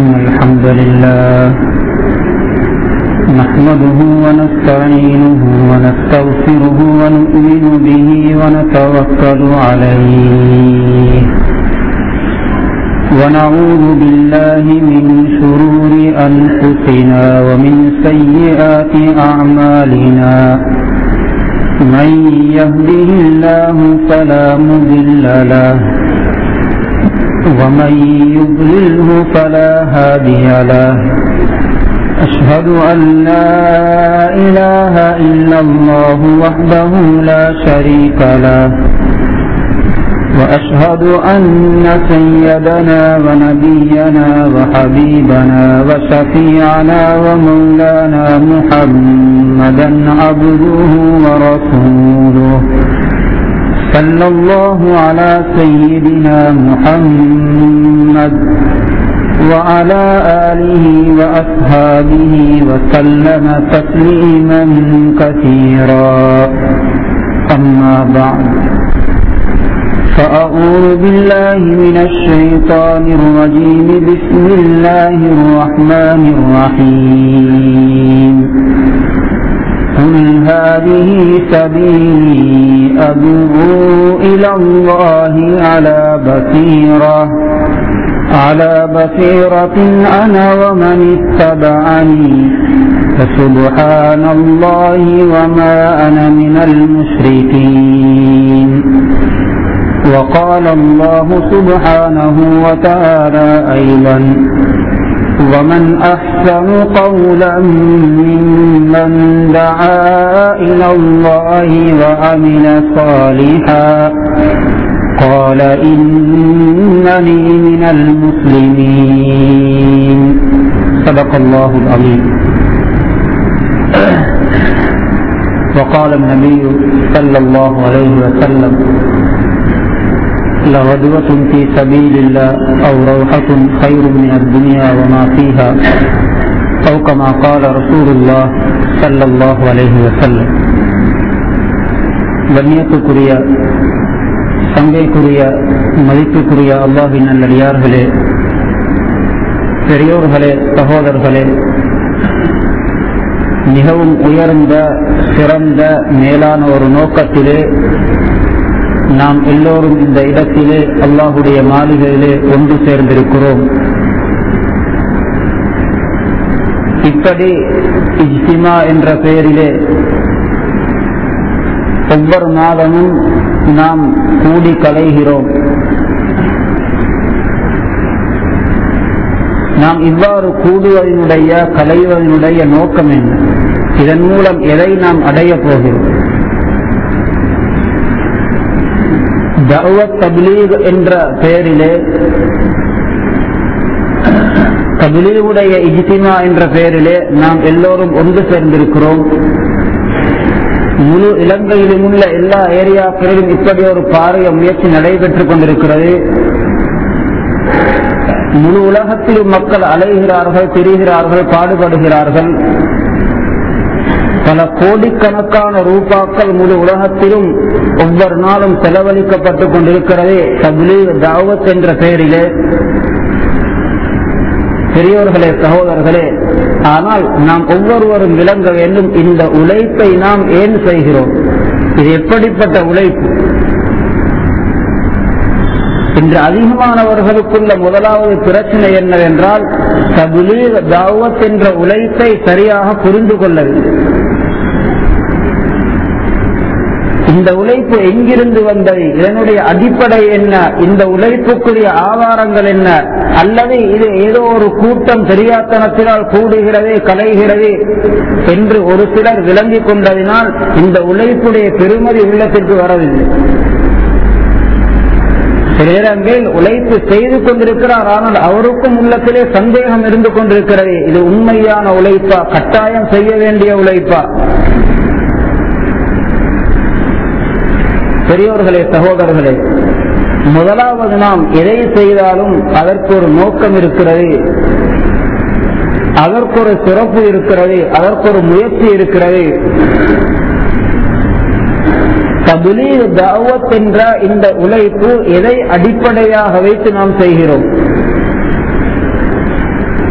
إن الحمد لله نحمده ونستعينه ونستغفره ونؤمن به ونتوكل عليه ونعوذ بالله من شرور أنفسنا ومن سيئات أعمالنا من يهده الله فلا مضل له ومن يضلله فلا هادي له أشهد أن لا إله إلا الله وحده لا شريك له وأشهد أن سيدنا ونبينا وحبيبنا وشفيعنا ومولانا محمدا عبده ورسوله صلى الله على سيدنا محمد وعلى آله وأصحابه وسلم تسليما كثيرا أما بعد فأعوذ بالله من الشيطان الرجيم بسم الله الرحمن الرحيم قل هذه سبيلي أدعو إلى الله على بصيرة على بصيرة أنا ومن اتبعني فسبحان الله وما أنا من المشركين وقال الله سبحانه وتعالى أيضا ومن أحسن قولا ممن دعا إلى الله وعمل صالحا قال إنني من المسلمين صدق الله العظيم وقال النبي صلى الله عليه وسلم لغدوة في سبيل الله أو روحة خير من الدنيا وما فيها أو كما قال رسول الله صلى الله عليه وسلم கண்ணியத்துக்குரிய சங்கைக்குரிய மதிப்புக்குரிய அல்லாஹின் நல்லடியார்களே பெரியோர்களே சகோதரர்களே மிகவும் உயர்ந்த சிறந்த மேலான ஒரு நோக்கத்திலே நாம் எல்லோரும் இந்த இடத்திலே அல்லாஹுடைய மாளிகையிலே ஒன்று சேர்ந்திருக்கிறோம் இப்படி இஜ்திமா என்ற பெயரிலே ஒவ்வொரு மாதமும் நாம் கூடி கலைகிறோம் நாம் இவ்வாறு கூடுவதனுடைய கலைவதனுடைய நோக்கம் என்ன இதன் மூலம் எதை நாம் அடைய போகிறோம் தவத் தபிலீக் என்ற பெயரிலே தபிலீகுடைய இஜ்திமா என்ற பெயரிலே நாம் எல்லோரும் ஒன்று சேர்ந்திருக்கிறோம் முழு இலங்கையிலும் உள்ள எல்லா ஏரியாக்களிலும் இப்படி ஒரு பாரிய முயற்சி நடைபெற்றுக் கொண்டிருக்கிறது முழு உலகத்திலும் மக்கள் அலைகிறார்கள் திரிகிறார்கள் பாடுபடுகிறார்கள் பல கோடிக்கணக்கான ரூபாக்கள் முழு உலகத்திலும் ஒவ்வொரு நாளும் செலவழிக்கப்பட்டுக் கொண்டிருக்கிறது தப்லீக் தாவத் என்ற பெயரிலே பெரியோர்களே சகோதரர்களே ஆனால் நாம் ஒவ்வொருவரும் விளங்க வேண்டும் இந்த உழைப்பை நாம் ஏன் செய்கிறோம் இது எப்படிப்பட்ட உழைப்பு இன்று அதிகமானவர்களுக்குள்ள முதலாவது பிரச்சனை என்னவென்றால் தபுலீக் தாவத் என்ற உழைப்பை சரியாக புரிந்து கொள்ளவில்லை இந்த உழைப்பு எங்கிருந்து வந்தது இதனுடைய அடிப்படை என்ன இந்த உழைப்புக்குரிய ஆதாரங்கள் என்ன அல்லது இது ஏதோ ஒரு கூட்டம் தெரியாத்தனத்தினால் கூடுகிறது கலைகிறது என்று ஒரு சிலர் விளங்கிக் கொண்டதினால் இந்த உழைப்புடைய பெருமதி உள்ளத்திற்கு வரவில்லை சிலரங்களில் உழைப்பு செய்து கொண்டிருக்கிறார் ஆனால் அவருக்கும் உள்ளத்திலே சந்தேகம் இருந்து கொண்டிருக்கிறது இது உண்மையான உழைப்பா கட்டாயம் செய்ய வேண்டிய உழைப்பா பெரியோர்களே சகோதரர்களே முதலாவது நாம் எதை செய்தாலும் அதற்கு ஒரு நோக்கம் இருக்கிறது அதற்கு ஒரு சிறப்பு இருக்கிறது அதற்கு ஒரு முயற்சி இருக்கிறது தபுலீக் தாவத் என்ற இந்த உழைப்பு எதை அடிப்படையாக வைத்து நாம் செய்கிறோம்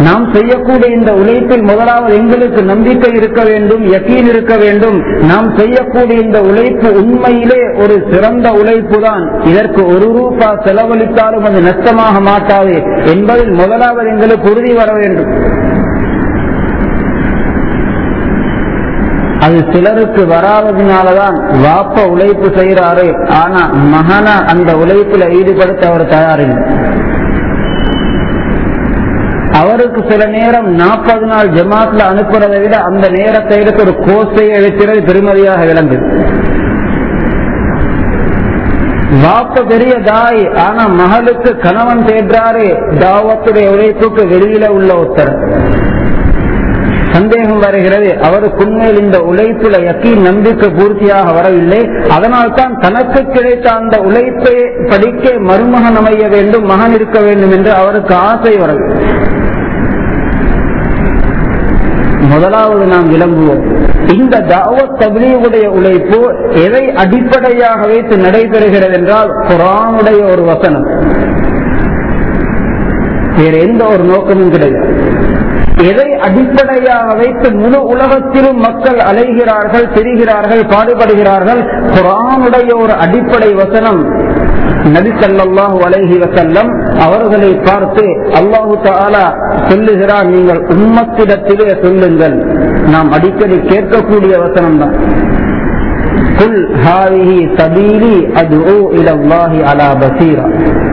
நாம் செய்யக்கூடிய இந்த உழைப்பில் முதலாவது எங்களுக்கு நம்பிக்கை இருக்க வேண்டும் யக்கீன் இருக்க வேண்டும் நாம் செய்யக்கூடிய இந்த உழைப்பு உண்மையிலே ஒரு சிறந்த உழைப்பு தான் இதற்கு ஒரு ரூபா செலவழித்தாலும் அது நஷ்டமாக மாட்டாது என்பதில் முதலாவது எங்களுக்கு உறுதி வர வேண்டும் அது சிலருக்கு வராததுனாலதான் வாப்ப உழைப்பு செய்யறாரு ஆனா மகன அந்த உழைப்புல ஈடுபடுத்த அவர் தயாரில்லை அவருக்கு சில நேரம் நாற்பது நாள் ஜமாத்ல அனுப்புறதை விட அந்த நேரத்தை எடுத்து ஒரு கோர்ஸையை வைக்கிறது பெருமதியாக விளங்குது வாப்ப பெரிய தாய் ஆனா மகளுக்கு கணவன் தேடுறாரு தாவத்துடைய உழைப்புக்கு வெளியில உள்ள ஒருத்தர் சந்தேகம் வருகிறது அவருக்கு உண்மையில் இந்த உழைப்புல யக்கீன் நம்பிக்கை பூர்த்தியாக வரவில்லை அதனால் தான் தனக்கு கிடைத்த அந்த உழைப்பை படிக்க மருமகன் அமைய வேண்டும் மகன் இருக்க வேண்டும் என்று அவருக்கு ஆசை வரவில்லை முதலாவது நாம் விளங்குவோம் இந்த தாவத் தபிலீவுடைய உழைப்பு எதை அடிப்படையாக வைத்து நடைபெறுகிறது என்றால் குரானுடைய ஒரு வசனம் வேற எந்த ஒரு நோக்கமும் கிடையாது எதை அடிப்படையாக வைத்து முழு உலகத்திலும் மக்கள் அலைகிறார்கள் திரிகிறார்கள் பாடுபடுகிறார்கள் குரானுடைய ஒரு அடிப்படை வசனம் நபி சல்லாஹூ அலைஹி வசல்லம் அவர்களை பார்த்து அல்லாஹு தாலா சொல்லுகிறார் நீங்கள் உம்மத்திடத்திலே சொல்லுங்கள் நாம் அடிக்கடி கேட்கக்கூடிய வசனம் தான் குல் ஹாவிஹி சபீலி அது ஓ இலல்லாஹி அலா பசீரா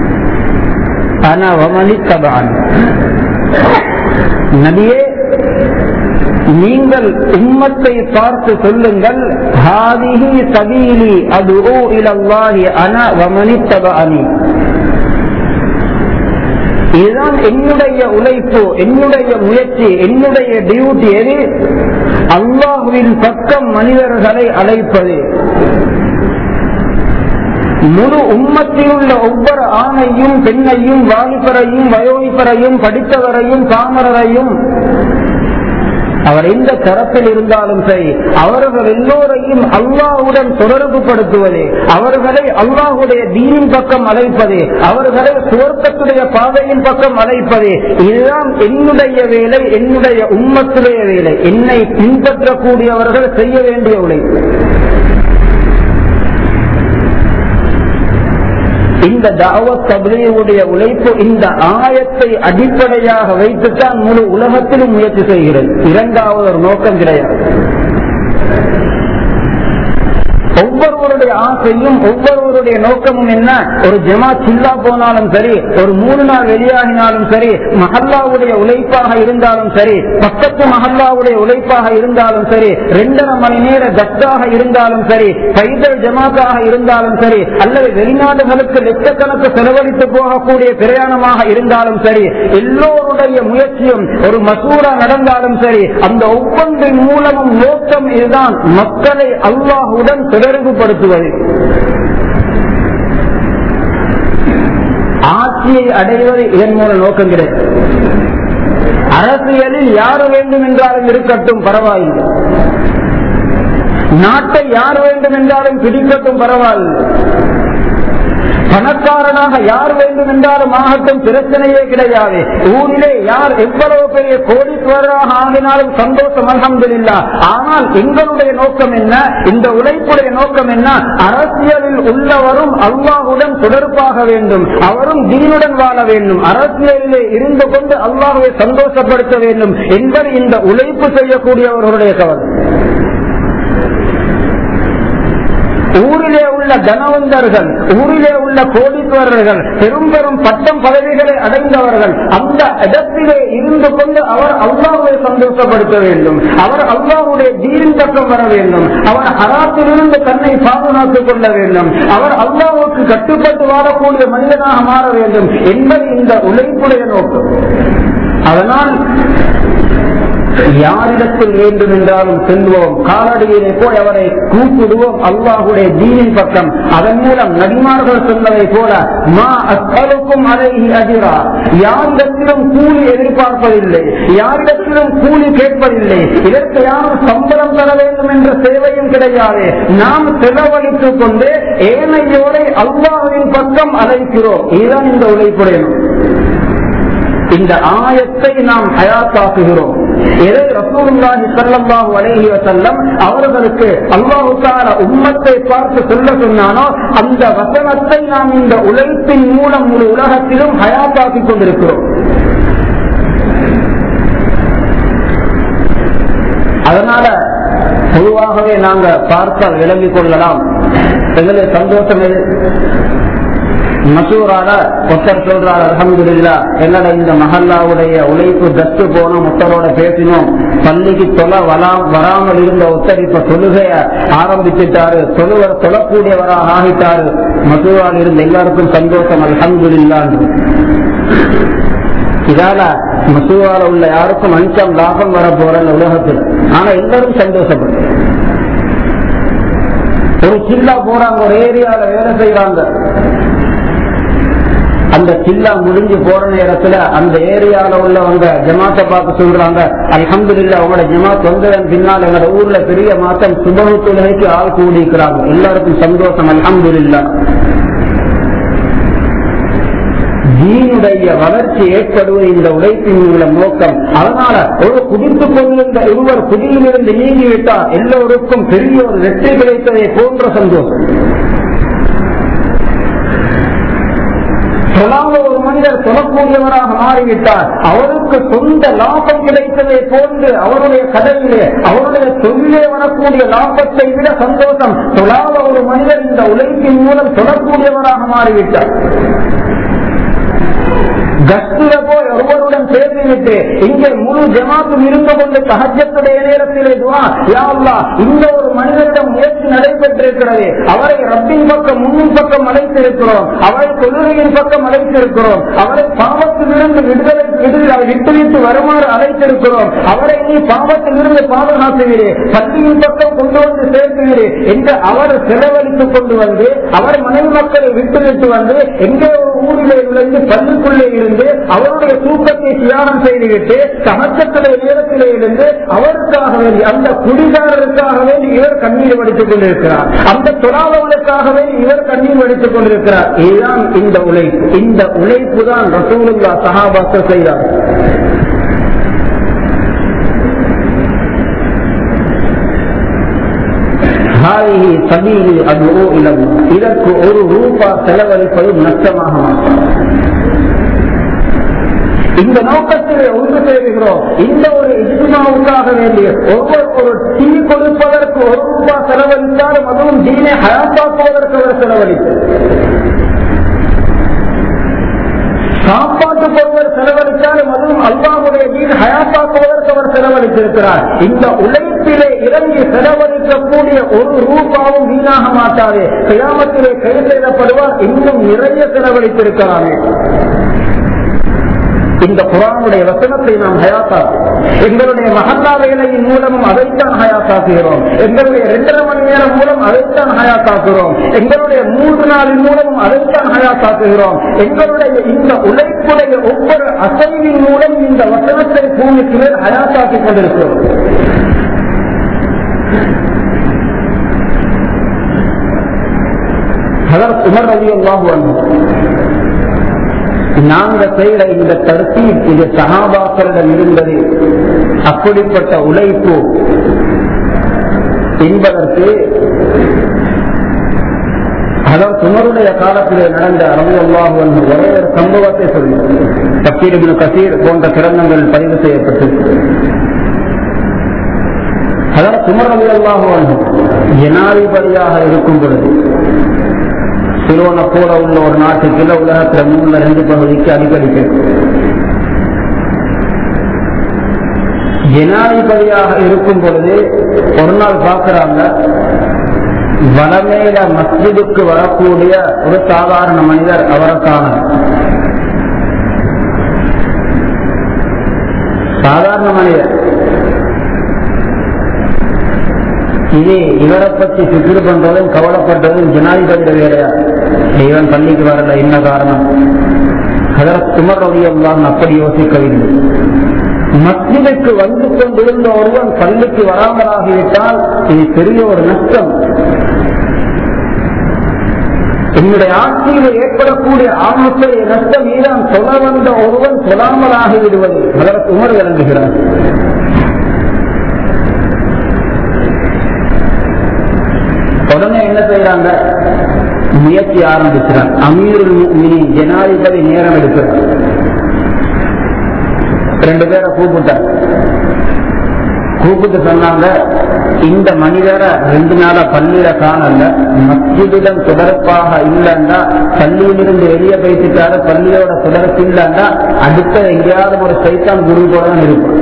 அன வமனி தபான் நபியே நீங்கள் உம்மத்தை பார்த்து சொல்லுங்கள் ஹாதிஹி சபீலி அது ஓ இலல்லாஹி அன வமனித்தபஅனி இதுதான் என்னுடைய உழைப்பு என்னுடைய முயற்சி என்னுடைய டியூட்டி எது அல்லாஹுவின் பக்கம் மனிதர்களை அழைப்பது முழு உம்மத்தில் உள்ள ஒவ்வொரு ஆணையும் பெண்ணையும் வாலிபரையும் வயோதிபரையும் படித்தவரையும் பாமரரையும் அவர் எந்த தரத்தில் இருந்தாலும் சரி அவர்கள் எல்லோரையும் அல்லாஹுடன் தொடர்பு படுத்துவது அவர்களை அல்லாஹுடைய தீனின் பக்கம் அழைப்பது அவர்களை சுவர்க்கத்துடைய பாதையின் பக்கம் அழைப்பது இதுதான் என்னுடைய வேலை என்னுடைய உம்மத்துடைய வேலை என்னை பின்பற்றக்கூடியவர்கள் செய்ய வேண்டிய உழைப்பு இந்த தாவத் தபிலியுடைய உழைப்பு இந்த ஆயத்தை அடிப்படையாக வைத்துத்தான் முழு உலகத்திலும் முயற்சி செய்கிறது இரண்டாவது ஒரு நோக்கம் கிடையாது ஒவ்வொருவருடைய ஆசையும் ஒவ்வொருவருடைய நோக்கமும் என்ன ஒரு ஜமா சில்லா போனாலும் சரி ஒரு மூணு நாள் வெளியாகினாலும் சரி மஹல்லாவுடைய உழைப்பாக இருந்தாலும் சரி பக்கத்து மஹல்லாவுடைய உழைப்பாக இருந்தாலும் சரி ரெண்டரை மணி நேர கட்டாக இருந்தாலும் சரி பைதல் ஜமாத்தாக இருந்தாலும் சரி அல்லது வெளிநாடுகளுக்கு லட்சக்கணக்கு செலவழித்து போகக்கூடிய பிரயாணமாக இருந்தாலும் சரி எல்லோருடைய முயற்சியும் ஒரு மசூரா நடந்தாலும் சரி அந்த ஒவ்வொன்றின் மூலமும் நோக்கம் இதுதான் மக்களை அல்லாஹுடன் தொடர்புபடுத்துவது ஆட்சியை அடைவது இதன் மூலம் நோக்கம் கிடையாது அரசியலில் யார் வேண்டும் என்றாலும் இருக்கட்டும் பரவாயில்லை நாட்டை யார் வேண்டும் என்றாலும் பிடிக்கட்டும் பரவாயில்லை பணக்காரனாக யார் வேண்டும் என்றாலும் ஆகட்டும் பிரச்சனையே கிடையாது ஊரிலே யார் எவ்வளவு பெரிய கோடீஸ்வரராக ஆகினாலும் சந்தோஷம் அலமதுல்லா ஆனால் எங்களுடைய நோக்கம் என்ன இந்த உழைப்புடைய நோக்கம் என்ன அரசியலில் உள்ளவரும் அல்லாஹுடன் தொடர்பாக வேண்டும் அவரும் தீனுடன் வாழ வேண்டும் அரசியலிலே இருந்து கொண்டு அல்லாஹுவை சந்தோஷப்படுத்த வேண்டும் என்பது இந்த உழைப்பு செய்யக்கூடியவர்களுடைய கவலை ஊரிலே உள்ள தனவந்தர்கள் ஊரிலே உள்ள கோடீஸ்வரர்கள் பெரும் பெரும் பட்டம் பதவிகளை அடைந்தவர்கள் அந்த இடத்திலே இருந்து கொண்டு அவர் அல்லாஹுவை சந்தோஷப்படுத்த வேண்டும் அவர் அல்லாஹுடைய தீரின் பக்கம் வர வேண்டும் அவர் ஹராத்திலிருந்து தன்னை பாதுகாத்துக் கொள்ள வேண்டும் அவர் அல்லாஹுக்கு கட்டுப்பட்டு வாழக்கூடிய மனிதனாக மாற வேண்டும் என்பது இந்த உழைப்புடைய நோக்கம் அதனால் யாரிடத்தில் வேண்டும் என்றாலும் செல்வோம் காலடியிலே போய் அவரை கூப்பிடுவோம் அல்லாஹுடைய தீனின் பக்கம் அதன் மூலம் நபிமார்கள் சொன்னதை போல மா அஸ்அலுக்கும் அலைஹி அஜிரா யாரிடத்திலும் கூலி எதிர்பார்ப்பதில்லை யாரிடத்திலும் கூலி கேட்பதில்லை இதற்கு யாரும் சம்பளம் தர வேண்டும் என்ற சேவையும் கிடையாது நாம் செலவழித்துக் கொண்டு ஏனையோரை அல்லாஹுவின் பக்கம் அழைக்கிறோம் இதுதான் இந்த உழைப்புடைய இந்த ஆயத்தை நாம் ஹயாத்தாக்குகிறோம் எதை ரசூலுல்லாஹி ஸல்லல்லாஹு அலைஹி வஸல்லம் அவர்களுக்கு அல்லாஹ் தஆலா உம்மத்தை பார்த்து சொல்ல சொன்னானோ அந்த வசனத்தை நாம் இந்த உழைப்பின் மூலம் முழு உலகத்திலும் ஹயாத்தாக்கிக் கொண்டிருக்கிறோம் அதனால பொதுவாகவே நாங்க பார்த்தால் விளங்கிக் கொள்ளலாம் எங்களுக்கு சந்தோஷம் எது மசூரால ஒருத்தர் சொல்றார் அலமதுல்லா என்னோட இந்த மஹல்லாவுடைய உழைப்பு தத்து போனோம் ஒருத்தரோட பேசினோம் பள்ளிக்கு தொலை வராமல் இருந்த ஒருத்தர் இப்ப தொழுகைய ஆரம்பிச்சுட்டாரு தொழுவர் தொழக்கூடியவராக ஆகிட்டாரு மசூரால் இருந்த எல்லாருக்கும் சந்தோஷம் அலமதுல்லான்னு இதால மசூரால உள்ள யாருக்கும் அஞ்சம் லாபம் வர போற உலகத்தில் ஆனா எல்லாரும் சந்தோஷப்பட்டு ஒரு சில்லா போறாங்க ஒரு ஏரியால வேலை செய்யறாங்க அந்த சில்லா முடிஞ்சு போற நேரத்துல அந்த ஏரியால உள்ளவங்க ஜமாத்தை பார்த்து சொல்றாங்க அலமதுல்ல அவங்களோட ஜமாத் வந்ததன் பின்னால் எங்களோட ஊர்ல பெரிய மாற்றம் சுபகு தொழுகைக்கு ஆள் கூடிக்கிறாங்க எல்லாருக்கும் சந்தோஷம் அலமதுல்லா தீனுடைய வளர்ச்சி ஏற்படுவது இந்த உழைப்பின் உள்ள நோக்கம் அதனால ஒரு குதித்துக் கொண்டிருந்த இருவர் குதியிலிருந்து நீங்கிவிட்டால் எல்லோருக்கும் பெரிய ஒரு வெற்றி கிடைத்ததை போன்ற சந்தோஷம் தொழாத ஒரு மனிதர் தொழக்கூடியவராக மாறிவிட்டார் அவருக்கு சொந்த லாபம் கிடைத்ததை போன்று அவருடைய கதையிலே அவருடைய தொழிலே வரக்கூடிய லாபத்தை விட சந்தோஷம் தொழாத ஒரு மனிதர் இந்த உழைப்பின் மூலம் தொழக்கூடியவராக மாறிவிட்டார் கஸ்தில போய் ஒருவருடன் பேசிவிட்டு இங்கே முழு ஜமாத்தும் இருந்து கொண்டு சகஜத்துடைய நேரத்திலே துவா யாவ்லா இந்த ஒரு மனிதரிடம் முயற்சி நடைபெற்றிருக்கிறது அவரை ரப்பின் பக்கம் முன்னின் பக்கம் அழைத்திருக்கிறோம் அவரை தொழுகையின் பக்கம் அழைத்திருக்கிறோம் அவரை பாவத்திலிருந்து விடுதலை விடுதலை விட்டுவிட்டு வருமாறு அழைத்திருக்கிறோம் அவரை நீ பாவத்திலிருந்து பாதுகாத்துவிடு பள்ளியின் பக்கம் கொண்டு வந்து சேர்த்துவிடு என்று அவர் செலவழித்துக் கொண்டு வந்து அவர் மனைவி மக்களை விட்டுவிட்டு வந்து எங்கே ஒரு ஊரிலே நுழைந்து பள்ளிக்குள்ளே இருந்து அவருடைய தூக்கத்தை தியானம் செய்துவிட்டு சமச்சத்துடைய நேரத்திலே இருந்து அவருக்காக வேண்டி அந்த குடிகாரருக்காக வேண்டி இவர் கண்ணீர் வடித்துக் கொண்டிருக்கிறார் அந்த தொழாதவனுக்காக வேண்டி இவர் கண்ணீர் வடித்துக் கொண்டிருக்கிறார் இதுதான் இந்த உழைப்பு இந்த உழைப்பு தான் ரசூலுல்லா சஹாபாக்கள் செய்தார் இதற்கு ஒரு ரூபா செலவழிப்பதும் நஷ்டமாக மாட்டார் இந்த நோக்கத்தில் ஒன்று சேருகிறோம் இந்த ஒரு இஸ்மாவுக்காக வேண்டிய ஒவ்வொரு ஒரு டீ கொடுப்பதற்கு ஒரு ரூபாய் செலவழித்தாலும் அதுவும் தீனை ஹயாத்தாக்குவதற்கு அவர் செலவழித்தார் சாப்பாட்டுக்கு ஒருவர் செலவழித்தாலும் அதுவும் அல்லாவுடைய வீடு ஹயாத்தாக்குவதற்கு அவர் செலவழித்திருக்கிறார் இந்த உழைப்பிலே இறங்கி செலவழிக்கக்கூடிய ஒரு ரூபாவும் வீணாக மாட்டாது கிராமத்திலே கை செய்யப்படுவார் இன்னும் நிறைய செலவழித்திருக்கிறாரே இந்த குரானுடைய வசனத்தை நாம் ஹயாத்தாக்குவோம் எங்களுடைய மகல்லா வேலையின் மூலமும் அதைத்தான் ஹயாத்தாக்குகிறோம் எங்களுடைய இரண்டரை மணி நேரம் மூலம் அதைத்தான் ஹயாத்தாக்குகிறோம் எங்களுடைய மூன்று நாளின் மூலமும் அதைத்தான் ஹயாத்தாக்குகிறோம் எங்களுடைய இந்த உழைப்புடைய ஒவ்வொரு அசைவின் மூலம் இந்த வசனத்தை பூமிக்கு மேல் ஹயாத்தாக்கிக் கொண்டிருக்கிறோம் அதற்கு உமர் ரவி அல்லாஹு நாங்க செய்கிற இந்த தருத்தி இது சகாபாக்களிடம் இருந்தது அப்படிப்பட்ட உழைப்பு என்பதற்கு அதாவது சுமருடைய காலத்திலே நடந்த ரவியல்லாஹு ஒரே ஒரு சம்பவத்தை சொல்லி தப்பீர் கசீர் போன்ற கிரந்தங்கள் பதிவு செய்யப்பட்டு அதாவது சுமர் ரவியல்லாஹு ஜனாதிபதியாக இருக்கும் பொழுது சிலோனை போல உள்ள ஒரு நாட்டுக்கு இல்ல உலகத்துல மூணுல ரெண்டு பகுதிக்கு அடிக்கடி ஜனாதிபதியாக இருக்கும் பொழுது ஒரு நாள் பார்க்கிறாங்க வடமேல மஸ்ஜிதுக்கு வரக்கூடிய ஒரு சாதாரண மனிதர் அவரை காண சாதாரண மனிதர் இது இவரை பற்றி சிக்கிடு பண்றதும் கவலைப்பட்டதும் ஜனாதிபதி வேலையா இவன் பள்ளிக்கு வரல என்ன காரணம் அதற்கு சுமர் ரவியெல்லாம் அப்படி யோசிக்கவில்லை மஸ்ஜிதுக்கு வந்து கொண்டிருந்த ஒருவன் பள்ளிக்கு வராமலாகிவிட்டால் இது பெரிய ஒரு நஷ்டம் என்னுடைய ஆட்சியில் ஏற்படக்கூடிய ஆபத்தை நஷ்டம் மீதான் சொல்ல வந்த ஒருவன் சொல்லாமலாகி விடுவது அதற்கு உணர் விளங்குகிறார் உடனே என்ன செய்யறாங்க முயற்சி ஆரம்பிக்கிறார் அமீருல் முஃமினீன் ஜனாதிபதி நேரம் எடுக்கிறார் ரெண்டு பேரை கூப்பிட்டார் கூப்பிட்டு சொன்னாங்க இந்த மனிதரை ரெண்டு நாளா பள்ளியில காணல மஸ்ஜிதிடம் தொடர்பாக இல்லைன்னா பள்ளியிலிருந்து வெளியே பேசிட்டாரு பள்ளியோட தொடர்பு இல்லைன்னா அடுத்த எங்கேயாவது ஒரு சைத்தான் குரு கூட தான் இருக்கும்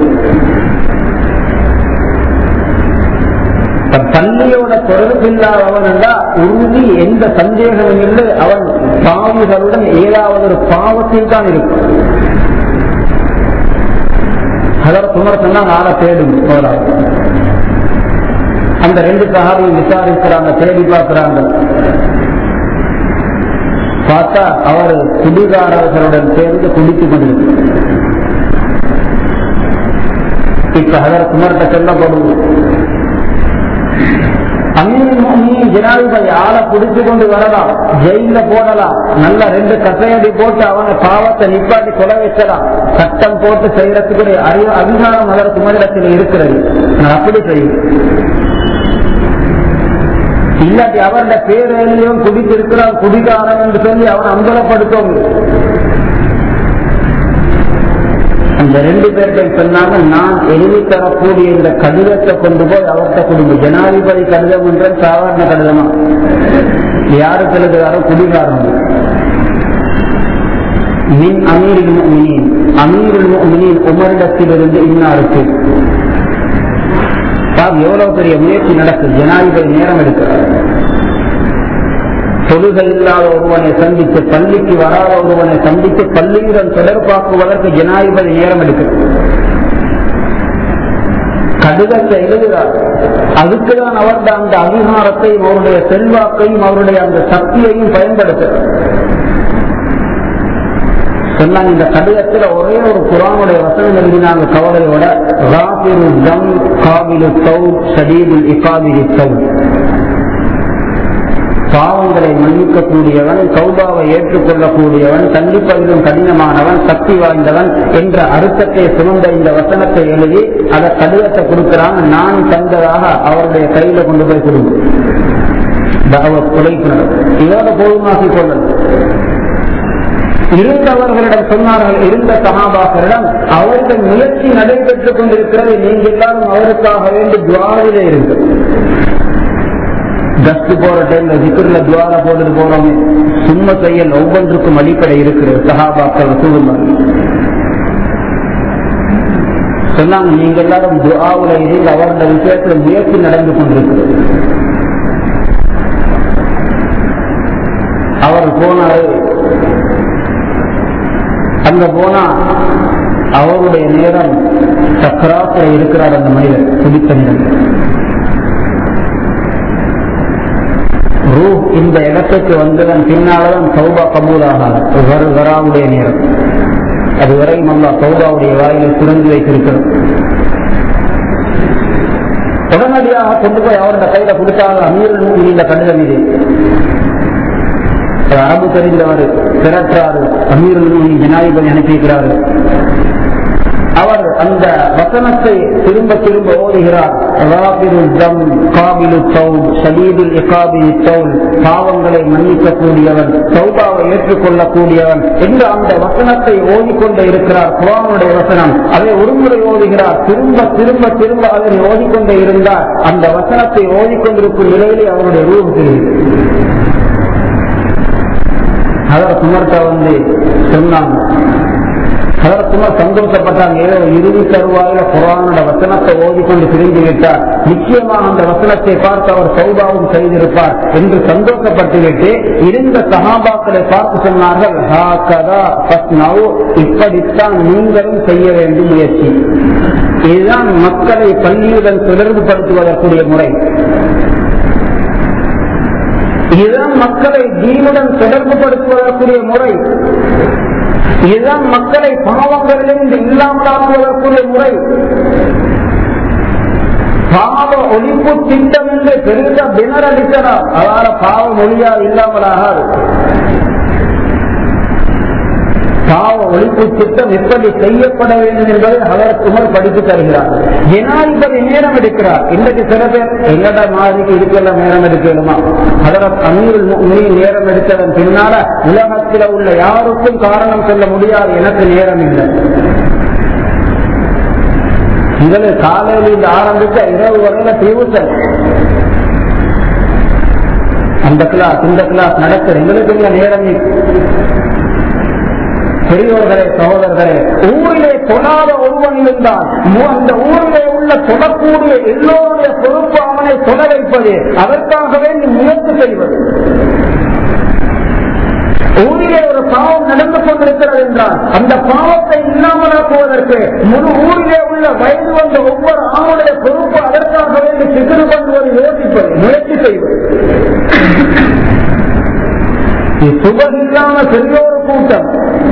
பள்ளியோட தொடர்பு இல்லாதவன் உறுதி எந்த சந்தேகமும் இல்லை அவன் பாவிகளுடன் ஏதாவது ஒரு பாவத்தில் தான் இருக்கும் அதற்கு குமர் சொன்னாங்க ஆளை தேடும் போறாங்க அந்த ரெண்டு சகாரையும் விசாரிக்கிறாங்க தேடி பார்க்கிறாங்க பார்த்தா அவர் குடிகாரர்களுடன் சேர்ந்து குடித்துக் கொண்டிருக்கிறார் இப்ப அதற்கு குமர்கிட்ட சொல்லப்படுவது அமீர் ஜனாதிபதி ஆளை பிடிச்சு கொண்டு வரலாம் ஜெயில போடலாம் நல்ல ரெண்டு கசையடி போட்டு அவனை பாவத்தை நிப்பாட்டி கொலை வச்சலாம் சட்டம் போட்டு செய்யறதுக்குரிய அறிவு அதிகாரம் அதற்கு முதலிடத்தில் இருக்கிறது நான் அப்படி செய்யும் இல்லாட்டி அவருடைய பேரையிலையும் குடித்திருக்கிறான் குடிகாரன் என்று சொல்லி அவன் அம்பலப்படுத்தவும் அந்த ரெண்டு பேர்கிட்ட சொன்னாங்க நான் எழுதி தரக்கூடிய இந்த கடிதத்தை கொண்டு போய் அவர்கிட்ட கொடுங்க ஜனாதிபதி கடிதம் என்ற சாதாரண கடிதமா யாருக்கு எழுதுகிறாரோ குடிகாரம் மின் அமீரில் முஃமினீன் அமீரில் முஃமினீன் உமரிடத்திலிருந்து இன்னாருக்கு பார் எவ்வளவு பெரிய முயற்சி நடக்குது ஜனாதிபதி நேரம் எடுக்கிறார் தொழுகை இல்லாத ஒருவனை சந்தித்து பள்ளிக்கு வராத ஒருவனை சந்தித்து பள்ளியுடன் தொடர்பாக்குவதற்கு ஜனாதிபதி நேரம் எடுக்கிறது கடிதத்தை எழுதுகிறார் அதுக்குதான் அவருடைய அந்த அதிகாரத்தையும் அவருடைய செல்வாக்கையும் அவருடைய அந்த சக்தியையும் பயன்படுத்துகிறார் சொன்னாங்க இந்த கடிதத்துல ஒரே ஒரு குரானுடைய வசனம் எழுதினாங்க கவலையோட ராபிரு தம் காபிலு தௌ ஷடீதுல் இகாபிலி தௌ பாவங்களை மன்னிக்கக்கூடியவன் சௌபாவை ஏற்றுக்கொள்ளக்கூடியவன் கண்டிப்பதிலும் கடினமானவன் சக்தி வாய்ந்தவன் என்ற அர்த்தத்தை சுமந்த இந்த வசனத்தை எழுதி அதை கடிதத்தை கொடுக்கிறான் நான் தந்ததாக அவருடைய கையில கொண்டு போய் கொடுங்க குறைப்பினர் இதோட போதுமாக்கிக் கொள்ளணும் இருந்தவர்களிடம் சொன்னார்கள் இருந்த சகாபாக்களிடம் அவர்கள் முயற்சி நடைபெற்றுக் கொண்டிருக்கிறது நீங்க எல்லாரும் அவருக்காக வேண்டி துவாரிலே இருக்கு கஸ்து போற டைம்ல சிக்கர்ல துவார போட்டுட்டு போறோமே சும்மா செயல் ஒவ்வொன்றுக்கும் அடிப்படை இருக்கிறது சகாபாக்கள் சூழ்நிலை சொன்னாங்க நீங்க எல்லாரும் துவாவுல இருந்து அவருடைய விஷயத்துல முயற்சி நடந்து கொண்டிருக்கிறது அவர் போனாரு அங்க போனா அவருடைய நேரம் சக்கராத்துல இருக்கிறார் அந்த மனிதர் குடித்த நிலம் ரூ இந்த இடத்துக்கு வந்ததன் பின்னால்தான் சௌபா கபூலாக வராவுடைய நேரம் அதுவரையும் அல்லா சௌபாவுடைய வாயிலை திறந்து வைத்திருக்கிறது உடனடியாக கொண்டு போய் அவருடைய கையில கொடுத்தாங்க அமீர் இந்த கடிதம் இது அரபு தெரிந்தவர் திரட்டுறாரு அமீர் ஜனாதிபதி அனுப்பியிருக்கிறாரு அவர் அந்த வசனத்தை திரும்ப திரும்ப ஓதுகிறார் பாவங்களை மன்னிக்கக்கூடியவன் சௌபாவை ஏற்றுக்கொள்ளக்கூடியவன் என்று அந்த வசனத்தை ஓதிக்கொண்டே இருக்கிறார் குரானுடைய வசனம் அதை ஒருமுறை ஓதுகிறார் திரும்ப திரும்ப திரும்ப அதனை ஓதிக்கொண்டே இருந்தார் அந்த வசனத்தை ஓதிக்கொண்டிருக்கும் நிலையிலே அவருடைய ரூபம் தெரியுது அதர் குமர்த்த வந்து சொன்னாங்க அதர் குமார் சந்தோஷப்பட்டாங்க ஏதோ இறுதி தருவாயில குரானோட வசனத்தை ஓதிக்கொண்டு பிரிந்து விட்டார் நிச்சயமாக அந்த வசனத்தை பார்த்து அவர் சௌபாவும் செய்திருப்பார் என்று சந்தோஷப்பட்டு விட்டு இருந்த சகாபாக்களை பார்த்து சொன்னார்கள் இப்படித்தான் நீங்களும் செய்ய வேண்டும் முயற்சி இதுதான் மக்களை பள்ளியுடன் தொடர்பு படுத்துவதற்குரிய முறை இதுதான் மக்களை தீனுடன் தொடர்பு படுத்துவதற்குரிய முறை இதுதான் மக்களை பாவங்களிலிருந்து இல்லாமலாக்குவதற்குரிய முறை பாவ ஒழிப்பு திட்டம் என்று பெருசா பினர் அளிக்கிறார் அதால பாவம் ஒழியா இல்லாமலாகாது பாவ ஒழிப்பு திட்டம் எப்படி செய்யப்பட வேண்டும் என்பதை அவர் உமர் படித்து தருகிறார் ஜனாதிபதி நேரம் எடுக்கிறார் இன்றைக்கு சில பேர் எங்கட மாதிரிக்கு இதுக்கெல்லாம் நேரம் எடுக்கணுமா அதற்கு அமீர் நேரம் எடுத்ததன் பின்னால உலகத்தில் உள்ள யாருக்கும் காரணம் சொல்ல முடியாது எனக்கு நேரம் இல்லை இதுல காலையில் இருந்து ஆரம்பித்த இரவு வரையில தீவுத்தல் அந்த கிளாஸ் இந்த கிளாஸ் நடக்கிற எங்களுக்கு இந்த நேரம் பெரியோர்களே சகோதரர்களே ஊரிலே தொழாத ஒருவன் இருந்தால் அந்த ஊரிலே உள்ள தொடக்கூடிய எல்லோருடைய பொறுப்பு அவனை தொட வைப்பது அதற்காகவே நீ முயற்சி செய்வது ஊரிலே ஒரு பாவம் நடந்து கொண்டிருக்கிறது என்றால் அந்த பாவத்தை இல்லாமலாக்குவதற்கு முழு ஊரிலே உள்ள வயது வந்த ஒவ்வொரு ஆணுடைய பொறுப்பு அதற்காக வேண்டி சிறு பண்ணுவது யோசிப்பது முயற்சி செய்வது சுபமில்லாம பெரியோரு கூட்டம்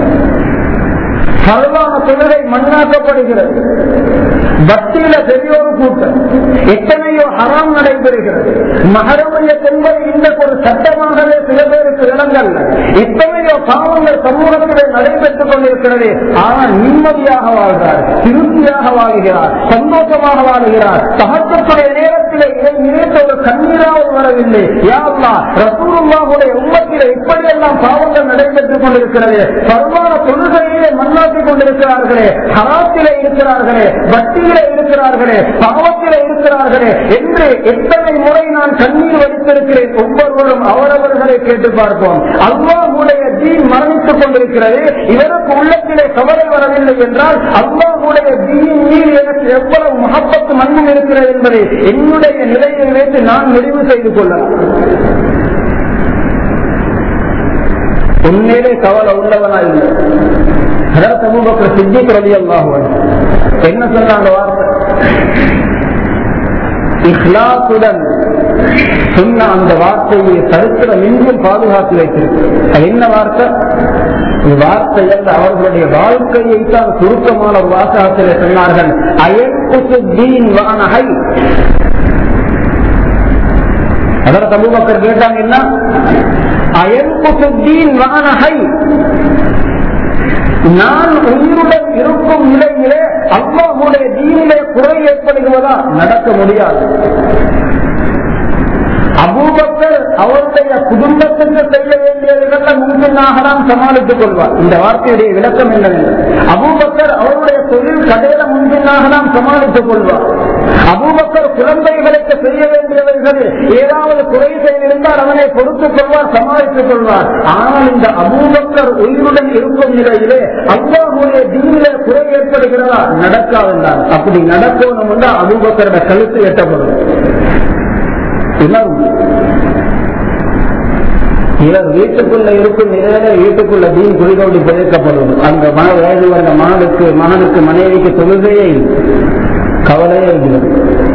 சர்வான தொழிலை மண்ணாக்கப்படுகிறது பக்தியில பெரியோரு கூட்டம் எத்தனையோ ஹராம் நடைபெறுகிறது மகரமையத் என்பது இந்த ஒரு சட்டமாகவே சில பேருக்கு விளங்கல்ல எத்தனையோ பாவங்கள் சமூகத்திலே நடைபெற்றுக் கொண்டிருக்கிறது ஆனால் நிம்மதியாக வாழ்கிறார் திருப்தியாக வாழ்கிறார் சந்தோஷமாக வாழ்கிறார் தகத்துடைய நேரத்திலே இதை நினைத்த ஒரு கண்ணீராவது வரவில்லை யாருலா ரசூருல்லாவுடைய உம்மத்திலே இப்படியெல்லாம் பாவங்கள் நடைபெற்றுக் கொண்டிருக்கிறது சர்வான தொழுகையிலே மண்ணாக்கிக் கொண்டிருக்கிறார்களே ஹராத்திலே இருக்கிறார்களே வட்டியிலே இருக்கிறார்களே பாவத்திலே இருக்கிறார்களே என்று எத்தனை முறை நான் கண்ணீர் வடித்திருக்கிறேன் ஒவ்வொருவரும் அவரவர்களை கேட்டு பார்ப்போம் அல்லாஹுடைய தீன் மரணித்துக் கொண்டிருக்கிறது இவருக்கு உள்ளத்திலே கவலை வரவில்லை என்றால் அல்லாஹுடைய தீனின் மீது எனக்கு எவ்வளவு மகப்பத்து மண்ணும் இருக்கிறது என்பதை என்னுடைய நிலையை வைத்து நான் முடிவு செய்து கொள்ளலாம் உண்மையிலே கவலை உள்ளவனா இல்லை அபூபக்கர் சித்திக் ரவி அல்லாஹுவன் என்ன சொன்னாங்க வார்த்தை இஹ்லாசுடன் சொன்ன அந்த வார்த்தையை சரித்திரம் இன்னும் பாதுகாத்து வைத்திருக்கு அது என்ன வார்த்தை வார்த்தை அல்ல அவர்களுடைய வாழ்க்கையை தான் சுருக்கமான ஒரு வாசகத்தில் சொன்னார்கள் அயல்குசுத்தீன் வானகை அதற்கு அபூபக்கர் கேட்டாங்க என்ன அயல்குசுத்தீன் வானகை நான் உயிருடன் இருக்கும் நிலையிலே அல்லாஹுடைய தீனிலே குறை ஏற்படுகிறதா நடக்க முடியாது அபூபக்கர் அவருடைய குடும்பத்துக்கு செய்ய வேண்டியதுகள் முன்பின்னாக தான் சமாளித்துக் கொள்வார் இந்த வார்த்தையுடைய விளக்கம் என்னவென்று அபூபக்கர் அவருடைய தொழில் கடையில முன்பின்னாக தான் சமாளித்துக் கொள்வார் அபூபக்கர் குழந்தைகளுக்கு செய்ய வேண்டியவர்கள் ஏதாவது குறை செய்திருந்தால் அவனை பொறுத்துக் கொள்வார் சமாளித்துக் கொள்வார் ஆனால் இந்த அபூபக்கர் உயிருடன் இருக்கும் நிலையிலே அல்லாஹுடைய தீனிலே குறை ஏற்படுகிறதா நடக்காதுன்றார் அப்படி நடக்கணும் என்றால் அபூபக்கரோட கழுத்து எட்டப்படும் உணர்வு இவர் வீட்டுக்குள்ள இருக்கும் நிலையில வீட்டுக்குள்ள தீன் குளிதோண்டி புதைக்கப்படும் அந்த மன வயது வந்த மகனுக்கு மகனுக்கு மனைவிக்கு தொழுகையே கவலையே இருக்கிறது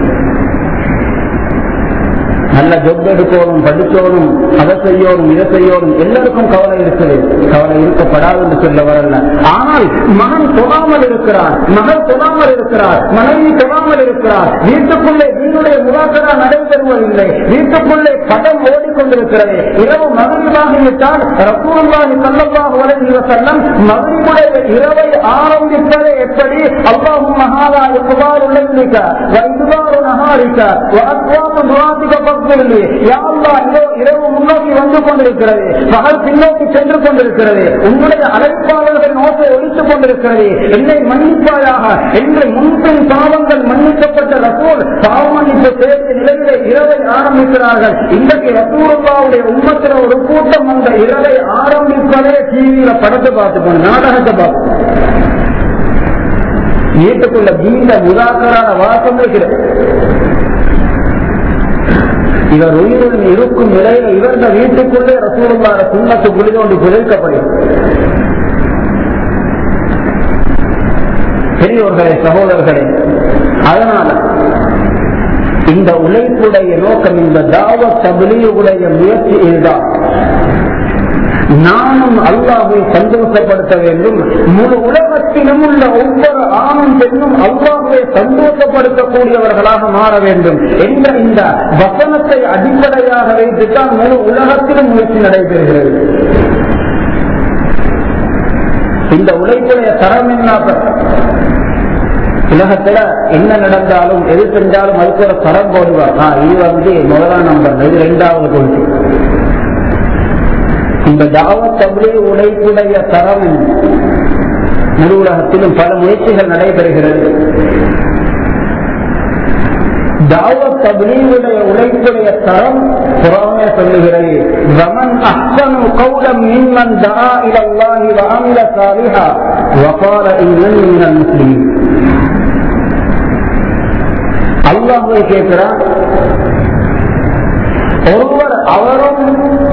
நல்ல ஜொப் எடுக்கணும் படிக்கணும் அதை செய்யணும் இதை செய்யணும் எல்லாருக்கும் கவலை இருக்குது கவலை இருக்கப்படாது என்று சொல்ல வரல ஆனால் மகன் தொடாமல் இருக்கிறார் மகள் தொடாமல் இருக்கிறார் மனைவி தொடாமல் இருக்கிறார் வீட்டுக்குள்ளே வீணுடைய முகாக்கரா நடைபெறுவதில்லை வீட்டுக்குள்ளே படம் ஓடிக்கொண்டிருக்கிறது இரவு மகிழ்வாகிவிட்டால் ரசூலுல்லாஹி ஸல்லல்லாஹு அலைஹி வஸல்லம் மகிழ்வுடைய இரவை ஆரம்பிப்பதை எப்படி அல்லாஹும் மகாதா இக்பால் உள்ளிக்க வைதுபாரு நஹாரிக்க வஅக்வாமு துராத்திக பக்தில்லி யா அல்லாஹ் இதோ இரவு முன்னோக்கி வந்து கொண்டிருக்கிறது பகல் பின்னோக்கி சென்று கொண்டிருக்கிறது உங்களுடைய அழைப்பாளர்கள் நோக்கை ஒழித்துக் கொண்டிருக்கிறது என்னை மன்னிப்பாயாக என்று முன்பின் பாவங்கள் மன்னிக்கப்பட்ட ரசூல் பாவ மன்னிப்பு சேர்த்து நிலையிலே இரவை ஆரம்பிக்கிறார்கள் இன்றைக்கு ரசூலுல்லாவுடைய உம்மத்தில் ஒரு கூட்டம் அந்த இரவை ஆரம்பிப்பதே டிவியில படத்தை பார்த்துக்கணும் நாடகத்தை பார்த்து வீட்டுக்குள்ள நீண்ட முதாக்கரான வாசம் இருக்கிறது இவர் உயிருடன் இருக்கும் நிலையில இவர்ந்த வீட்டுக்குள்ளே ரசூலுல்லார சுண்ணத்து குளிதோண்டி புதைக்கப்படும் பெரியோர்களே சகோதரர்களே அதனால இந்த உழைப்புடைய நோக்கம் இந்த தாவ தபிலியுடைய முயற்சி இதுதான் நானும் அல்லாஹை சந்தோஷப்படுத்த வேண்டும் முழு உலகத்திலும் உள்ள ஒவ்வொரு ஆணும் பெண்ணும் அல்லாஹை சந்தோஷப்படுத்தக்கூடியவர்களாக மாற வேண்டும் என்ற இந்த வசனத்தை அடிப்படையாக வைத்துத்தான் முழு உலகத்திலும் முயற்சி நடைபெறுகிறது இந்த உழைப்புடைய தரம் என்ன உலகத்துல என்ன நடந்தாலும் எது செஞ்சாலும் அதுக்கு ஒரு தரம் போடுவார் ஆ, இது வந்து முதலாம் நம்பர் இது ரெண்டாவது கொள்கை இந்த தாவத் தபிலீ உழைப்புடைய தரம் முழு உலகத்திலும் பல முயற்சிகள் நடைபெறுகிறது தாவத் தபிலீவுடைய உழைப்புடைய தரம் புறாமே சொல்லுகிறது ரமன் அஹ்சனு கௌலம் மிம்மன் தஆ இலல்லாஹி வஅமில சாலிஹா வகால இன்னனி மினல் முஸ்லிமீன் அல்லாஹ்வை கேட்கிறான் ஒருவர் அவரும்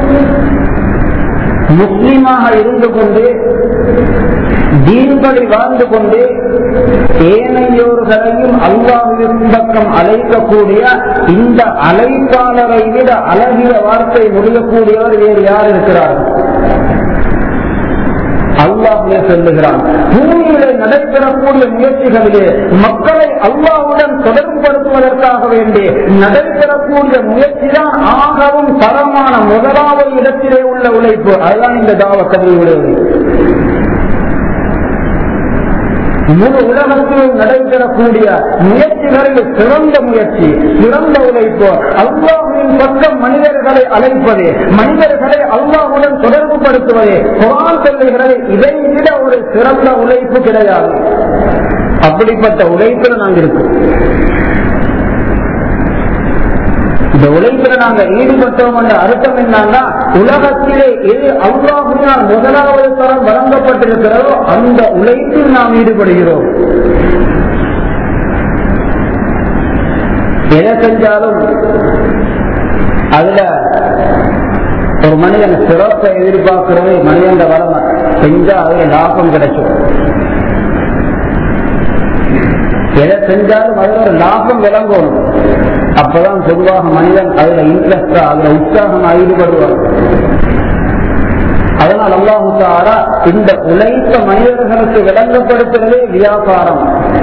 முஸ்லிமாக இருந்து கொண்டு தீன்படி வாழ்ந்து கொண்டு ஏனையோர்களையும் அல்லாஹின் பக்கம் அழைக்கக்கூடிய இந்த அழைப்பாளரை விட அழகிய வார்த்தை முடியக்கூடியவர் வேறு யார் இருக்கிறார் அல்லாஹே சொல்லுகிறான் பூமியிலே நடைபெறக்கூடிய முயற்சிகளிலே மக்களை அல்லாஹுடன் தொடர்புபடுத்துவதற்காக வேண்டி நடைபெறக்கூடிய முயற்சி தான் ஆகவும் தரமான முதலாவது இடத்திலே உள்ள உழைப்பு அதுதான் இந்த தாவக்கதை உழைப்பு முழு உலகத்திலும் நடைபெறக்கூடிய முயற்சிகளில் சிறந்த முயற்சி சிறந்த உழைப்பு அல்லாஹுவின் பக்கம் மனிதர்களை அழைப்பது மனிதர்களை அல்லாஹுடன் தொடர்பு படுத்துவது குரான் சொல்லுகிறது இதை விட ஒரு சிறந்த உழைப்பு கிடையாது அப்படிப்பட்ட உழைப்பில் நாங்கள் இருக்கோம் இந்த உழைப்பில நாங்க ஈடுபட்டோம் என்ற அர்த்தம் என்னன்னா உலகத்திலே எது அல்லாஹினால் முதலாவது தரம் வழங்கப்பட்டிருக்கிறதோ அந்த உழைப்பில் நாம் ஈடுபடுகிறோம் எதை செஞ்சாலும் அதுல ஒரு மனிதன் சிறப்பை எதிர்பார்க்கிறது மனிதன் வளமை செஞ்சா அதுல லாபம் கிடைக்கும் எதை செஞ்சாலும் அதுல ஒரு லாபம் விளங்கணும் அப்பதான் பொதுவாக மனிதன் அதுல இன்ட்ரெஸ்டா அதுல உற்சாகமா ஈடுபடுவார் அதனால் அல்லாஹு தாரா இந்த உழைத்த மனிதர்களுக்கு விளங்கப்படுத்துவதே வியாபாரம்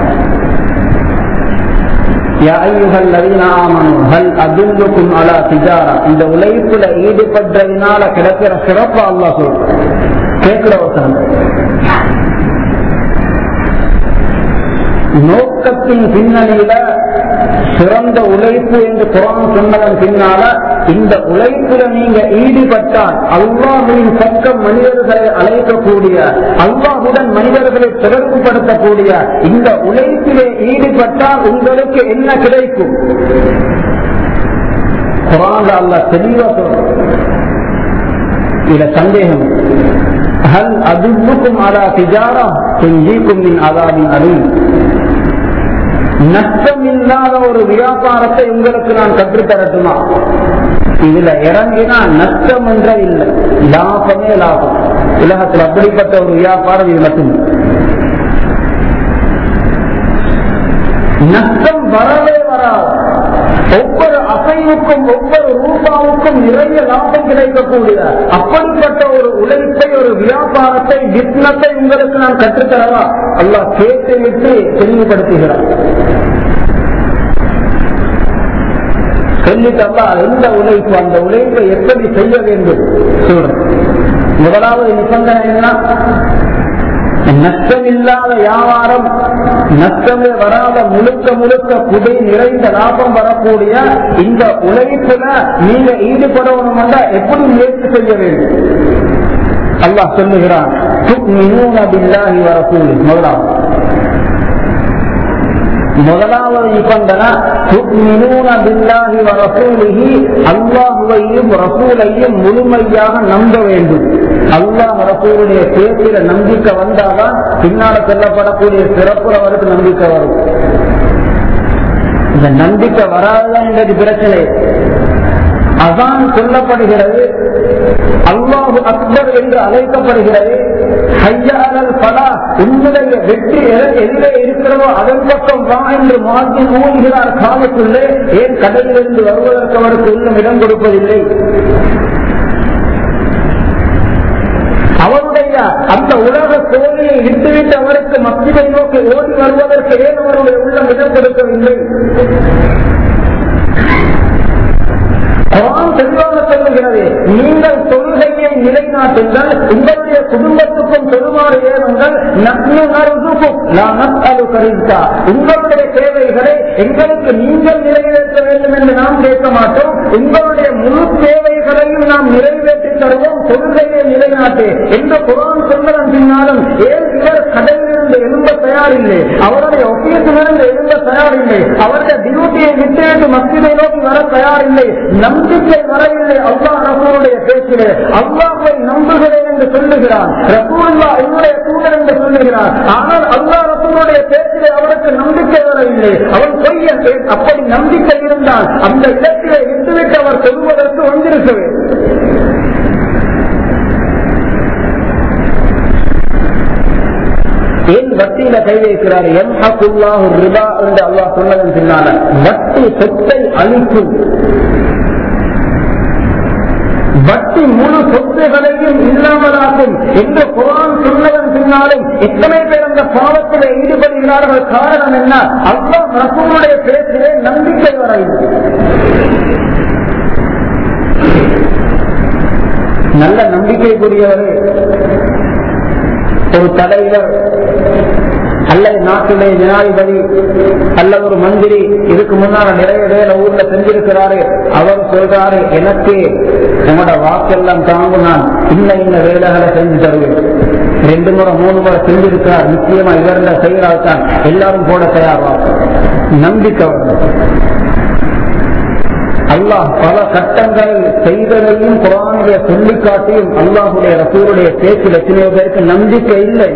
يا أيها الذين آمنوا هل أدلكم على تجارة இந்த உழைப்புல ஈடுபட்டதினால கிடைக்கிற சிறப்பு அல்லாஹ் சொல் கேட்கிற வசனம் நோக்கத்தின் பின்னணியில சிறந்த உழைப்பு என்று குரான் சொன்னதன் பின்னால இந்த உழைப்புல நீங்க ஈடுபட்டால் அல்லாஹுவின் பக்கம் மனிதர்களை அழைக்கக்கூடிய அல்லாஹுடன் மனிதர்களை தொடர்புபடுத்தக்கூடிய இந்த உழைப்பிலே ஈடுபட்டால் உங்களுக்கு என்ன கிடைக்கும் குரான் அல்ல தெளிவா சொல்ற இதுல சந்தேகம் هل أدلكم على تجارة تنجيكم من عذاب أليم நஷ்டம் இல்லாத ஒரு வியாபாரத்தை உங்களுக்கு நான் கற்றுத்தரட்டுமா இதுல இறங்கினா நஷ்டம் என்ற இல்லை லாபமே லாபம் உலகத்தில் அப்படிப்பட்ட ஒரு வியாபாரம் இது மட்டும் நஷ்டம் வரவே வராது ஒவ்வொரு அசைவுக்கும் ஒவ்வொரு ரூபாவுக்கும் நிறைய லாபம் கிடைக்கக்கூடிய அப்படிப்பட்ட ஒரு உழைப்பை ஒரு வியாபாரத்தை பிசினஸை உங்களுக்கு நான் கற்றுத்தரவா அல்லாஹ் கேட்டு விட்டு தெளிவுபடுத்துகிறார் சொல்லிட்டல்லா எந்த உழைப்பு அந்த உழைப்பை எப்படி செய்ய வேண்டும் சொல்றேன் முதலாவது நிபந்தனை என்ன நஷ்டமில்லாத வியாபாரம் நஷ்டமே வராத முழுக்க முழுக்க புதை நிறைந்த லாபம் வரக்கூடிய இந்த உழைப்புல நீங்க ஈடுபடணும் எப்படி முயற்சி செய்ய வேண்டும் அல்லாஹ் சொல்லுகிறான் முதலாவது முதலாவது நிபந்தனை பில்லாஹி வரசூலிஹி அல்லாஹுவையும் ரசூலையும் முழுமையாக நம்ப வேண்டும் அல்லாஹ் ரசூலுடைய பேச்சில நம்பிக்கை வந்தாதான் பின்னால சொல்லப்படக்கூடிய சிறப்பு அவருக்கு நம்பிக்கை வரும் இந்த நம்பிக்கை வராதுதான் என்பது பிரச்சனை அதான் சொல்லப்படுகிறது அல்லாஹு அக்பர் என்று அழைக்கப்படுகிறது ஹையாளல் பலா உன்னுடைய வெற்றி எதிரே இருக்கிறதோ அதன் பக்கம் வா என்று மாற்றி மூழ்கிறார் காலத்துள்ளே ஏன் கடலிலிருந்து வருவதற்கு அவருக்கு இன்னும் இடம் கொடுப்பதில்லை அவருடைய அந்த உலக கோழியை விட்டுவிட்டு அவருக்கு மத்தியை நோக்கி ஓடி வருவதற்கு ஏன் அவருடைய உள்ளம் இடம் கொடுக்கவில்லை குரான் தெளிவாக சொல்லுகிறது நீங்கள் தொழுகையை நிலைநாட்டுங்கள் உங்களுடைய குடும்பத்துக்கும் பெருமாறு ஏறுங்கள் உங்களுடைய தேவைகளை எங்களுக்கு நீங்கள் நிறைவேற்ற வேண்டும் என்று நாம் கேட்க மாட்டோம் உங்களுடைய முழு தேவைகளையும் நாம் நிறைவேற்றி தருவோம் தொழுகையை நிலைநாட்டு என்று குரான் சொன்னதன் பின்னாலும் ஏன் இவர் கடலிலிருந்து எழும்ப தயாரில்லை அவருடைய ஒப்பியத்திலிருந்து எழும்ப தயாரில்லை அவருடைய டியூட்டியை விட்டுவிட்டு மத்தியை நோக்கி வர தயாரில்லை நம்பிக்கை வரவில்லை அல்லா ரசூருடைய பேச்சிலே அல்லாஹை நம்புகிறேன் என்று சொல்லுகிறான் ரசூல்லா என்னுடைய தூதர் என்று சொல்லுகிறான் ஆனால் அல்லா ரசூருடைய பேச்சிலே அவருக்கு நம்பிக்கை வரவில்லை அவன் பொய்ய அப்படி நம்பிக்கை இருந்தால் அந்த இடத்திலே விட்டுவிட்டு அவர் சொல்வதற்கு வந்திருக்க வேண்டும் ஏன் வட்டியில கை வைக்கிறார் எம் ஹக்குல்லாஹு ரிபா என்று அல்லாஹ் சொன்னதன் பின்னால வட்டி சொத்தை அழிக்கும் வட்டி முழு சொத்துகளையும் இல்லாமலாக்கும் என்று குரான் சொன்னதன் பின்னாலும் எத்தனை பேர் அந்த பாவத்தில் ஈடுபடுகிறார்கள் காரணம் என்ன அல்லாஹ் ரசூலுடைய பேச்சிலே நம்பிக்கை வரையும் நல்ல நம்பிக்கைக்குரியவரே ஒரு தலைவர் அல்லது நாட்டிலே ஜனாதிபதி அல்லது ஒரு மந்திரி இதுக்கு முன்னால நிறைய வேலை ஊர்ல செஞ்சிருக்கிறாரு அவர் சொல்றாரு எனக்கு உங்களோட வாக்கெல்லாம் தாங்க நான் இன்ன இன்ன வேலைகளை செஞ்சு தருவேன் ரெண்டு முறை மூணு முறை செஞ்சிருக்கிறார் நிச்சயமா இவர்ல செய்கிறார் தான் எல்லாரும் போட தயாரா நம்பிக்கை அல்லாஹ் பல கட்டங்கள் செய்ததையும் குரானுடைய சொல்லிக்காட்டியும் அல்லாஹுடைய ரசூருடைய பேச்சில் எத்தனையோ பேருக்கு நம்பிக்கை இல்லை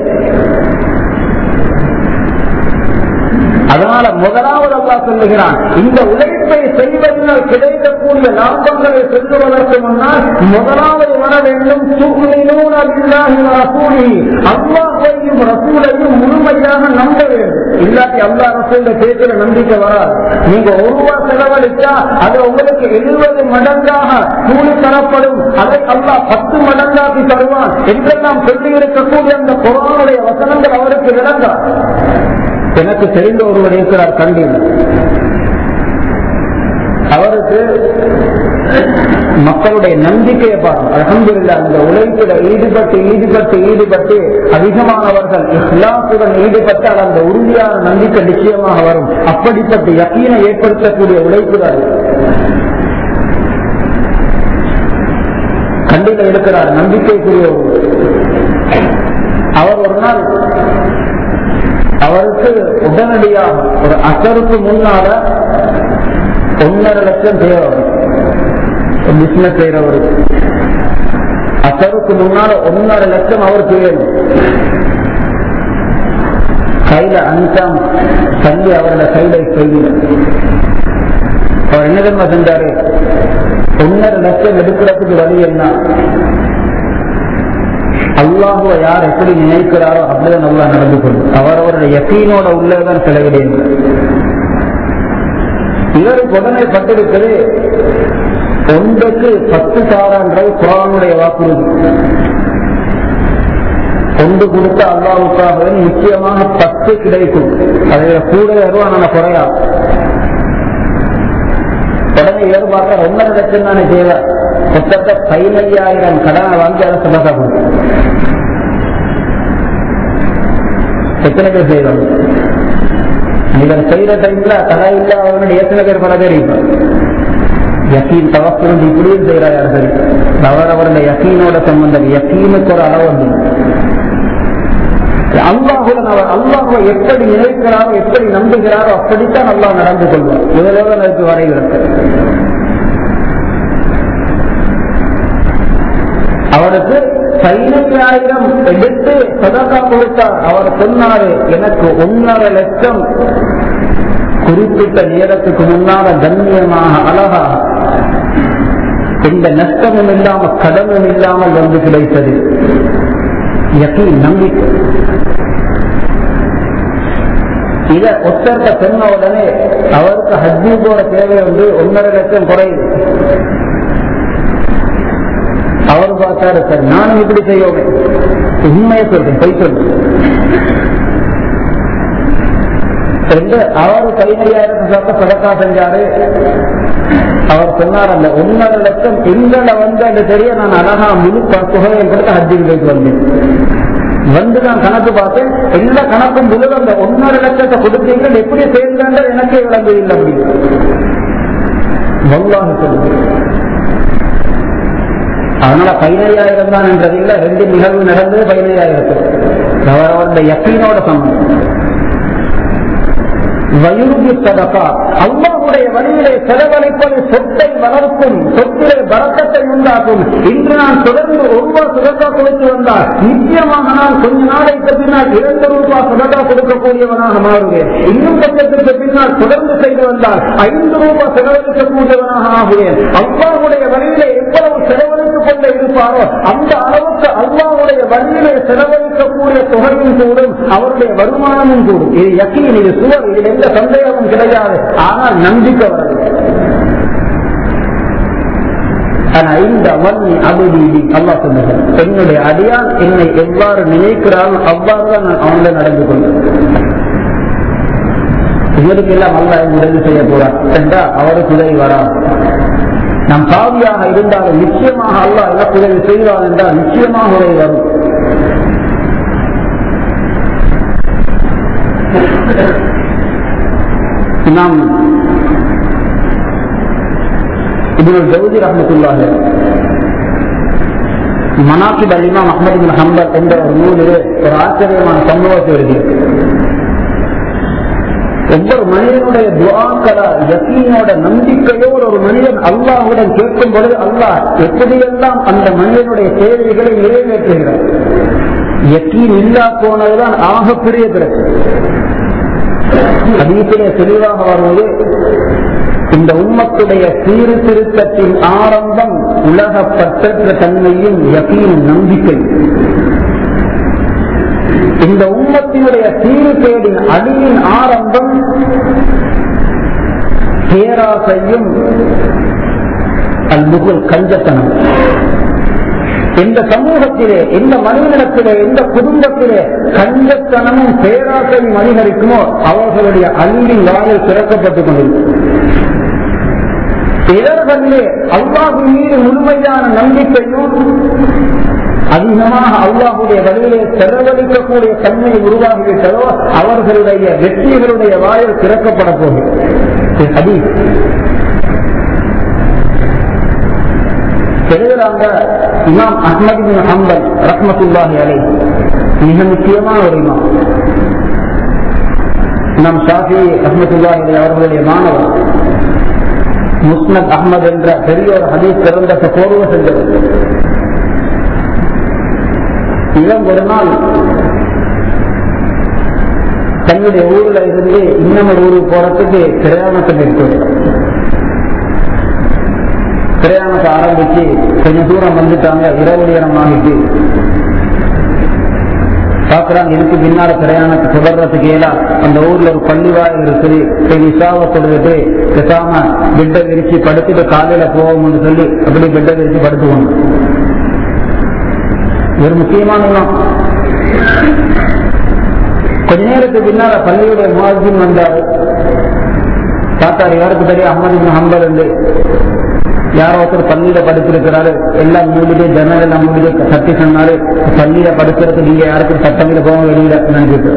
அதனால முதலாவது அல்லா சொல்லுகிறான் இந்த உழைப்பை செய்வதனால் கிடைக்கக்கூடிய லாபங்களை சொல்லுவதற்கு முன்னால் முதலாவது வர வேண்டும் அல்லாஹையும் ரசூலையும் முழுமையாக நம்ப வேண்டும் இல்லாட்டி அல்லா ரசூல பேச்சில நம்பிக்கை வராது நீங்க ஒரு ரூபா செலவழித்தா அது உங்களுக்கு எழுபது மடங்காக கூலி தரப்படும் அதை அல்லா பத்து மடங்காக்கி தருவான் என்றெல்லாம் சொல்லி இருக்கக்கூடிய அந்த குரானுடைய வசனங்கள் அவருக்கு விளங்கா எனக்கு தெரிந்த ஒருவர் இருக்கிறார் கண்டியில் அவருக்கு மக்களுடைய நம்பிக்கையை பாருங்க அலமதுல்ல அந்த உழைப்பில் ஈடுபட்டு ஈடுபட்டு ஈடுபட்டு அதிகமானவர்கள் இஸ்லாத்துடன் ஈடுபட்டால் அந்த உறுதியான நம்பிக்கை நிச்சயமாக வரும் அப்படிப்பட்ட யக்கீனை ஏற்படுத்தக்கூடிய உழைப்பு தான் கண்டில இருக்கிறார் நம்பிக்கைக்குரிய அவர் ஒரு நாள் அவருக்கு உடனடியாக ஒரு அசருக்கு முன்னால ஒன்னரை லட்சம் தேவை பிசினஸ் செய்யறவருக்கு அசருக்கு முன்னால ஒன்னரை லட்சம் அவருக்கு வேணும் கையில அஞ்சாம் தள்ளி அவரோட கையில செய்யல அவர் என்ன தெரியுமா செஞ்சாரு ஒன்னரை லட்சம் எடுக்கிறதுக்கு வழி என்ன அல்லாஹுவ யார் எப்படி நினைக்கிறாரோ அப்படிதான் நல்லா நடந்து கொள்ளும் அவர் அவருடைய யக்கீனோட உள்ளதான் செலவிடுங்க இவருக்கு உடனே பட்டிருக்கிறது ஒன்றுக்கு பத்து சாரான்கள் குரானுடைய வாக்குறுதி ஒன்று கொடுத்த அல்லாவுக்காக நிச்சயமாக பத்து கிடைக்கும் அதை கூட வருவான் நான் குறையா உடனே இவர் பார்த்தா ஒன்னரை லட்சம் தானே தேவை மொத்தத்தை பதினையாயிரம் கடனை வாங்கி அதை சமசா கொடுக்கும் எத்தனை பேர் செய்யணும் இவர் செய்யற டைம்ல கடை இல்ல அவனுடைய எத்தனை பேர் பல பேர் இருப்பார் யக்கீன் தவக்குறது இப்படியும் செய்யறா யார் சரி அவர் அவருடைய யக்கீனோட சம்பந்தம் யக்கீனுக்கு ஒரு அளவு வந்து அல்லாஹுடன் அவர் அல்லாஹுவை எப்படி நினைக்கிறாரோ எப்படி நம்புகிறாரோ அப்படித்தான் அல்லாஹ் நடந்து கொள்வார் முதலாவது எனக்கு வரைகிறது அவருக்கு பதினைஞ்சாயிரம் எடுத்து சதக்கா கொடுத்தார் அவர் சொன்னாரு எனக்கு ஒன்னரை லட்சம் குறிப்பிட்ட நேரத்துக்கு முன்னால கண்ணியமாக அழகா எந்த நஷ்டமும் இல்லாமல் கடனும் இல்லாமல் வந்து கிடைத்தது யக்கீன் நம்பிக்கை இத ஒத்தர்த்த சொன்ன உடனே அவருக்கு ஹஜ்ஜூபோட தேவை வந்து ஒன்னரை லட்சம் குறையுது அவர் பார்த்தாரு சார் நானும் இப்படி செய்யோமே உண்மையை சொல்றேன் பொய் சொல்றேன் ரெண்டு அவர் பதினையாயிரம் சாப்பிட்ட சதக்கா செஞ்சாரு அவர் சொன்னார் அந்த ஒன்னரை லட்சம் எங்களை வந்து அது தெரிய நான் அழகா முழு தொகையை கொடுத்து ஹஜ்ஜில் போயிட்டு வந்தேன் வந்து நான் கணக்கு பார்த்தேன் எல்லா கணக்கும் முழு அந்த ஒன்னரை லட்சத்தை கொடுத்தீங்க எப்படி சேர்ந்தாங்க எனக்கே விளங்கு இல்லை அப்படின்னு வல்லாஹ் சொல்லுங்க அதனால பதினையாயிரம் தான் என்றது இல்லை ரெண்டு நிகழ்வு நடந்தது பதினையாயிரத்து அவரோட யக்கீனோட சம்பந்தம் வயுருகி சதகா அல்லாஹுடைய வழியிலே செலவழிப்பது சொத்தை வளர்க்கும் சொத்திலே பறக்கத்தை உண்டாக்கும் இன்று நான் தொடர்ந்து ஒரு ரூபா சுதக்கா கொடுத்து வந்தால் நிச்சயமாக நான் கொஞ்ச நாளைக்கு பின்னால் இரண்டு ரூபாய் சுதக்கா கொடுக்கக்கூடியவனாக மாறுவேன் இன்னும் கொஞ்சத்திற்கு பின்னால் தொடர்ந்து செய்து வந்தால் ஐந்து ரூபாய் செலவழிக்கக்கூடியவனாக ஆகுவேன் அல்லாஹுடைய வழியிலே எவ்வளவு செலவழித்துக் கொண்டே இருப்பாரோ அந்த அளவுக்கு அல்லாஹுடைய வழியிலே செலவழிக்கக்கூடிய தொகையும் கூடும் அவருடைய வருமானமும் கூடும் இது யக்கீன் இது சுவர் இதில் எந்த சந்தேகமும் கிடையாது ஆனால் நம்பிக்கை வரவில்லை ஆனா இந்த வன்னி அபுதீதி அல்லா சொன்னது என்னுடைய அடியான் என்னை எவ்வாறு நினைக்கிறான் அவ்வாறு தான் நான் அவனிடம் நடந்து கொண்டேன் இவருக்கு எல்லாம் அல்ல உதவி செய்ய போறார் என்றால் அவருக்கு உதவி வராது நாம் பாவியாக இருந்தாலும் நிச்சயமாக அல்லாஹ் எனக்கு உதவி செய்வார் என்றால் நிச்சயமாக உதவி வரும் நாம் இப்னு ஜவுதி ரஹமத்துல்லாஹி மனாக்கிப் அல் இமாம் அஹ்மது பின் ஹம்பல் என்ற ஒரு நூலிலே ஒரு ஆச்சரியமான சம்பவத்தை எழுதியது ஒவ்வொரு மனிதனுடைய துவாக்கள யக்கீனோட நம்பிக்கையோடு ஒரு மனிதன் அல்லாஹுடன் கேட்கும் பொழுது அல்லாஹ் எப்படியெல்லாம் அந்த மனிதனுடைய தேவைகளை நிறைவேற்றுகிறார் யக்கீன் இல்லா போனதுதான் ஆகப்பெரிய பிரச்சனை அதீசிலே தெளிவாக வருவது இந்த உம்மத்துடைய சீர்திருத்தத்தின் ஆரம்பம் உலக பற்றற்ற தன்மையும் யகீன் நம்பிக்கை இந்த உம்மத்தினுடைய சீர்கேடின் அடியின் ஆரம்பம் பேராசையும் அல்முகுல் கஞ்சத்தனம் எந்த சமூகத்திலே எந்த மனிதனிடத்திலே எந்த குடும்பத்திலே கஞ்சத்தனமும் பேராசையும் அதிகரிக்குமோ அவர்களுடைய அன்பின் வாயில் திறக்கப்பட்டுக் கொண்டிருக்கும் இவர்களிலே அல்லாஹு மீது முழுமையான நம்பிக்கையும் அதிகமாக அல்லாஹுடைய வழியிலே செலவழிக்கக்கூடிய தன்மை உருவாகிவிட்டதோ அவர்களுடைய வெற்றிகளுடைய வாயில் திறக்கப்பட போகிறது ஹதீஸ் எழுதுறாங்க இமாம் அஹ்மது பின் ஹம்பல் ரஹ்மத்துல்லாஹி அலை மிக முக்கியமான ஒரு இமாம் இமாம் ஷாஃபி ரஹ்மத்துல்லாஹி அலை அவர்களுடைய மாணவர் முஸ்னத் அஹ்மது என்ற பெரிய ஒரு ஹதீஸ் பிறந்த கோர்வ சென்றவர் இளம் ஒரு நாள் தன்னுடைய ஊர்ல இருந்து இன்னும் ஒரு ஊருக்கு போறதுக்கு பிரயாணத்தை மேற்கொள்கிறார் பிரயாணத்தை ஆரம்பிச்சு கொஞ்சம் தூரம் வந்துட்டாங்க இரவு நேரம் ஆகிட்டு பாக்குறாங்க இதுக்கு பின்னால பிரயாணத்தை தொடர்றதுக்கு ஏலா அந்த ஊர்ல ஒரு பள்ளிவாயில் இருக்குது போய் விசாவை தொழுதுட்டு பேசாம பெட்டை விரிச்சு படுத்துட்டு காலையில போவோம்னு சொல்லி அப்படி பெட்டை விரிச்சு படுத்துவோம் ஒரு முக்கியமான இடம். கொஞ்ச நேரத்துக்கு பின்னால பள்ளியுடைய முவாஜின் வந்தாரு பார்த்தாரு யாருக்கு தெரியும் அஹமது ஹம்பல் என்று யாரோ ஒருத்தர் பள்ளியில படுத்திருக்கிறாரு எல்லாம் மூடிட்டு ஜன்னல் எல்லாம் மூடிட்டு சட்டி சொன்னாரு பள்ளியில படுக்கிறது நீங்க யாருக்கும் சட்டமில்ல போக வெளியில நினைச்சிட்டு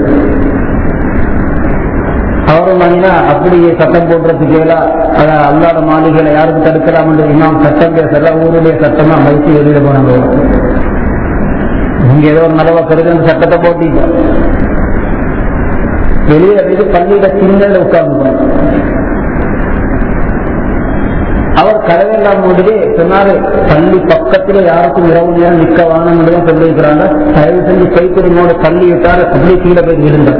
அவரும் வாங்கினா அப்படியே சட்டம் போடுறதுக்கு எல்லாம் அதான் அல்லாத மாளிகையில யாருக்கும் தடுக்கலாம் என்று இமாம் சட்டம் பேசல ஊருடைய சட்டமா மதிச்சு வெளியில போனாங்க இங்க ஏதோ ஒரு நலவா கருது சட்டத்தை போட்டீங்க வெளியில போயிட்டு பள்ளியில சின்னல உட்கார்ந்து அவர் கதவெல்லாம் மூடிட்டு சொன்னாரு பள்ளி பக்கத்துல யாருக்கும் இரவு நேரம் நிக்க வாங்கன்னு சொல்லியிருக்கிறாங்க தயவு செஞ்சு கைக்குடினோட பள்ளி விட்டாரு அப்படி கீழே போய் இருந்தார்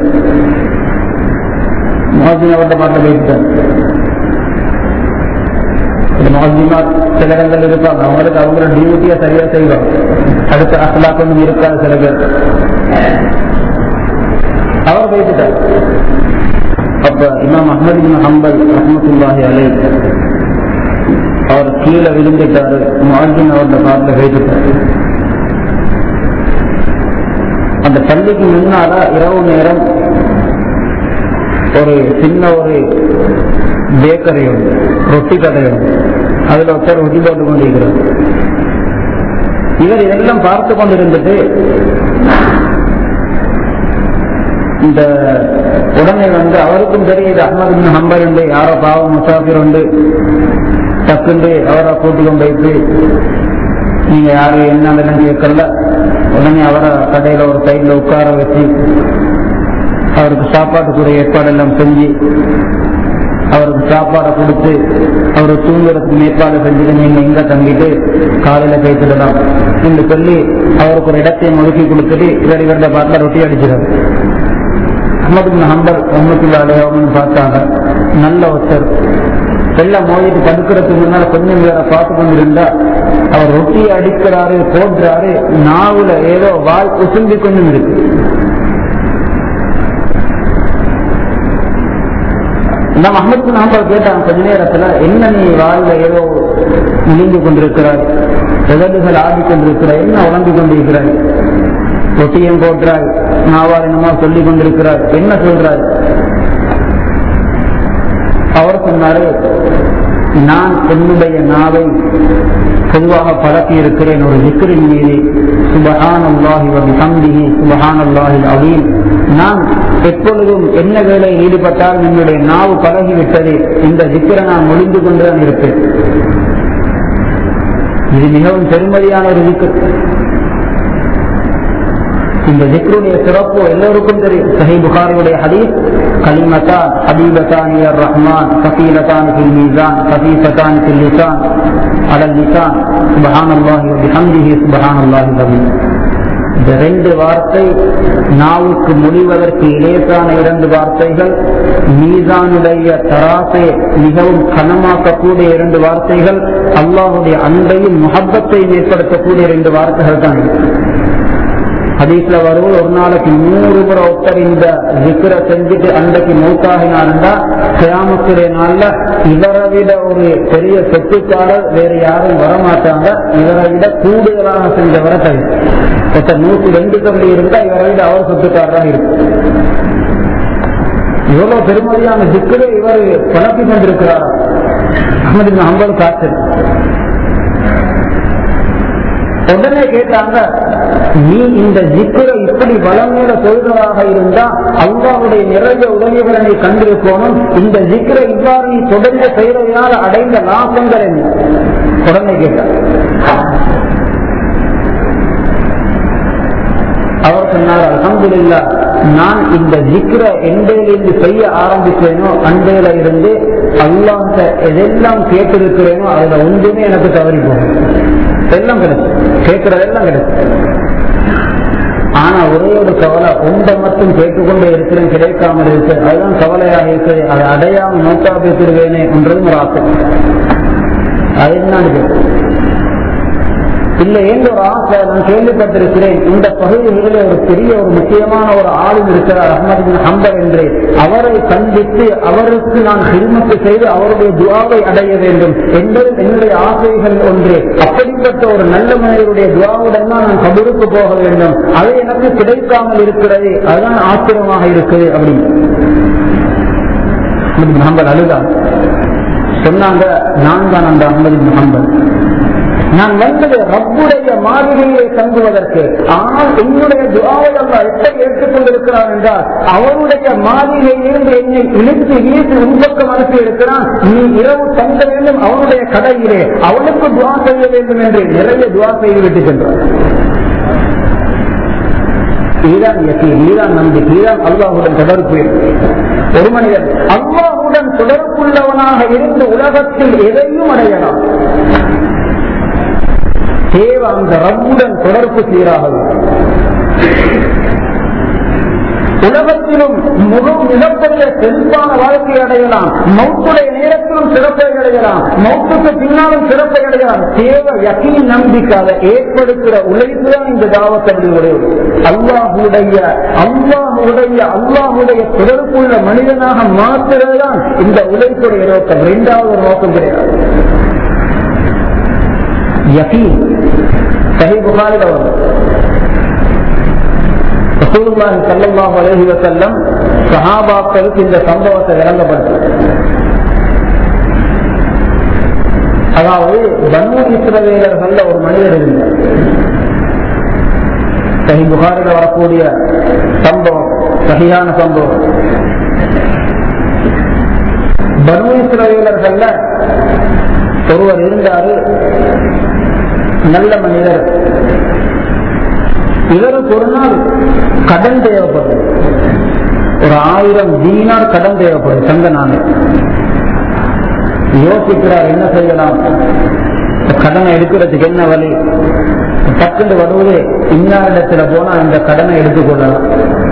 மோசின வந்த மாட்ட போயிட்டார் மோசிமா சில இடங்கள் இருப்பாங்க அவங்களுக்கு அவங்களோட டியூட்டியா சரியா செய்வாங்க அடுத்த அசலாக்கம் இருக்காது சில பேர் அவர் போயிட்டார் அப்ப இமாம் அஹமது பின் ஹம்பல் ரஹமத்துல்லாஹி அலை அவர் கீழே விழுந்துட்டாரு மார்ஜின் அவரோட காட்டில் வைத்துட்டாரு அந்த பள்ளிக்கு முன்னால இரவு நேரம் ஒரு சின்ன ஒரு பேக்கரி உண்டு ரொட்டி கடை உண்டு அதுல ஒருத்தர் ரொட்டி போட்டு கொண்டிருக்கிறார் இவர் இதெல்லாம் பார்த்து கொண்டிருந்துட்டு இந்த உடனே வந்து அவருக்கும் தெரியுது அஹமது பின் ஹம்பர் உண்டு யாரோ பாவம் முசாஃபிர் உண்டு டக்குண்டு அவரை கூட்டி கொண்டு போயிட்டு நீங்க யாரு என்னன்னு கேட்கல உடனே அவரை கடையில ஒரு சைட்ல உட்கார வச்சு அவருக்கு சாப்பாட்டுக்குரிய ஏற்பாடெல்லாம் செஞ்சு அவருக்கு சாப்பாடை கொடுத்து அவர் தூங்குறதுக்கு ஏற்பாடு செஞ்சுட்டு நீங்க இங்க தங்கிட்டு காலையில பேசிடலாம் என்று சொல்லி அவருக்கு ஒரு இடத்தையும் ஒதுக்கி கொடுத்துட்டு இவர் இவருடைய பாட்டில் ரொட்டி அடிச்சிடாரு அஹமது பின் ஹம்பர் ஒன்னுக்குள்ள அடையாமன்னு பார்த்தாங்க நல்ல ஒருத்தர் எல்லாம் மோதிட்டு படுக்கிறதுக்கு முன்னால கொஞ்சம் வேற பார்த்து கொண்டிருந்தா அவர் ரொட்டியை அடிக்கிறாரு போடுறாரு நாவுல ஏதோ வாய் உசும்பி கொஞ்சம் இருக்கு நம்ம அஹமது பின் ஹம்பர் கேட்டாங்க கொஞ்ச நேரத்துல என்ன நீ வாழ்ல ஏதோ முழிந்து கொண்டிருக்கிறாய் உதடுகள் ஆடி கொண்டிருக்கிறாய் என்ன உழந்து கொண்டிருக்கிறாய் ரொட்டியும் போட்டுறாய் நாவால் என்னமோ சொல்லிக் கொண்டிருக்கிறார் என்ன சொல்றார் அவர் சொன்னாரு நான் என்னுடைய நாவை பொதுவாக பழக்கி இருக்கிறேன் ஒரு விக்கிரின் மீது சுபஹான் அல்லாஹி வபிஹம்திஹி சுபஹான் அல்லாஹி அலீம் நான் எப்பொழுதும் என்ன வேலையில் ஈடுபட்டால் என்னுடைய நாவு பழகிவிட்டது இந்த திக்கரை நான் முடிந்து கொண்டுதான் இருப்பேன் இது மிகவும் பெருமதியான ஒரு திக்கர் இந்த ஜிக்ருடைய சிறப்பு எல்லோருக்கும் தெரியும் சஹி புகாரியுடைய ஹதீஸ் கலிமத்தான் ஹபீபத்தான் இயர் ரஹ்மான் கபீலத்தான் ஃபில் மீசான் கபீசத்தான் ஃபில் லிசான் அலல் லிசான் சுபஹான் அல்லாஹி பிஹம்திஹி சுபஹான் அல்லாஹி அலீம் இந்த ரெண்டு வார்த்தை நாவுக்கு முடிவதற்கு இலேசான இரண்டு வார்த்தைகள் மீசானுடைய தராசை மிகவும் கனமாக்கக்கூடிய இரண்டு வார்த்தைகள் அல்லாஹுடைய அன்பையும் முகப்பத்தையும் ஏற்படுத்தக்கூடிய இரண்டு வார்த்தைகள் தான் ஹதீஸ்ல வருவது ஒரு நாளைக்கு நூறு முறை ஒருத்தர் இந்த விக்கிர செஞ்சுட்டு அன்றைக்கு மௌத்தாகினாருந்தா கிராமத்துடைய நாள்ல இவரை விட ஒரு பெரிய சொத்துக்காரர் வேற யாரும் வரமாட்டாங்க இவரை விட கூடுதலாக செஞ்சவரை தவிர ஒருத்தர் நூத்தி ரெண்டு கம்பி இருந்தா இவரை விட அவர் சொத்துக்காரராக இருக்கும் இவ்வளவு பெருமதியான திக்கரை இவர் பழக்கி கொண்டிருக்கிறார் அஹமது ஹம்பல் காய்ச்சல் உடனே கேட்டாங்க நீ இந்த ஜிக்கரை இப்படி வளமேல சொல்றதாக இருந்தா அல்லாவுடைய நிறைய உதவிகளை நீ கண்டிருக்கணும் இந்த ஜிக்கரை இவ்வாறு நீ தொடர்ந்து செய்வதனால் அடைந்த லாபங்கள் என்ன உடனே கேட்டார் அவர் சொன்னார் அலமதுல்லா நான் இந்த ஜிக்ர எண்டையிலிருந்து செய்ய ஆரம்பிச்சேனோ அண்டையில இருந்து அல்லாஹ் எதெல்லாம் கேட்டிருக்கிறேனோ அதுல ஒன்றுமே எனக்கு தவறி போகும் எல்லாம் கிடைச்சு கேட்கறதெல்லாம் கிடைச்சு ஆனா ஒரே ஒரு கவலை ஒன்றை மட்டும் கேட்டுக்கொண்டே இருக்கிறேன் கிடைக்காமல் இருக்கு அதுதான் கவலையாக இருக்கு அதை அடையாம நோக்கா பேசிடுவேனே என்றதும் ஒரு ஆசை அது என்னன்னு இல்ல ஏன் ஒரு ஆசை நான் கேள்விப்பட்டிருக்கிறேன் இந்த பகுதிகளில் ஒரு பெரிய ஒரு முக்கியமான ஒரு ஆளும் இருக்கிறார் அஹமது பின் ஹம்பர் என்று அவரை சந்தித்து அவருக்கு நான் ஹில்மத்து செய்து அவருடைய துவாவை அடைய வேண்டும் என்பது என்னுடைய ஆசைகள் ஒன்று அப்படிப்பட்ட ஒரு நல்ல மனிதருடைய துவாவுடன் தான் நான் கபருக்கு போக வேண்டும் அது எனக்கு கிடைக்காமல் இருக்கிறது அதுதான் ஆச்சரியமாக இருக்குது அப்படின்னு முகமது அழுதான் சொன்னாங்க நான் தான் அந்த அஹமது முகமது நான் வந்தது ரப்புடைய மாளிகையை தங்குவதற்கு ஆனால் என்னுடைய துவாவை அல்லா எப்படி ஏற்றுக்கொண்டிருக்கிறான் என்றால் அவருடைய மாளிகையிலிருந்து என்னை இழுத்து வீசி உன்பக்கம் அனுப்பி இருக்கிறான் நீ இரவு தங்க வேண்டும் அவனுடைய கடையிலே அவனுக்கு துவா செய்ய வேண்டும் என்று நிறைய துவா செய்துவிட்டு சென்றார் ஈரான் ஈரான் நம்பிக்கை ஈரான் அல்லாஹுடன் தொடர்பு ஒரு மனிதன் அல்லாஹுடன் தொடர்புள்ளவனாக இருந்து உலகத்தில் எதையும் அடையலாம் தேவை அந்த ரப்புடன் தொடர்பு சீராக உலகத்திலும் முகம் மிகப்பெரிய செல்வான வாழ்க்கை அடையலாம் மௌத்துடைய நேரத்திலும் சிறப்பை அடையலாம் மௌத்துக்கு பின்னாலும் சிறப்பை அடையலாம் தேவை யக்கீன் நம்பிக்காக ஏற்படுத்துகிற உழைப்பு தான் இந்த தாவத்தவர்களுடைய அல்லாஹுடைய அல்லாஹுடைய அல்லாஹுடைய தொடர்புள்ள மனிதனாக மாற்றுறதுதான் இந்த உழைப்புடைய நோக்கம் இரண்டாவது நோக்கம் கிடையாது யகீன் சஹி புகாரில் வரும் ரசூலுல்லாஹி ஸல்லல்லாஹு அலைஹி வஸல்லம் சஹாபாக்களுக்கு இந்த சம்பவத்தை விளங்கப்படுத்து அதாவது பனு இஸ்ரவேலர்கள்ல ஒரு மனிதர் இருந்தார் சஹி புகாரில் வரக்கூடிய சம்பவம் சகியான சம்பவம் பனு இஸ்ரவேலர்கள்ல ஒருவர் இருந்தாரு நல்ல மனிதர் இவருக்கு ஒரு நாள் கடன் தேவைப்படும் ஒரு ஆயிரம் தீனார் கடன் தேவைப்படும் சங்க நாணயம் யோசிக்கிறார் என்ன செய்யலாம் கடனை எடுக்கிறதுக்கு என்ன வழி டக்குண்டு வருவது இன்னாரிடத்துல போனா இந்த கடனை எடுத்துக்கொள்ளலாம்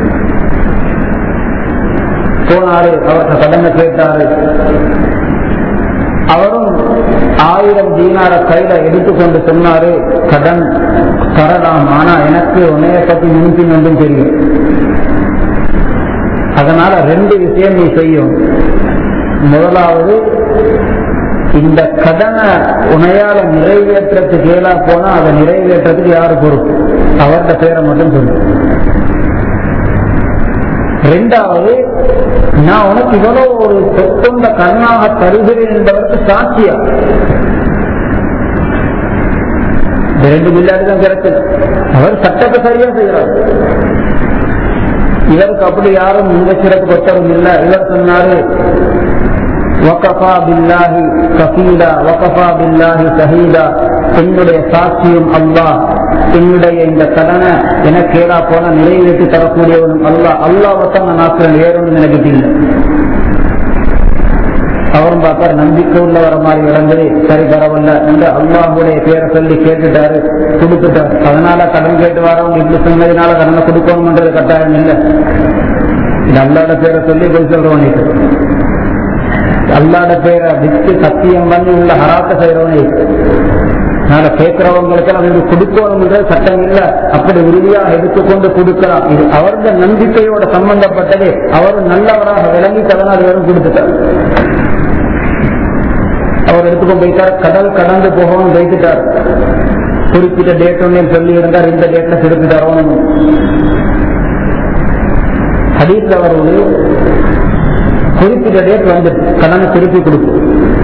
போனாரு அவர்கிட்ட கடனை கேட்டாரு அவரும் ஆயிரம் தீனார கையில எடுத்துக்கொண்டு சொன்னாரு கடன் தரலாம் ஆனா எனக்கு உன்னைய பத்தி முன்பின் ஒன்றும் தெரியும் அதனால ரெண்டு விஷயம் நீ செய்யும் முதலாவது இந்த கடனை உனையால நிறைவேற்றத்துக்கு ஏலா போனா அதை நிறைவேற்றத்துக்கு யாரு பொறுப்பு அவர்கிட்ட பேரை மட்டும் சொல்லு ரெண்டாவது நான் உனக்கு இவ்வளவு ஒரு சொத்துண்ட கண்ணாக தருகிறேன் என்பதற்கு சாட்சியா இந்த ரெண்டு பிள்ளாடி தான் கிடைச்சது அவர் சட்டத்தை சரியா செய்கிறார் இவருக்கு அப்படி யாரும் இந்த சிறப்பு கொத்தரும் இல்லை இவர் சொன்னாரு வகஃபா பில்லாஹி கஃபீலா வகஃபா பில்லாஹி ஷஹீதா என்னுடைய சாட்சியும் அல்லாஹ் என்னுடைய இந்த கடனை எனக்கு ஏதா போல நிறைவேற்றி தரக்கூடியவனும் அல்லாஹ் அல்லாஹத்தான் நான் ஆக்குறேன் வேறொன்று நினைக்கிட்டு இல்லை அவரும் பார்த்தார் நம்பிக்கை உள்ளவர மாதிரி விளங்குது சரி பரவாயில்ல என்று அல்லாஹுடைய பேரை சொல்லி கேட்டுட்டாரு கொடுத்துட்டார் அதனால கடன் கேட்டு வரவங்க இப்படி சொன்னதுனால கடனை கொடுக்கணும்ன்றது கட்டாயம் இல்லை இது அல்லாட பேரை சொல்லி போய் சொல்றவனே அல்லாட பேரை விட்டு சத்தியம் பண்ணி உள்ள ஹராத்த செய்யறவனே அதனால கேட்கிறவங்களுக்கு அது கொடுக்கணும்ன்ற சட்டம் இல்ல அப்படி உறுதியா எடுத்துக்கொண்டு கொடுக்கலாம் இது அவருடைய நம்பிக்கையோட சம்பந்தப்பட்டது அவர் நல்லவராக விளங்கி அதனால் வெறும் கொடுத்துட்டார் அவர் எடுத்துக்கொண்டு போயிட்டார் கடல் கடந்து போகணும் வைத்துட்டார் குறிப்பிட்ட டேட் ஒன்னு சொல்லி இருந்தார் இந்த டேட்ல திருப்பி தரணும் ஹதீஸ்ல வருவது குறிப்பிட்ட டேட் வந்து கடனை திருப்பி கொடுக்கும்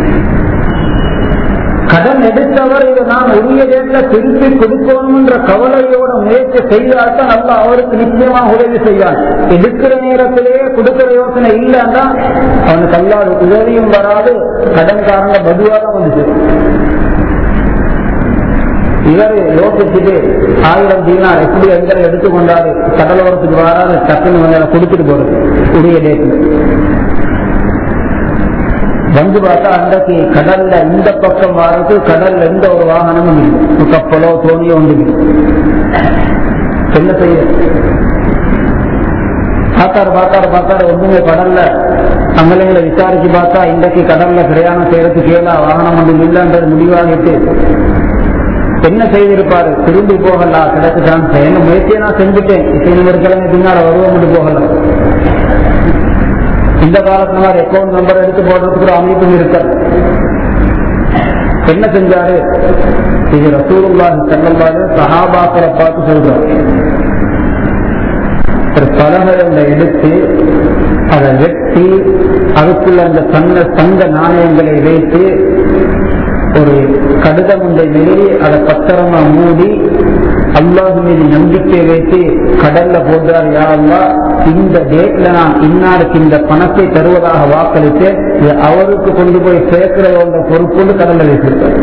கடன் எடுத்தவர் இதை நான் உரிய டேட்ல திருப்பி கொடுக்கணும்ன்ற கவலையோட முயற்சி செய்தால்தான் அல்ல அவருக்கு நிச்சயமாக உதவி செய்வான் எடுக்கிற நேரத்திலேயே கொடுக்கிற யோசனை இல்லைன்னா அவனுக்கு அல்லாத உதவியும் வராது கடன் காரண பதுவாக வந்து சேரும். இவர் யோசிச்சுட்டு ஆயிரம் தீனார் எப்படி எங்களை எடுத்துக்கொண்டாரு கடலோரத்துக்கு வராது டக்குன்னு வந்து கொடுத்துட்டு போறது உரிய டேட்ல வந்து பார்த்தா அன்றைக்கு கடல்ல இந்த பக்கம் வர்றது கடல்ல எந்த ஒரு வாகனமும் இல்லை கப்பலோ தோணியோ ஒன்று என்ன செய்ய பார்த்தாரு பார்த்தாரு பார்த்தாரு ஒண்ணுமே கடல்ல அங்கலைகளை விசாரிச்சு பார்த்தா இன்றைக்கு கடல்ல பிரயாணம் செய்யறதுக்கு ஏதா வாகனம் ஒன்றும் இல்லைன்றது முடிவாகிட்டு என்ன செய்திருப்பாரு திரும்பி போகலாம் கிடைச்சுதான் என்ன முயற்சியை நான் செஞ்சுட்டேன் இப்ப இன்னொரு கிழமை பின்னால வருவோம் போகலாம் இந்த காலத்துல மாதிரி அக்கௌண்ட் நம்பர் எடுத்து போடுறதுக்கு ஒரு அமைப்பும் இருக்காது என்ன செஞ்சாரு இது ரசூலுல்லாஹி ஸல்லல்லாஹு சஹாபாக்களை பார்த்து சொல்றாரு ஒரு பலகையை எடுத்து அதை வெட்டி அதுக்குள்ள அந்த தங்க தங்க நாணயங்களை வைத்து ஒரு கடிதம் ஒன்றை எழுதி அதை பத்திரமா மூடி அல்லாஹ் மீது நம்பிக்கை வைத்து கடல்ல போடுறார் யா அல்லாஹ் இந்த டேட்ல நான் இன்னாருக்கு இந்த பணத்தை தருவதாக வாக்களித்து இது அவருக்கு கொண்டு போய் சேர்க்கிறதோட பொறுப்புண்டு கடல்ல வைத்திருக்கார்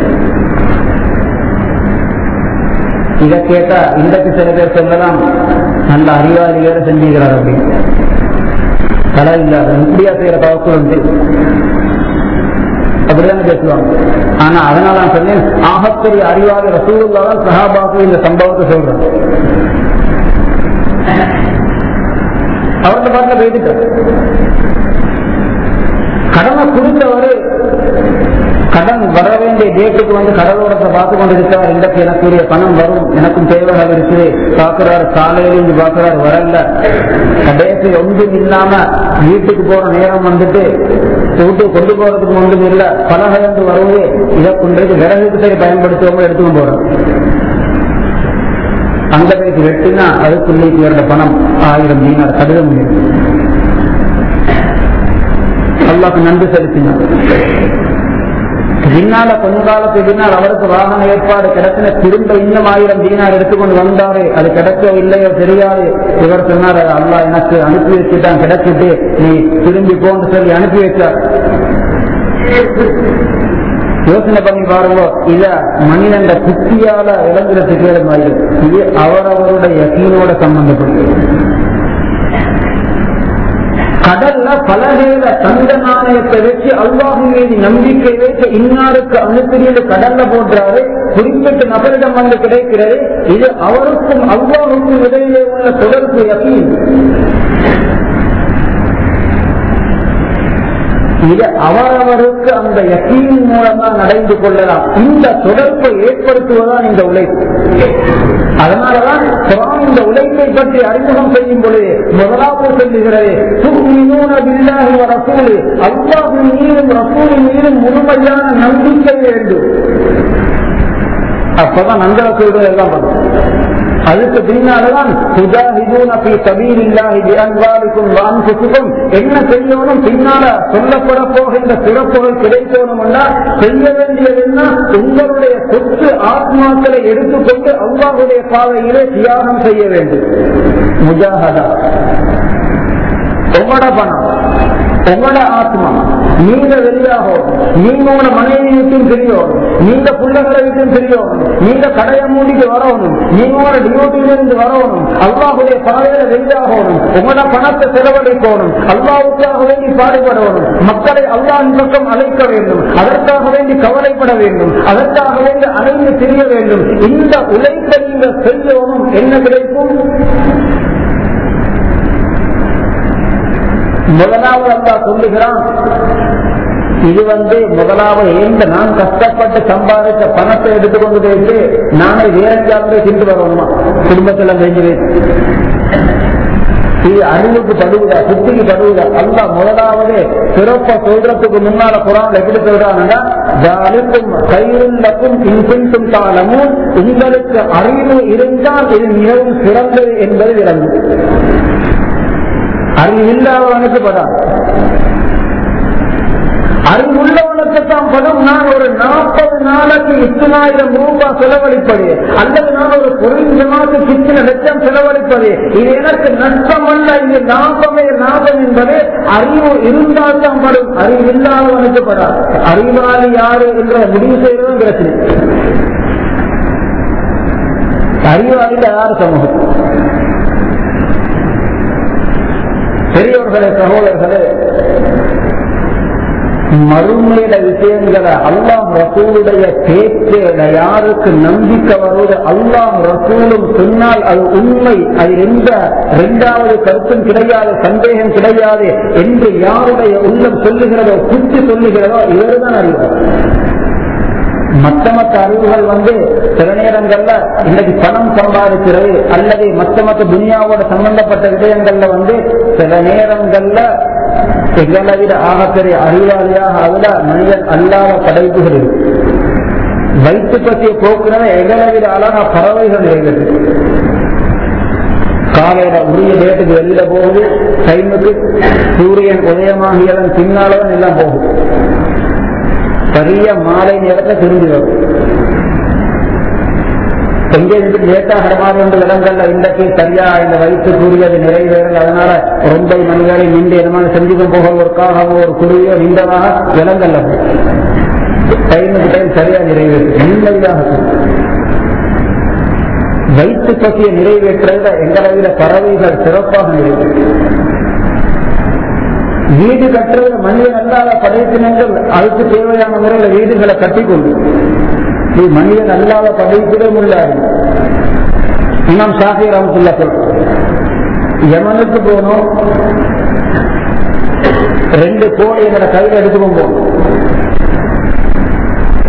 இதை கேட்டா இன்றைக்கு சில பேர் சொல்லலாம் நல்ல அறிவாளி வேற செஞ்சுக்கிறார் அப்படின்னு தலை இல்லாத இப்படியா செய்யற தவக்குள் உண்டு அப்படிதான் பேசுவாங்க ஆனா அதனால நான் சொன்னேன் ஆகப்பெரிய அறிவாளி ரசூலுல்லாதான் சஹாபாக்கு இந்த சம்பவத்தை சொல்றேன் அவர்கிட்ட பாட்டில் போயிட்டு கடனை கொடுத்தவரு கடன் மகன் வர வேண்டிய டேட்டுக்கு வந்து கடலோரத்தை பார்த்து கொண்டிருக்கிறார் இன்றைக்கு எனக்குரிய பணம் வரும் எனக்கும் தேவைகள் இருக்குது பார்க்கிறார் காலையில இருந்து பார்க்கிறார் வரல கடைசி ஒன்றும் இல்லாம வீட்டுக்கு போற நேரம் வந்துட்டு வீட்டுக்கு கொண்டு போறதுக்கு ஒன்றும் இல்லை பலகலந்து வருவது இதை கொண்டு விறகுக்கு சரி பயன்படுத்துவோம் எடுத்துட்டு போறோம் அங்க போய் வெட்டினா அதுக்குள்ளே வர்ற பணம் ஆயிரம் தீனார் கடிதம் அல்லாக்கு நன்றி செலுத்தினார் பின்னால கொஞ்ச காலத்துக்கு பின்னால் அவருக்கு வாகன ஏற்பாடு கிடைச்சின திரும்ப இன்னும் ஆயிரம் தீனார் எடுத்துக்கொண்டு வந்தாரு அது கிடைச்சோ இல்லையோ தெரியாது இவர் சொன்னார் அல்லா எனக்கு அனுப்பி வச்சுட்டான் கிடைச்சிட்டு நீ திரும்பி போன்னு சொல்லி அனுப்பி வச்சார் யோசனை பண்ணி பாருங்க இத மனிதன் புத்தியால விளங்குறதுக்கு மாதிரி இது அவரவருடைய யக்கீனோட சம்பந்தப்பட்டது கடல்ல பலகையில தங்க நாணயத்தை வச்சு அல்லாஹு மீது நம்பிக்கை வைத்து இன்னாருக்கு அனுப்பியது கடல்ல போன்றாரு குறிப்பிட்ட நபரிடம் வந்து கிடைக்கிறது இது அவருக்கும் அல்லாஹுக்கும் இடையிலே உள்ள தொடர்பு யக்கீன் இது அவரவருக்கு அந்த யக்கீன் மூலமா நடந்து கொள்ளலாம் இந்த தொடர்பை ஏற்படுத்துவதுதான் இந்த உழைப்பு அதனாலதான் குரான் இந்த உழைப்பை பற்றி அறிமுகம் செய்யும் பொழுது முதலாவது சொல்லுகிறது ரசூலு அல்லாஹின் மீதும் ரசூலின் மீதும் முழுமையான நம்பிக்கை வேண்டும் அப்பதான் நந்தர சொல்றது எல்லாம் பண்ணும் அதுக்கு பின்னால்தான் என்ன செய்யணும் பின்னால சொல்லப்பட போகின்ற சிறப்புகள் கிடைக்கணும்னா செய்ய வேண்டியது என்ன உங்களுடைய சொத்து ஆத்மாக்களை எடுத்துக்கொண்டு அல்லாஹுடைய பாதையிலே தியாகம் செய்ய வேண்டும் முஜாகதா உங்களோட பணம் உங்களோட ஆத்மா நீங்க வெளியாகும் நீங்க உங்களோட மனைவி வீட்டும் தெரியும் நீங்க பிள்ளைகளை வீட்டும் தெரியும் நீங்க கடையை மூடிட்டு வரணும் நீங்க உங்களோட டியூட்டியில இருந்து வரணும் அல்லாஹுடைய பாதையில வெளியாகணும் உங்களோட பணத்தை செலவழிக்கணும் அல்லாவுக்காக வேண்டி பாடுபடணும் மக்களை அல்லாஹின் பக்கம் அழைக்க வேண்டும் அதற்காக வேண்டி கவலைப்பட வேண்டும் அதற்காக வேண்டி அலைந்து தெரிய வேண்டும் இந்த உழைப்பை நீங்க செய்யணும் என்ன கிடைக்கும் முதலாவது அல்லா சொல்லுகிறான் இது வந்து முதலாவது எந்த நான் கஷ்டப்பட்டு சம்பாதிச்ச பணத்தை எடுத்துக்கொண்டு போயிட்டு நானே வேலைக்காக திண்டு வரணுமா குடும்பத்தில் செஞ்சு இது அறிவுக்கு படுவதா சுத்திக்கு படுவதா அல்ல முதலாவது சிறப்ப சொல்றதுக்கு முன்னால குரான் எப்படி சொல்றாங்கன்னா ஜாலிக்கும் கயிறுள்ளக்கும் இன்பின்டும் காலமும் உங்களுக்கு அறிவு இருந்தால் இது மிகவும் சிறந்தது என்பது விளங்கும் அறிவில்லாதவனுக்கு படம் அறிவுள்ளவனுக்கு தான் படம் நான் ஒரு நாற்பது நாளைக்கு இத்தனாயிரம் ரூபாய் செலவழிப்பது அல்லது நான் ஒரு குறைந்த மாதத்துக்கு இத்தனை லட்சம் செலவழிப்பது இது எனக்கு நஷ்டம் அல்ல இது லாபமே லாபம் என்பது அறிவு இருந்தால் தான் படும் அறிவு இல்லாதவனுக்கு படம் அறிவாளி யாரு என்ற முடிவு செய்யறதும் பிரச்சனை அறிவாளியில் யாரு சமூகம் பெரியவர்களே சகோதரர்களே மறுமையில விஷயங்களை அல்லாஹ் ரசூலுடைய பேச்சேட யாருக்கு நம்பிக்கை வருவது அல்லாஹ் ரசூலும் சொன்னால் அது உண்மை அது எந்த இரண்டாவது கருத்தும் கிடையாது சந்தேகம் கிடையாது என்று யாருடைய உள்ளம் சொல்லுகிறதோ குத்தி சொல்லுகிறதோ இவர்தான் அறிவார் மற்ற மற்ற அறிவுகள் வந்து சில நேரங்கள்ல இன்னைக்கு பணம் சம்பாதிக்கிறது அல்லது மற்ற மற்ற துனியாவோட சம்பந்தப்பட்ட விஷயங்கள்ல வந்து சில நேரங்கள்ல எங்களை விட ஆகப்பெரிய அறிவாளியாக அதுல மனிதன் அல்லாத படைப்புகள் இருக்கு வயிற்று பற்றிய போக்குறத எங்களை விட அழகா பறவைகள் நிறைவேற்று காலையில உரிய டேட்டுக்கு வெளியில போகுது டைமுக்கு சூரியன் உதயமாகியதன் பின்னாலதான் எல்லாம் போகுது பெரிய மாலை நேரத்தை திரும்பி வரும் எங்கே இருந்து லேட்டாக மாதிரி இடங்கள்ல இன்றைக்கு சரியா இந்த வயிற்று கூறியது நிறைவேறல் அதனால ரொம்ப மணிகளை நின்று என்னமான செஞ்சுக்கும் போக ஒருக்காகவோ ஒரு குருவியோ நின்றதாக விலங்கல்ல டைமுக்கு டைம் சரியா நிறைவேறும் நிம்மதியாக வயிற்று பசியை நிறைவேற்றுறத எங்களவிட பறவைகள் சிறப்பாக நிறைவேற்றும் வீடு கட்டுறது மனிதன் அல்லாத படைப்பினங்கள் அதுக்கு தேவையான முறையில வீடுகளை கட்டிக்கொண்டு நீ மனிதன் அல்லாத படைப்பிலே உள்ளாரு இமாம் ஷாஃபி ரஹமத்துல்லா சொல்றோம் யமனுக்கு போனோம் ரெண்டு கோடி எங்களை கையில் எடுத்துக்கொண்டு போகணும்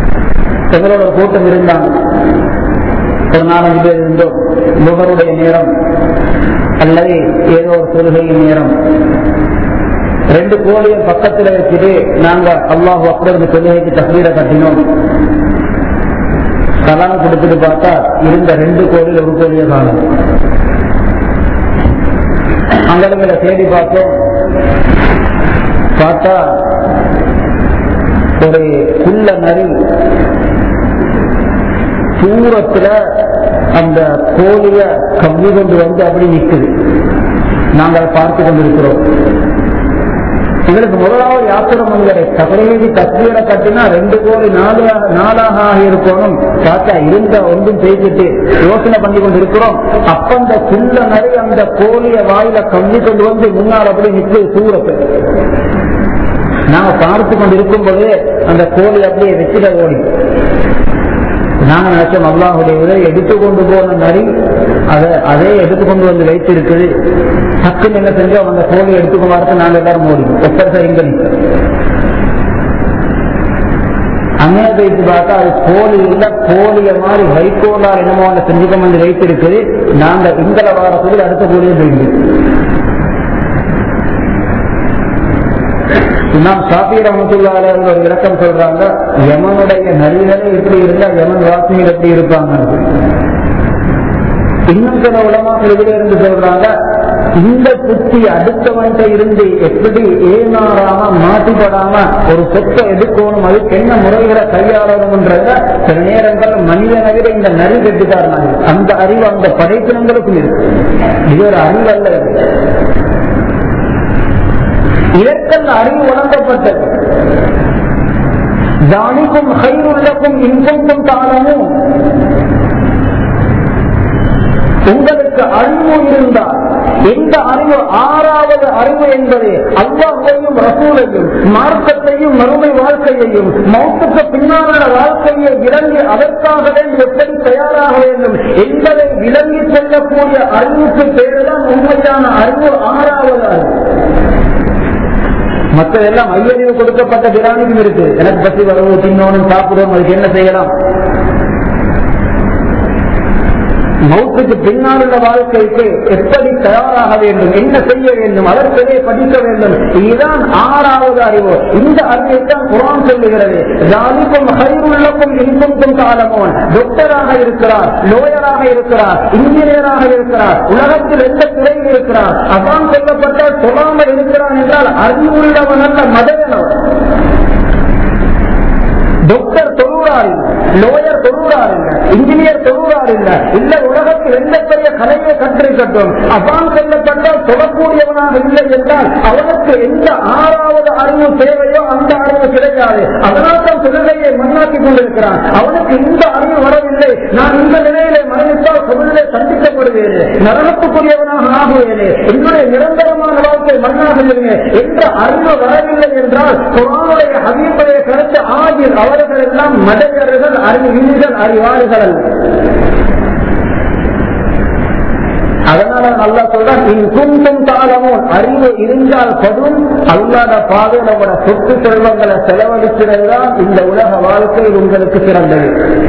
எங்களோட ஒரு கூட்டம் இருந்தாங்க ஒரு நாலஞ்சு பேர் இருந்தோம் முகருடைய நேரம் அல்லது ஏதோ ஒரு தொழுகையின் நேரம் ரெண்டு கோழியை பக்கத்துல வச்சுட்டு நாங்க அல்லாஹ் அக்பருக்கு தொழுகைக்கு தஸ்வீரை கட்டினோம் கலாம் கொடுத்துட்டு பார்த்தா இருந்த ரெண்டு கோழியில் ஒரு கோழியை காணும் அங்கடங்களை தேடி பார்த்தோம் பார்த்தா ஒரு குள்ள நரி தூரத்துல அந்த கோழிய கவ்வி கொண்டு வந்து அப்படி நிற்குது நாங்கள் பார்த்து கொண்டிருக்கிறோம் எங்களுக்கு முதலாவது யாத்திரம் மனிதரை தகவலி தஸ்வீரை கட்டினா ரெண்டு கோடி நாலு நாளாக இருக்கணும் பார்த்தா இருந்த ஒன்றும் செய்துட்டு யோசனை பண்ணி கொண்டு இருக்கிறோம் அப்ப அந்த குள்ள நரி அந்த கோழிய வாயில கம்மி கொண்டு வந்து முன்னால் அப்படி நிற்குது தூரத்து நாங்க பார்த்து கொண்டு இருக்கும் போதே அந்த கோழி அப்படியே வச்சுட ஓடி நாங்க நினைச்சோம் அல்லாஹுடைய உரை எடுத்துக்கொண்டு போன நரி அதை அதே எடுத்துக்கொண்டு வந்து வைத்திருக்குது டக்குன்னு என்ன செஞ்சோம் அந்த கோழி எடுத்துக்கொண்டு வரது நாங்க எல்லாரும் ஓடி ஒப்பந்த இங்க அங்கே வைத்து பார்த்தா அது கோழி இல்ல கோழிய மாதிரி வைக்கோலா என்னமோ அந்த செஞ்சுக்கம் வந்து வைத்திருக்குது நாங்க இங்கல வாரத்துக்கு அடுத்த கோழியை போயிடுது இமாம் ஷாஃபி ரஹமத்துல்லால ஒரு விளக்கம் சொல்றாங்க யமனுடைய நரிகளே இப்படி இருந்தா யமன் வாசிகள் எப்படி இருப்பாங்க இன்னும் சில உலமாக இதுல இருந்து சொல்றாங்க இந்த புத்தி அடுத்தவன்கிட்ட இருந்து எப்படி ஏமாறாம மாட்டிப்படாம ஒரு சொத்தை எடுக்கணும் அதுக்கு என்ன முறைகளை கையாளணும்ன்றத சில நேரங்கள் மனிதனை விட இந்த நரி கட்டிட்டார் அந்த அறிவு அந்த படைப்பினங்களுக்கும் இருக்கு இது ஒரு அறிவு அல்ல இது. இதற்கல்ல அறிவு வழங்கப்பட்டது தானிக்கும் கைருள்ளக்கும் இன்பும் தாளமும் உங்களுக்கு அறிவு இருந்தால் எந்த அறிவு ஆறாவது அறிவு என்பது அல்லாஹையும் ரசூலையும் மார்க்கத்தையும் மறுமை வாழ்க்கையையும் மௌத்துக்கு பின்னான வாழ்க்கையை விளங்கி அதற்காகவே எப்படி தயாராக வேண்டும் என்பதை விளங்கி செல்லக்கூடிய அறிவுக்கு பேருதான் உண்மையான அறிவு ஆறாவது அறிவு மற்றதெல்லாம் ஐயறிவு கொடுக்கப்பட்ட பிராணிக்கும் இருக்கு எனக்கு பசி வரவு தின்னோனும் சாப்பிடுவோம் அதுக்கு என்ன செய்யலாம் மௌத்துக்கு பின்னால் உள்ள வாழ்க்கைக்கு எப்படி தயாராக வேண்டும் என்ன செய்ய வேண்டும் அதற்கவே படிக்க வேண்டும் இதுதான் ஆறாவது அறிவு இந்த அறிவைத்தான் குரான் சொல்லுகிறது ஜாலிக்கும் ஹைருள்ளக்கும் இன்பும் காலமோன் டாக்டராக இருக்கிறார் லோயராக இருக்கிறார் இன்ஜினியராக இருக்கிறார் உலகத்தில் எந்த துறையில் இருக்கிறார் அதான் சொல்லப்பட்ட சொல்லாமல் இருக்கிறான் என்றால் அறிவுள்ளவன் அல்ல மதவனவன் டாக்டர் தொழுகிறார் இல்ல லோயர் தொழுகிறார் இல்ல இன்ஜினியர் தொழுகிறார் இல்ல இல்ல உலகத்தில் எந்த பெரிய கலையை கற்றிருக்கட்டும் அதான் சொல்லப்பட்டால் தொடக்கூடியவனாக இல்லை என்றால் அவனுக்கு எந்த ஆறாவது அறிவு தேவையோ அந்த அறிவு கிடைக்காது அதனால் தான் தொழிலையை மண்ணாக்கி கொண்டிருக்கிறான் அவனுக்கு இந்த அறிவு வரவில்லை நான் இந்த நிலையிலே மரணித்தால் தொழிலை சந்திக்கப்படுவேன் நரகத்துக்குரியவனாக ஆகுவேனே என்னுடைய நிரந்தரமான வாழ்க்கை மண்ணாகுவேன் என்ற அறிவு வரவில்லை என்றால் குரானுடைய ஹபீபுடைய கருத்து ஆகிய அவர்கள் எல்லாம் மடையர்கள் அறிவிகள் அறிவாளிகள் அல்ல அதனால நல்லா சொல்றான் இன்கும் தாளமும் அறிவு இருந்தால் படும் அல்லாத பாதையில் நம்மளோட சொத்து செல்வங்களை செலவழிக்கிறது தான் இந்த உலக வாழ்க்கையில் உங்களுக்கு சிறந்தது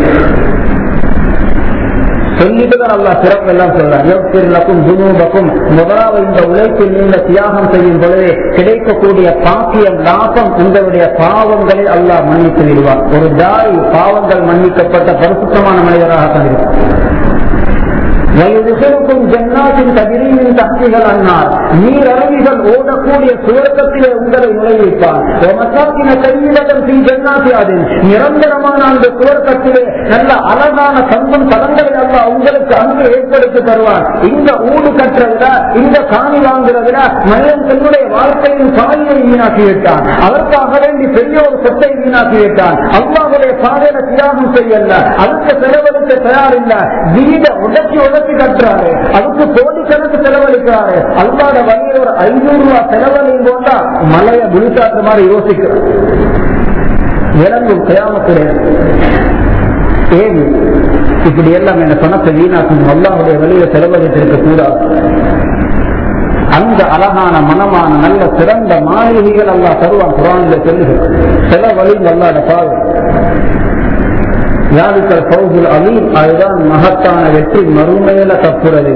சொல்லிட்டு தான் அல்லா சிறப்பு எல்லாம் சொல்றாக்கும் துனூபக்கும் முதலாவது இந்த உழைப்பில் நீங்க தியாகம் செய்யும் பொழுது கிடைக்கக்கூடிய பாக்கியம் லாபம் உங்களுடைய பாவங்களை அல்லாஹ் மன்னித்து விடுவார் ஒரு தாய் பாவங்கள் மன்னிக்கப்பட்ட பரிசுத்தமான மனிதராக தான் இருக்கும் வயதுகளுக்கும் ஜன்னாத்தின் தகிரியின் தக்திகள் அன்னார் நீர் அருவிகள் ஓடக்கூடிய சுவர்க்கத்திலே உங்களை நுழைவிப்பார் கையிலகம் ஸ்ரீ ஜன்னாத்தியாதில் நிரந்தரமான அந்த சுவர்க்கத்திலே நல்ல அழகான சந்தம் தலங்களை அல்ல உங்களுக்கு அங்கு ஏற்படுத்தி தருவார் இந்த ஊடு கட்டுறதுல இந்த காணி வாங்குறதுல மனிதன் தன்னுடைய வாழ்க்கையின் பாலியை வீணாக்கி விட்டான் அதற்காக வேண்டி பெரிய ஒரு சொத்தை வீணாக்கி விட்டான் அல்லாவுடைய பாதையில தியாகம் செய்யல அதுக்கு செலவழிக்க தயாரில்லை வீட உடச்சி உடச்சி கட்டுறாரு அதுக்கு கோடிக்கணக்கு செலவழிக்கிறாரு அல்லாத வழியில் ஒரு ஐநூறு ரூபாய் செலவழியும் போட்டா மலையை விழுக்காற்ற மாதிரி யோசிக்கிறார் விளங்கும் கயாமத்துடைய ஏன் இப்படி எல்லாம் என்ன பணத்தை வீணாக்கும் அல்லாவுடைய வழியில செலவழித்திருக்க கூடாது அந்த அழகான மனமான நல்ல சிறந்த மாளிகைகள் அல்லா தருவான் குரானில சொல்லுகிறார் செலவழி அல்லாத பாதை யாருக்கள் பௌகுல் அலீம் அதுதான் மகத்தான வெற்றி மறுமையில தப்புறது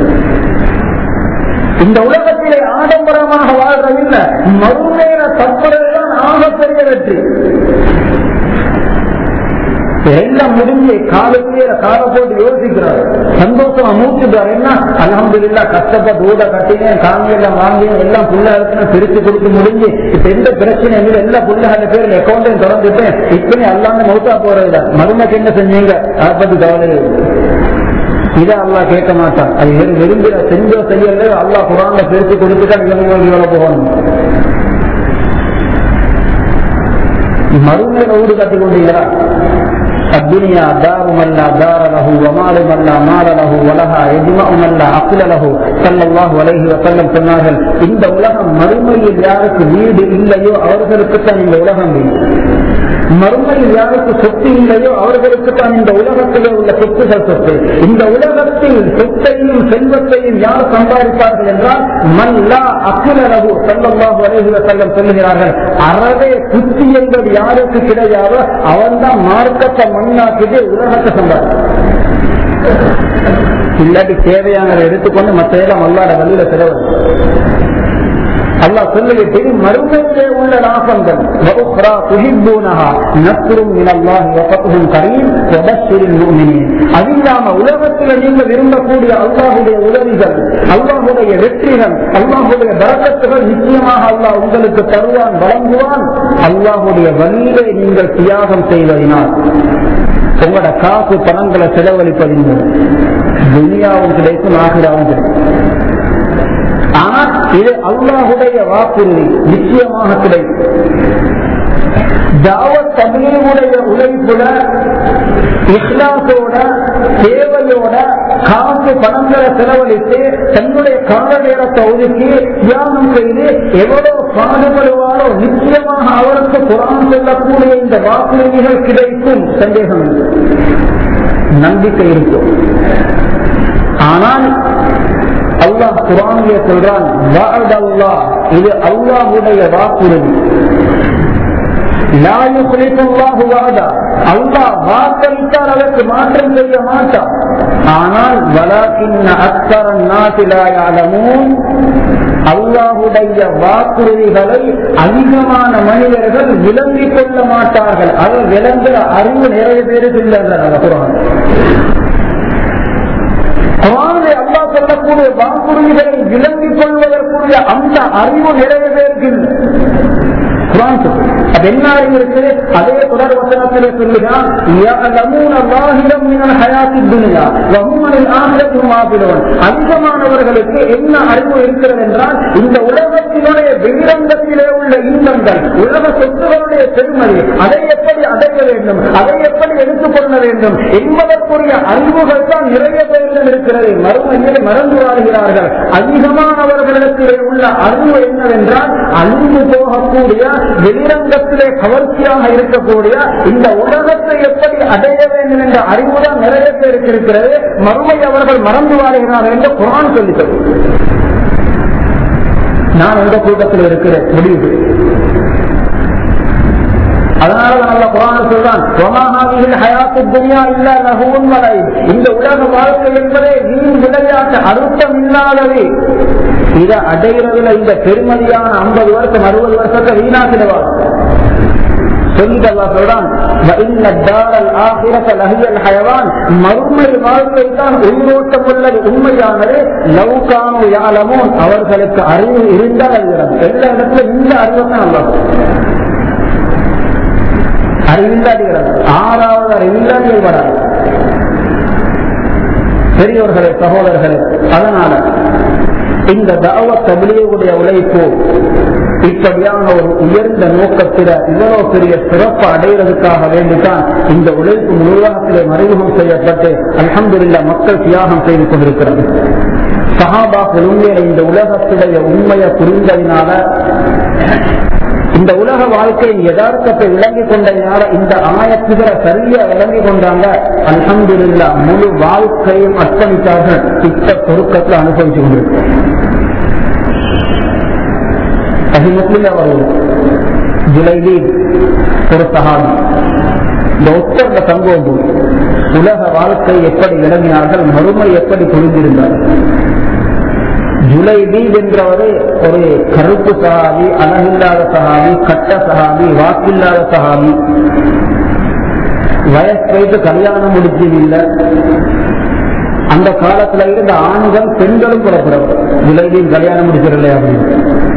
இந்த உலகத்திலே ஆடம்பரமாக வாழ்றதில்லை மறுமையில தப்புறதுதான் ஆகப்பெரிய வெற்றி எல்லாம் முடிஞ்சு காலுக்கே கால போட்டு யோசிக்கிறார் சந்தோஷமா மூச்சுட்டார் என்ன அலமது இல்லா கஷ்டப்பட்டு ஊட கட்டினேன் காங்கி எல்லாம் வாங்கினேன் எல்லாம் புள்ள இருக்குன்னு பிரிச்சு கொடுத்து முடிஞ்சு இப்ப எந்த பிரச்சனை இல்லை எல்லா புள்ளகள பேர்ல அக்கௌண்டையும் திறந்துட்டேன் இப்பனே எல்லாமே மௌத்தா போறதில்ல மருமைக்கு என்ன செஞ்சீங்க அதை பத்தி கவலை இதை அல்லா கேட்க மாட்டான் அது வெறும் விரும்பின செஞ்சோ செய்யல அல்லா குரான்ல பிரிச்சு கொடுத்துட்டா இவங்க இவ்வளவு போகணும் மறுமையில ஊடு கட்டி கொண்டீங்களா الدنيا دار من لا دار له ومال من لا مال له ولها يجمع من لا عقل له صلى الله عليه وسلم சொன்னார்கள் இந்த உலகம் மறுமையில் யாருக்கு வீடு இல்லையோ அவர்களுக்கு தான் இந்த உலகம் வீடு மறுமையில் யாருக்கு சொத்து இல்லையோ அவர்களுக்கு தான் இந்த உலகத்திலே உள்ள சொத்துகள் சொத்து இந்த உலகத்தில் சொத்தையும் செல்வத்தையும் யார் சம்பாதிப்பார்கள் என்றால் மல்லா அக்குலரகு செல்லமாக வரைகிற செல்லம் சொல்லுகிறார்கள் அறவே புத்தி என்பது யாருக்கு கிடையாதோ அவன் தான் மார்க்கத்தை மண்ணாக்கிட்டு உலகத்தை சம்பாதிப்பான் இல்லாட்டி தேவையானதை எடுத்துக்கொண்டு மற்ற எல்லாம் அல்லாட வழியில செலவு அல்லாஹ் சொல்லிவிட்டு மறுமையிலே உள்ள லாபங்கள் وأخرى تحبونها نصر من الله وفتح قريب وبشر المؤمنين அது இல்லாம உலகத்தில் நீங்க விரும்பக்கூடிய அல்லாஹுடைய உதவிகள் அல்லாஹுடைய வெற்றிகள் அல்லாஹுடைய பரக்கத்துகள் நிச்சயமாக அல்லாஹ் உங்களுக்கு தருவான் வழங்குவான் அல்லாஹுடைய வழியிலே நீங்கள் தியாகம் செய்வதனால் உங்களோட காசு பணங்களை செலவழிப்பதின் மூலம் துனியாவும் கிடைக்கும் ஆகிராவும் கிடைக்கும் ஆனால் இது அல்லாஹுடைய வாக்குறுதி நிச்சயமாக கிடைக்கும் தாவத் தமிழுடைய உழைப்புல இஸ்லாத்தோட தேவையோட காசு பணங்களை செலவழித்து தன்னுடைய கால நேரத்தை ஒதுக்கி தியாகம் செய்து எவ்வளவு பாடுபடுவாரோ நிச்சயமாக அவருக்கு குரான் சொல்லக்கூடிய இந்த வாக்குறுதிகள் கிடைக்கும் சந்தேகம் இல்லை. நம்பிக்கை இருக்கும் ஆனால் அல்லாஹ் குரானிலே சொல்றான் வாழல்லா இது அல்லாஹுடைய வாக்குறுதி அல்லாஹ் வாக்களித்தால் அதற்கு மாற்றம் செய்ய மாட்டான் ஆனால் வலாக்கின்ன அக்கரன் நாட்டிலாயாலமும் அல்லாஹுடைய வாக்குறுதிகளை அதிகமான மனிதர்கள் விளங்கிக் கொள்ள மாட்டார்கள் அவர் விளங்குற அறிவு நிறைய பேருக்கு இல்லை குரான் குரானிலே அல்லாஹ் சொல்லக்கூடிய வாக்குறுதிகளை விளங்கிக் கொள்வதற்குரிய அந்த அறிவு நிறைய பேருக்கு இல்லை குரான் சொல்லுது. அது என்ன அறிவு இருக்கு அதே தொடர் வசனத்திலே சொல்லுகிறான் يَعْلَمُونَ ظَاهِرًا مِنَ الْحَيَاةِ الدُّنْيَا وَهُمْ عَنِ الْآخِرَةِ هُمْ غَافِلُونَ அதிகமானவர்களுக்கு என்ன அறிவு இருக்கிறது என்றால் இந்த உலகத்தினுடைய வெளிரங்கத்திலே உள்ள இன்பங்கள் உலக சொத்துகளுடைய பெருமதி அதை எப்படி அடைய வேண்டும் அதை எப்படி எடுத்துக்கொள்ள வேண்டும் என்பதற்குரிய அறிவுகள் தான் நிறைய பேரிடம் இருக்கிறது மறுமையை மறந்து வாழ்கிறார்கள் அதிகமானவர்களிடத்திலே உள்ள அறிவு என்னவென்றால் அழிந்து போகக்கூடிய வெளிரங்கத்திலே கவர்ச்சியாக இருக்கக்கூடிய இந்த உலகத்தை எப்படி அடைய வேண்டும் என்ற அறிவுதான் நிறைய பேருக்கு இருக்கிறது மறுமை அவர்கள் மறந்து வாழ்கிறார்கள் என்று குரான் சொல்லித்தது நான் இந்த கூட்டத்தில் இருக்கிறேன் முடிவு அதனால நல்ல குரான் சொல்றான் "வமாஹாதிஹில் ஹயாத்துத் துன்யா இல்லா லஹுவும் வலை." இந்த உலக வாழ்க்கை என்பதே வீண் விளையாட்டு அர்த்தம் இல்லாதது இதை அடைகிறதுல இந்த பெருமதியான ஐம்பது வருஷம் அறுபது வருஷத்தை வீணாக்கிடுவார் சொல்லிதல்லா சொல்றான் "வஇன்ன தாரல் ஆகிரத லஹியல் ஹயவான்." மறுமை வாழ்க்கை தான் உயிரோட்டம் உள்ளது உண்மையானது லவுகானு யாலமோன் அவர்களுக்கு அறிவு இருந்தால் அறிகிறது எல்லா இடத்துல இந்த அறிவை தான் நல்லா அறிவில்லாதிகள் ஆறாவது அறிவில்லாதிகள் வராது பெரியவர்களே சகோதரர்களே அதனால இந்த தாவ தபிலியுடைய உழைப்பு இப்படியான ஒரு உயர்ந்த நோக்கத்தில இவ்வளவு பெரிய சிறப்பு அடைகிறதுக்காக வேண்டித்தான் இந்த உழைப்பு உலகத்திலே மறைமுகம் செய்யப்பட்டு அல்ஹம்துலில்லா மக்கள் தியாகம் செய்து கொண்டிருக்கிறது சஹாபாக்கள் உண்மையில இந்த உலகத்துடைய உண்மையை புரிந்ததினால இந்த உலக வாழ்க்கையின் யதார்த்தத்தை விளங்கிக் கொண்டதினால இந்த ஆயத்துகளை சரியா விளங்கிக் கொண்டாங்க அல்ஹம்துலில்லா முழு வாழ்க்கையும் அர்ப்பணித்தார்கள் இத்த பொருட்களை அனுபவிச்சு கொண்டிருக்கிறோம் அது முஸ்லிம் அவர் ஜுலைலீன் ஒரு சஹாபி இந்த ஒத்தர்ந்த சம்பவம் போது உலக வாழ்க்கை எப்படி விளங்கினார்கள் மறுமை எப்படி புரிந்திருந்தார்கள் ஜுலைபீத் என்றவர் ஒரு கருப்பு சகாபி அழகில்லாத சகாபி கட்ட சகாபி வாக்கில்லாத சகாபி வயசு போயிட்டு கல்யாணம் முடிச்சு இல்லை அந்த காலத்துல இருந்த ஆண்கள் பெண்களும் புறப்படும் ஜுலைபீன் கல்யாணம் முடிச்சிடல அப்படின்னு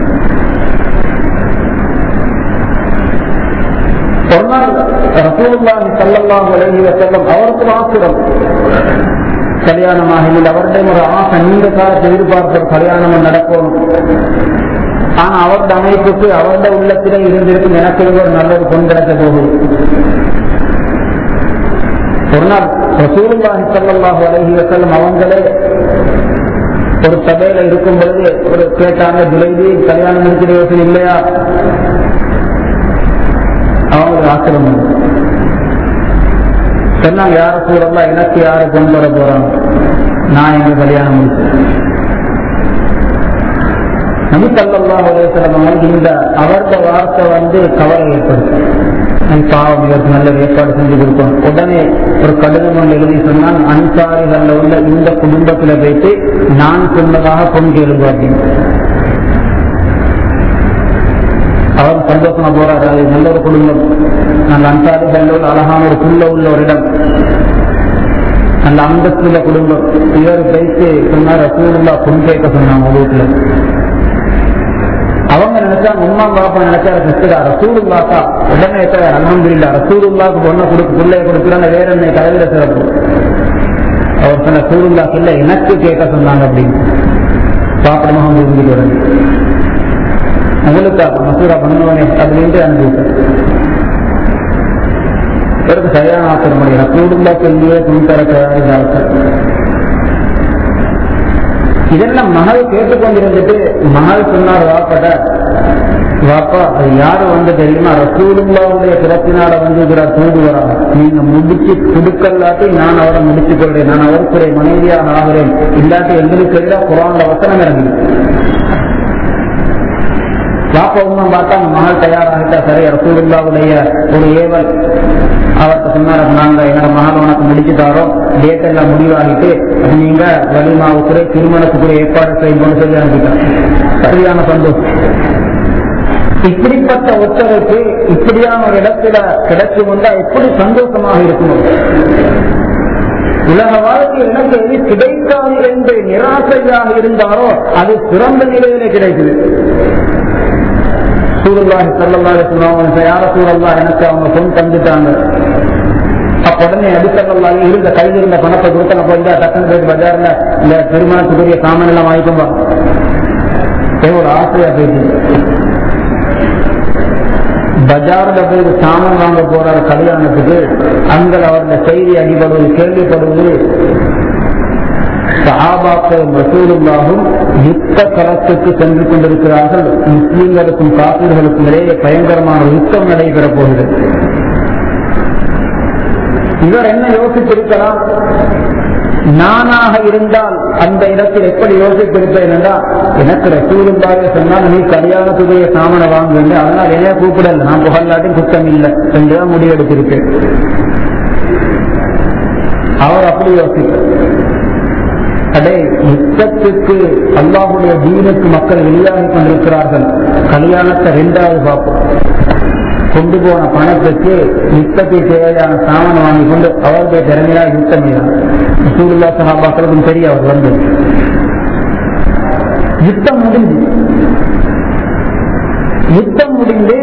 சொன்னால் ரசூலுல்லாஹி ஸல்லல்லாஹு அலைஹி வஸல்லம் அவருக்கு ஆசிரம் கல்யாணமாக இல்லை அவருடைய ஒரு ஆசை நீண்ட காலத்தை எதிர்பார்த்த கல்யாணம் நடக்கும் ஆனா அவருடைய அமைப்புக்கு அவருடைய உள்ளத்திலே இருந்திருக்கும் எனக்கு ஒரு நல்ல ஒரு பொன் கிடைக்க போகுது ஒரு நாள் ரசூலுல்லாஹி ஸல்லல்லாஹு அலைஹி வஸல்லம் அவங்களே ஒரு சபையில இருக்கும் பொழுது ஒரு கேட்டாங்க ஜுலைதி கல்யாணம் முடிக்கிற யோசனை இல்லையா அவங்களுக்கு ஆசிரமம் சொன்னாங்க யார சூழல்லாம் எனக்கு யாரு கொண்டு வர போறாங்க நான் எங்க கல்யாணம் முடிச்சேன் நபி சல்லா அலுவலம் இந்த அவர்த வார்த்தை வந்து கவலை ஏற்படுத்தும் பாவம் இவருக்கு நல்ல ஏற்பாடு செஞ்சு கொடுப்போம் உடனே ஒரு கடிதம் ஒன்று எழுதி சொன்னால் அன்சாரிகள் உள்ள இந்த குடும்பத்துல போயிட்டு நான் சொன்னதாக பொன் கேளுங்க அப்படின்னு அவர் சந்தோஷமா போறாரு அது நல்ல ஒரு குடும்பம் நல்ல அன்சாரிகள் உள்ள அழகான ஒரு புள்ள உள்ள ஒரு இடம் நல்ல அந்தஸ்துள்ள குடும்பம் இவர் பேசி சொன்னார் ரசூலுல்லா பொன் கேட்க சொன்னாங்க வீட்டுல அவங்க நினைச்சா உம்மா பாப்பா நினைச்சா கிறிஸ்துடா ரசூலுல்லாக்கா உடனே அலமதுல்லா ரசூலுல்லாக்கு பொண்ணை கொடுக்கு பிள்ளைய கொடுக்குறாங்க வேற என்னை தலைவிட சிறப்பு அவர் சொன்ன ரசூலுல்லாக்கு இல்ல எனக்கு கேட்க சொன்னாங்க அப்படின்னு சாப்பிடமாக இருந்துட்டு வரேன் உங்களுக்கா மசூரா பண்ணுவனே அப்படின்னு அனுப்பிவிட்டேன் இவருக்கு சரியான ஆத்திரம் முடியும் ரசூலுல்லா சொல்லியே துணி தர தயாரித்தார்கள் இதெல்லாம் மகள் கேட்டுக்கொண்டிருந்துட்டு மகள் சொன்னார் வாப்பட வாப்பா அது யாரு வந்து தெரியுமா ரசூலுல்லாவுடைய பிறப்பினால வந்து தூதுவராங்க நீங்க முடிச்சு கொடுக்கலாட்டி நான் அவரை முடிச்சு கொள்றேன் நான் அவருக்குரிய மனைவியாக ஆகிறேன் இல்லாட்டி எங்களுக்கு எதிராக குரான்ல வசனம் இறங்கி பாப்பா உண்மை பார்த்தா மகள் தயாராகிட்டா சரி ரசூலுல்லாவுடைய ஒரு ஏவல் அவர்கிட்ட சொன்னார் நாங்க என்னோட மகள் உனக்கு முடிச்சு தாரோம் டேட் எல்லாம் முடிவாகிட்டு நீங்க வலிமாவுக்குரிய திருமணத்துக்குரிய ஏற்பாடு செய்யணும்னு சொல்லி அனுப்பிட்டார் சரியான சந்தோஷம் இப்படிப்பட்ட ஒத்துழைப்பு இப்படியான ஒரு இடத்துல கிடைச்சு வந்தா எப்படி சந்தோஷமாக இருக்கணும் உலக வாழ்க்கையில் எனக்கு எது கிடைக்காது என்று நிராசையாக இருந்தாரோ அது சிறந்த நிலையிலே கிடைக்குது சூழலாக செல்லலாக சொல்லுவாங்க யார சூழல்லா எனக்கு அவங்க பொன் தந்துட்டாங்க அப்ப உடனே அடித்தவர்களாக இருந்த கையில் இருந்த பணத்தை கொடுத்து நம்ம இந்த டக்குனு போயிட்டு பஜார்ல இந்த திருமணத்துக்குரிய சாமான் எல்லாம் வாங்கிக்கோம்பா ஒரு ஆசையா போயிட்டு பஜார்ல போய் சாமான் வாங்க போற கல்யாணத்துக்கு அங்கே அவருடைய செய்தி அடிபடுவது கேள்விப்படுவது சஹாபாக்களும் ரசூலுல்லாகும் யுத்த களத்துக்கு சென்று கொண்டிருக்கிறார்கள் முஸ்லிம்களுக்கும் காப்பீர்களுக்கும் இடையே பயங்கரமான யுத்தம் நடைபெறப் போகிறது இவர் என்ன யோசித்திருக்கலாம் நானாக இருந்தால் அந்த இடத்தில் எப்படி யோசித்திருப்பேன் என்றால் எனக்கு ரசூலுல்லாவே சொன்னால் நீ கல்யாணத்துடைய சாமனை வாங்குங்க அதனால் என்னைய கூப்பிடல நான் புகழாட்டும் குத்தம் இல்லை என்றுதான் முடிவெடுத்திருப்பேன் அவர் அப்படி யோசித்தார் அடே யுத்தத்துக்கு அல்லாஹுடைய தீனுக்கு மக்கள் வெளியாகி கொண்டிருக்கிறார்கள் கல்யாணத்தை ரெண்டாவது பார்ப்போம் கொண்டு போன பணத்துக்கு யுத்தத்தை தேவையான சாமான் வாங்கி கொண்டு அவருடைய திறமையா யுத்தம் சூருல்லா சகாபாக்களுக்கும் தெரிய அவர் வந்து யுத்தம் முடிஞ்சு யுத்தம் முடிந்து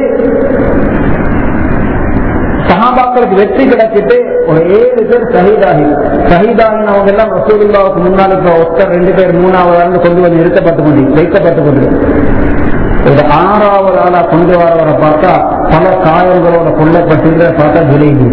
சகாபாக்களுக்கு வெற்றி கிடைச்சிட்டு ஒரு ஏழு பேர் சகிதாகி சகிதாகினவங்க எல்லாம் ரசூலுல்லாவுக்கு முன்னால் இப்ப ஒருத்தர் ரெண்டு பேர் மூணாவது ஆண்டு கொண்டு வந்து நிறுத்தப்பட்டு கொண்டு வைக்கப்பட்டு கொண்டு ஒரு ஆறாவது ஆளா கொண்டு வரவரை பார்த்தா பல காயங்களோட கொல்லப்பட்டிருந்த பார்த்தா ஜுலைபி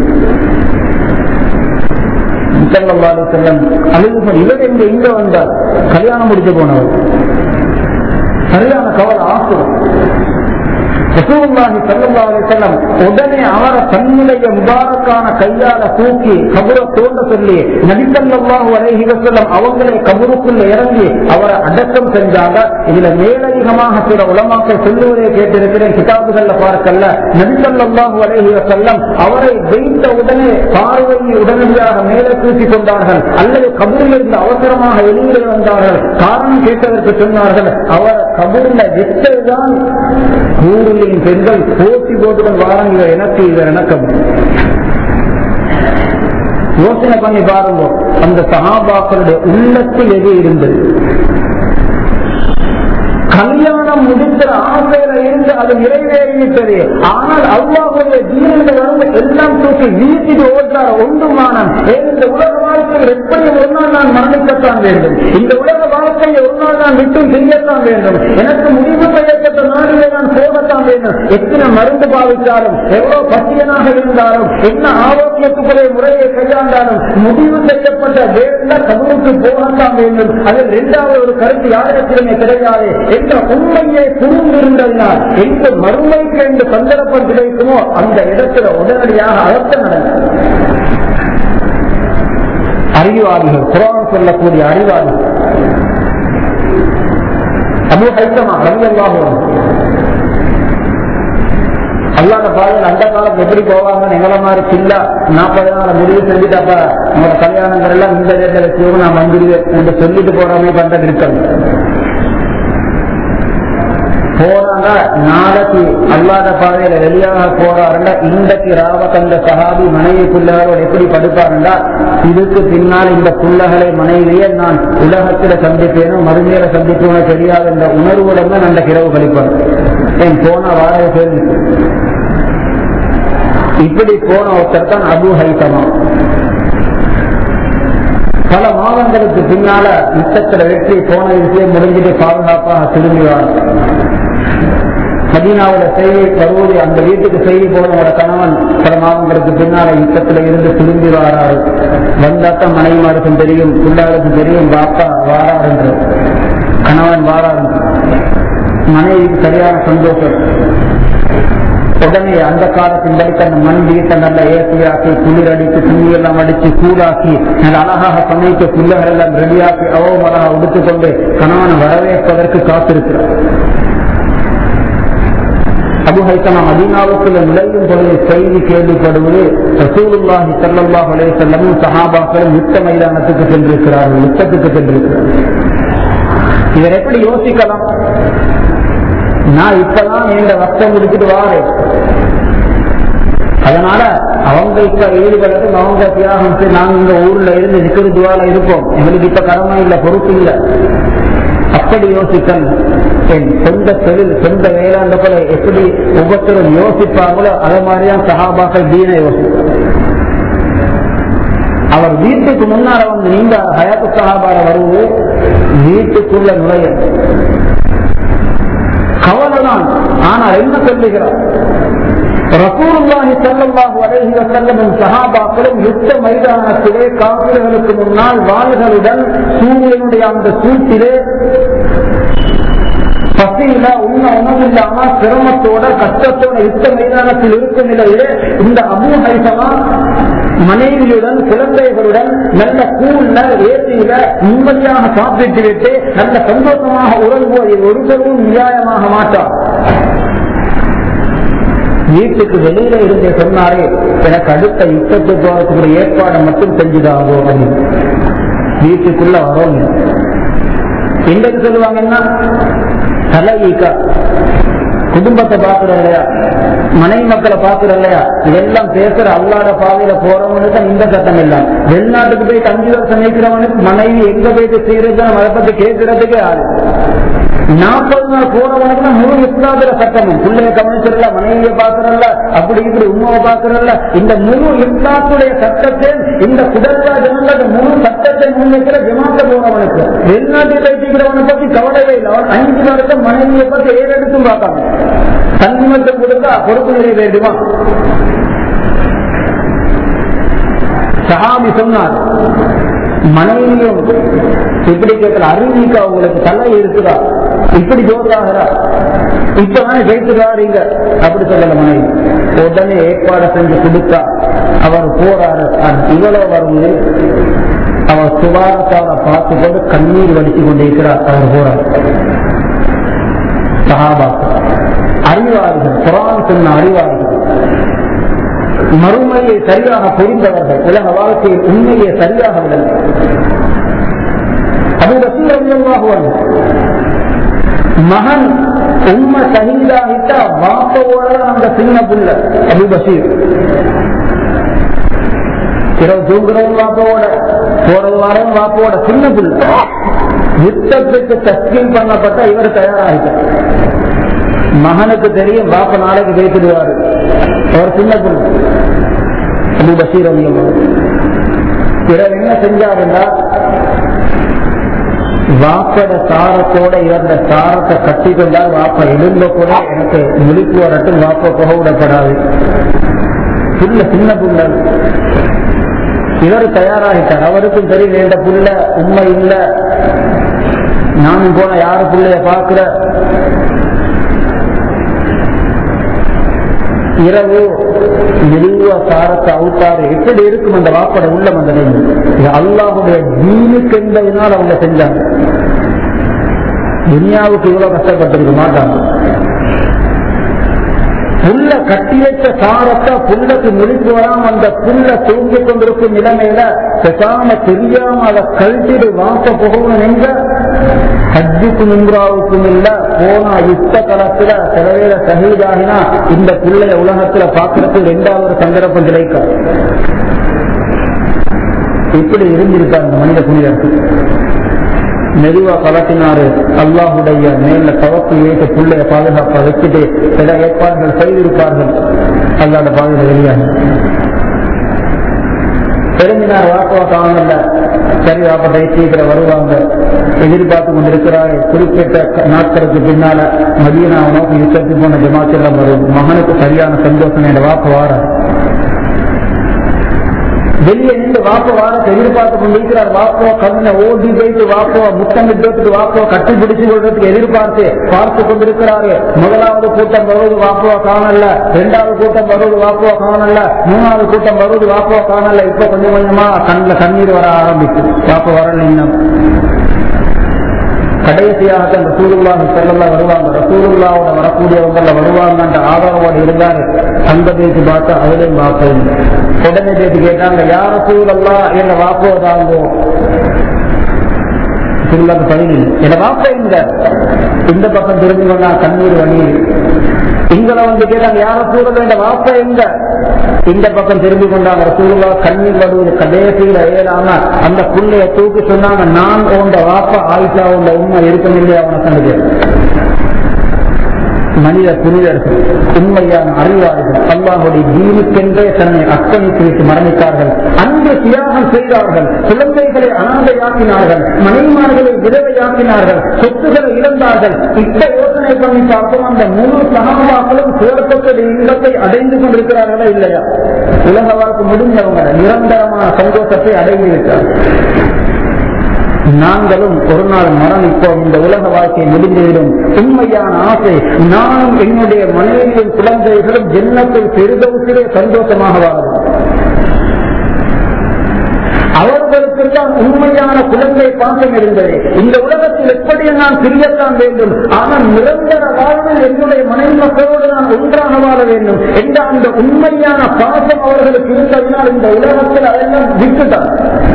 செல்லம் அழுது இவர் எங்க இங்க வந்தார் கல்யாணம் முடிச்சு போனவர் சரியான கவலை ஆசுரம் ரசூலுல்லாஹி ஸல்லல்லாஹு அலைஹி வஸல்லம் உடனே அவரை தன்னுடைய முபாரக்கான கையால தூக்கி கபரை தோண்ட சொல்லி நபி ஸல்லல்லாஹு அலைஹி வஸல்லம் அவங்களே கபருக்குள்ள இறங்கி அவரை அடக்கம் செஞ்சாங்க இதுல மேலதிகமாக சில உலமாக்கள் சொல்லுவதை கேட்டிருக்கிறேன் கிதாபுகள்ல பார்க்கல நபி ஸல்லல்லாஹு அலைஹி வஸல்லம் அவரை வைத்த உடனே பார்வையை உடனடியாக மேலே தூக்கி கொண்டார்கள் அல்லது கபூரில் இருந்து அவசரமாக வெளியிலே வந்தார்கள் காரணம் கேட்டதற்கு சொன்னார்கள் அவர் கபூரில் வெட்டதுதான் ஊரிலின் பெண்கள் போட்டி போட்டுடன் வாரம் இவர் எனக்கு இவர் எனக்கம் யோசனை பண்ணி பாருங்க அந்த சகாபாக்களுடைய உள்ளத்தில் எது இருந்தது கல்யாணம் முடிக்கிற ஆசையில இருந்து அது நிறைவேறிவிட்டது ஆனால் அல்லாஹுடைய ஜீவனங்கள் வந்து எல்லாம் தூக்கி வீட்டுக்கு ஓட்டார் ஒன்றுமானம் ஏன் இந்த உலக வாழ்க்கையில் எப்படி ஒரு நாள் நான் மரணிக்கத்தான் வேண்டும் இந்த உலக வாழ்க்கையை ஒரு நாள் நான் விட்டு செய்யத்தான் வேண்டும் எனக்கு முடிவு செய்யப்பட்ட நாளிலே நான் போகத்தான் வேண்டும் எத்தனை மருந்து பாவித்தாலும் எவ்வளவு பசியனாக இருந்தாலும் என்ன ஆரோக்கியத்துக்குரிய முறையை கையாண்டாலும் முடிவு செய்யப்பட்ட வேண்ட கபருக்கு போகத்தான் வேண்டும் அதில் இரண்டாவது ஒரு கருத்து யாரிடத்திலுமே கிடையாது என்ற உண்மையை புரிந்திருந்ததினால் எந்த மறுமைக்கு என்று சந்தர்ப்பம் கிடைக்குமோ அந்த இடத்துல உடனடியாக அழுத்த நடக்கும் அறிவாளிகள் குரான் சொல்லக்கூடிய அறிவாளிகள் அபு ஹைத்தமா ரவி அல்லாஹும் அல்லாத பாதையில் அந்த காலத்து எப்படி போவாங்க எங்களை மாதிரி சில்லா நாற்பது நாள் முடிவு செஞ்சுட்டு அப்ப உங்களோட கல்யாணங்கள் எல்லாம் இந்த இடத்துல வச்சு நான் வந்துடுவேன் என்று சொல்லிட்டு போறவங்க பண்றது இருக்காங்க போறாங்க நாளைக்கு அல்லாத பாதையில வெளியாக போறாருண்டா இன்றைக்கு ராவத் அந்த சஹாபி மனைவி பிள்ளைகளோட எப்படி படுப்பாருண்டா இதுக்கு பின்னால் இந்த பிள்ளைகளை மனைவியே நான் உலகத்துல சந்திப்பேனும் மறுமையில சந்திப்பேனோ தெரியாது என்ற உணர்வுடன் தான் அந்த கிரவு கழிப்பார் என் போன வாழ கேள்வி இப்படி போன ஒருத்தர் தான் அபு ஹைத்தமா பல மாதங்களுக்கு பின்னால யுத்தத்துல வெற்றி போன விஷயம் முடிஞ்சிட்டு பாதுகாப்பாக திரும்பிவார் மதீனாவோட செய்தி வருவது அந்த வீட்டுக்கு செய்தி போனவோட கணவன் பல மாதங்களுக்கு பின்னால யுத்தத்துல இருந்து திரும்பி வாராரு வந்தாத்தான் மனைவிமாருக்கும் தெரியும் பிள்ளாருக்கும் தெரியும் பாப்பா வாரார் என்று கணவன் வாரார் மனைவிக்கு சரியான சந்தோஷம் உடனே அந்த காலத்தின்படி தன் மண் வீட்டை நல்ல ஏசியாக்கி குளிர் அடித்து துணி எல்லாம் அடித்து சூடாக்கி நல்ல அழகாக சமைத்து புல்லுகள் எல்லாம் ரெடியாக்கி அவமலாக உடுத்துக்கொண்டு கணவனை வரவேற்பதற்கு காத்திருக்கிறார் அபுஹைத்தமா மதீனாவுக்குள்ள நுழையும் பொழுது செய்தி கேள்விப்படுவது ரசூலுல்லாஹி ஸல்லல்லாஹு அலைஹி வஸல்லமும் சஹாபாக்களும் யுத்த மைதானத்துக்கு சென்றிருக்கிறார்கள் யுத்தத்துக்கு சென்றிருக்கிறார்கள் இவர் எப்படி யோசிக்கலாம் நான் இப்பதான் எங்க வஸ்தம் முடிச்சுட்டு வாரேன் அதனால அவங்க இப்ப ஈடுபடுறது அவங்க தியாகம் செய்து நாங்க இந்த ஊர்ல இருந்து நிக்கிற துவால இருப்போம் எங்களுக்கு இப்ப கடமை இல்ல பொறுப்பு இல்ல அப்படி யோசித்தல் என் சொந்த தொழில் சொந்த வேளாண்ட போல எப்படி ஒவ்வொருத்தரும் யோசிப்பாங்களோ அதே மாதிரிதான் சகாபாக்கள் தீன யோசிப்பாங்க அவர் வீட்டுக்கு முன்னால வந்து நீங்க ஹயாத்து சகாபார வருவது வீட்டுக்குள்ள நுழைய கவலைதான் ஆனால் என்ன சொல்லுகிறார் ரசூலுல்லாஹி ஸல்லல்லாஹு அலைஹி வஸல்லமும் சஹாபாக்களும் யுத்த மைதானத்திலே காபிர்களுக்கு முன்னால் வாள்களுடன் சூரியனுடைய அந்த சூட்டிலே பசியில உண்ண உணவு இல்லாம சிரமத்தோட கஷ்டத்தோட யுத்த மைதானத்தில் இருக்கும் நிலையிலே இந்த அபு ஹைசமா மனைவியுடன் குழந்தைகளுடன் நல்ல கூழ்ல ஏசியில நிம்மதியாக சாப்பிட்டு விட்டு நல்ல சந்தோஷமாக உறங்குவதில் ஒருவரும் நியாயமாக மாட்டார் வீட்டுக்கு வெளியில இருந்து சொன்னாரே எனக்கு அடுத்த யுத்தத்துக்கு போறதுக்கு ஏற்பாடை மட்டும் செஞ்சுதாகோ அப்படின்னு வீட்டுக்குள்ள வரோம் எங்களுக்கு சொல்லுவாங்கன்னா தலையீக்கா குடும்பத்தை பாக்குற இல்லையா மனைவி மக்களை பாக்குற இல்லையா இதெல்லாம் பேசுற அல்லாத பாதையில போறவனுக்கு தான் இந்த சட்டம் இல்ல வெளிநாட்டுக்கு போய் அஞ்சு வருஷம் நிற்கிறவனுக்கு மனைவி எங்க போயிட்டு செய்யறது அதை பத்தி கேட்கறதுக்கே ஆளு நாற்பது நாள் போனவனுக்கு தான் முழு இஸ்லாத்துல சட்டமும் பிள்ளைய கவனிச்சிடல மனைவியை பாக்குறல்ல அப்படி இப்படி உண்மையை பாக்குறல்ல இந்த முழு இஸ்லாத்துடைய சட்டத்தை இந்த குடல்வா ஜனங்களோட முழு சட்டத்தை முன்வைக்கிற ஜமாத்த போனவனுக்கு வெளிநாட்டில் வைக்கிறவனை பத்தி கவலையே இல்லை அவன் அஞ்சு வருஷம் மனைவியை பத்தி ஏறெடுத்தும் பார்க்காம தன்னிமத்தம் கொடுத்தா பொறுப்பு நிறைவேறுமா சஹாபி சொன்னார் மனைவியும் இப்படி கேட்கல அறிவிக்கா உங்களுக்கு தலை இருக்குதா இப்படி ஜோதியாகிறா இப்பதானே ஜெயித்துறாருங்க அப்படி சொல்லல மனைவி உடனே ஏற்பாடு செஞ்சு கொடுத்தா அவர் போறாரு அது இவ்வளவு வருவது அவர் சுகாரத்தார பார்த்து கொண்டு கண்ணீர் வடித்து கொண்டிருக்கிறார் அவர் போறார் சஹாபா அறிவார்கள் குரான் சொன்ன அறிவார்கள் மறுமையை சரியாக புரிந்தவர்கள் உலக வாழ்க்கையில் உண்மையை சரியாக விடவில்லை அது ரசூல் மகன் உண்மை சகிதாகிட்டா வாப்போட அந்த சின்ன புள்ள அபு பஷீர் இரவு தூங்குறவங்க வாப்போட போறது வாரம் வாப்போட சின்ன புள்ள யுத்தத்துக்கு தஸ்கீல் பண்ணப்பட்ட இவர் தயாராகிட்டார் மகனுக்கு தெரியும் பாப்ப நாளைக்கு பேசிடுவாரு அவர் சின்ன புள்ள அபு பஷீர் பிறகு என்ன செஞ்சாருன்னா வாப்பட சாரத்தோட இவந்த சாரத்தை கட்டி கொண்டால் வாப்ப எழுந்த கூட எனக்கு முழிப்பு வரட்டும் வாப்ப புக விடப்படாது புள்ள சின்ன புள்ள இவர் தயாராகிட்டார் அவருக்கும் தெரியல இந்த புள்ள உண்மை இல்ல நானும் போன யாரு புள்ளைய பாக்குற இரவு மெதுவா சாரத்தை அவுத்தாரு எப்படி இருக்கும் அந்த வாப்பட உள்ளம் அந்த நிலைமை இது அல்லாஹுடைய தீனுக்கு என்பதனால் அவங்க செஞ்சாங்க துனியாவுக்கு இவ்வளவு கஷ்டப்பட்டிருக்க மாட்டாங்க புல்ல கட்டி வச்ச சாரத்தை புல்லக்கு முடிப்பு வராம அந்த புல்ல தூங்கிக் கொண்டிருக்கும் நிலைமையில பெசாம தெரியாம அதை கழட்டிடு வாச புகணும் எங்க ஹஜ்ஜுக்கும் இம்ராவுக்கும் இல்ல போனா யுத்த களத்துல சிலவேல சகிதாகினா இந்த பிள்ளைய உலகத்துல பாக்குறதுக்கு ரெண்டாவது சந்தர்ப்பம் கிடைக்கும் இப்படி இருந்திருக்காங்க மனித புனிதர்கள் மெதுவா கலட்டினாரு அல்லாஹுடைய மேல தவக்கு ஏற்ற பிள்ளைய பாதுகாப்பா வச்சுட்டு சில ஏற்பாடுகள் செய்திருப்பார்கள் அல்லாத பாதுகாப்பு வெளியாக தெரிஞ்சினார் வாக்குவா காணல சரி வாப்பத்தை சீக்கிரம் வருவாங்க எதிர்பார்த்து கொண்டிருக்கிறாரு குறிப்பிட்ட நாட்களுக்கு பின்னால மதியனா நோக்கி யுத்தத்துக்கு போன ஜமாத்தெல்லாம் வரும் மகனுக்கு சரியான சந்தோஷம் என்ற வாக்கு வார வெளியே நின்று வாப்ப வாரத்தை எதிர்பார்த்து கொண்டிருக்கிறார் வாப்போ கண்ணை ஓடி போயிட்டு வாப்போ முத்தமிட்டதுக்கு வாப்போ கட்டி பிடிச்சு கொள்றதுக்கு எதிர்பார்த்து பார்த்து கொண்டிருக்கிறாரு முதலாவது கூட்டம் வருவது வாப்போ காணல இரண்டாவது கூட்டம் வருவது வாப்போ காணல மூணாவது கூட்டம் வருவது வாப்போ காணல இப்ப கொஞ்சம் கொஞ்சமா கண்ணில் கண்ணீர் வர ஆரம்பிச்சு வாப்போ வரல இன்னும் கடைசியாக தான் ரசூலுல்லாஹி ஸல்லல்லாஹு வருவாங்க ரசூலுல்லாவோட வரக்கூடியவங்கள வருவாங்கன்ற ஆதரவோடு இருந்தாரு அந்த பேச்சு பார்த்தா அவரையும் பார்ப்போம் உடனே பேச்சு கேட்டாங்க யார் ரசூலல்லா என்ன வாக்குவதாங்கோ சொல்லாத பதினில் என்ன வாப்ப எங்க இந்த பக்கம் திரும்பி கொண்டா கண்ணீர் வழி இங்களை வந்து கேட்டாங்க யார சூழல் இந்த வாப்ப எங்க இந்த பக்கம் திரும்பி கொண்டாங்க சூழலா கண்ணீர் வருவது கடைசியில ஏறாம அந்த புள்ளைய தூக்கி சொன்னாங்க நான் உண்ட வாப்ப ஆயிஷா உண்ட உண்மை இருக்கமில்லை அவனை கண்டு மனித புனிதர்கள் உண்மையான அறிவார்கள் அல்லாஹுடைய தீனுக்கென்றே தன்னை அர்ப்பணித்து விட்டு மரணித்தார்கள் அன்று தியாகம் செய்தார்கள் குழந்தைகளை அனாதையாக்கினார்கள் மனைவிமார்களை விதவையாக்கினார்கள் சொத்துக்களை இழந்தார்கள் இப்ப யோசனை பண்ணி பார்ப்போம் அந்த முழு சகாபாக்களும் சுவர்க்கத்துடைய இன்பத்தை அடைந்து கொண்டிருக்கிறார்களா இல்லையா உலக வாழ்க்கை முடிஞ்சவங்க நிரந்தரமான சந்தோஷத்தை அடைந்து விட்டார்கள் நாங்களும் ஒரு நாள் மரணிப்போம் இந்த உலக வாழ்க்கை முடிந்துவிடும் உண்மையான ஆசை நானும் என்னுடைய மனைவியும் குழந்தைகளும் ஜென்மத்தில் பெருதவுசிலே சந்தோஷமாக வாழும் அவர்களுக்கு தான் உண்மையான குழந்தை பாசம் இருந்தது இந்த உலகத்தில் எப்படி நான் பிரியத்தான் வேண்டும் ஆனால் நிரந்தர வாழ்வில் என்னுடைய மனைவி மக்களோடு நான் ஒன்றாக வாழ வேண்டும் என்ற அந்த உண்மையான பாசம் அவர்களுக்கு இருந்ததினால் இந்த உலகத்தில் அதெல்லாம் விட்டுதான்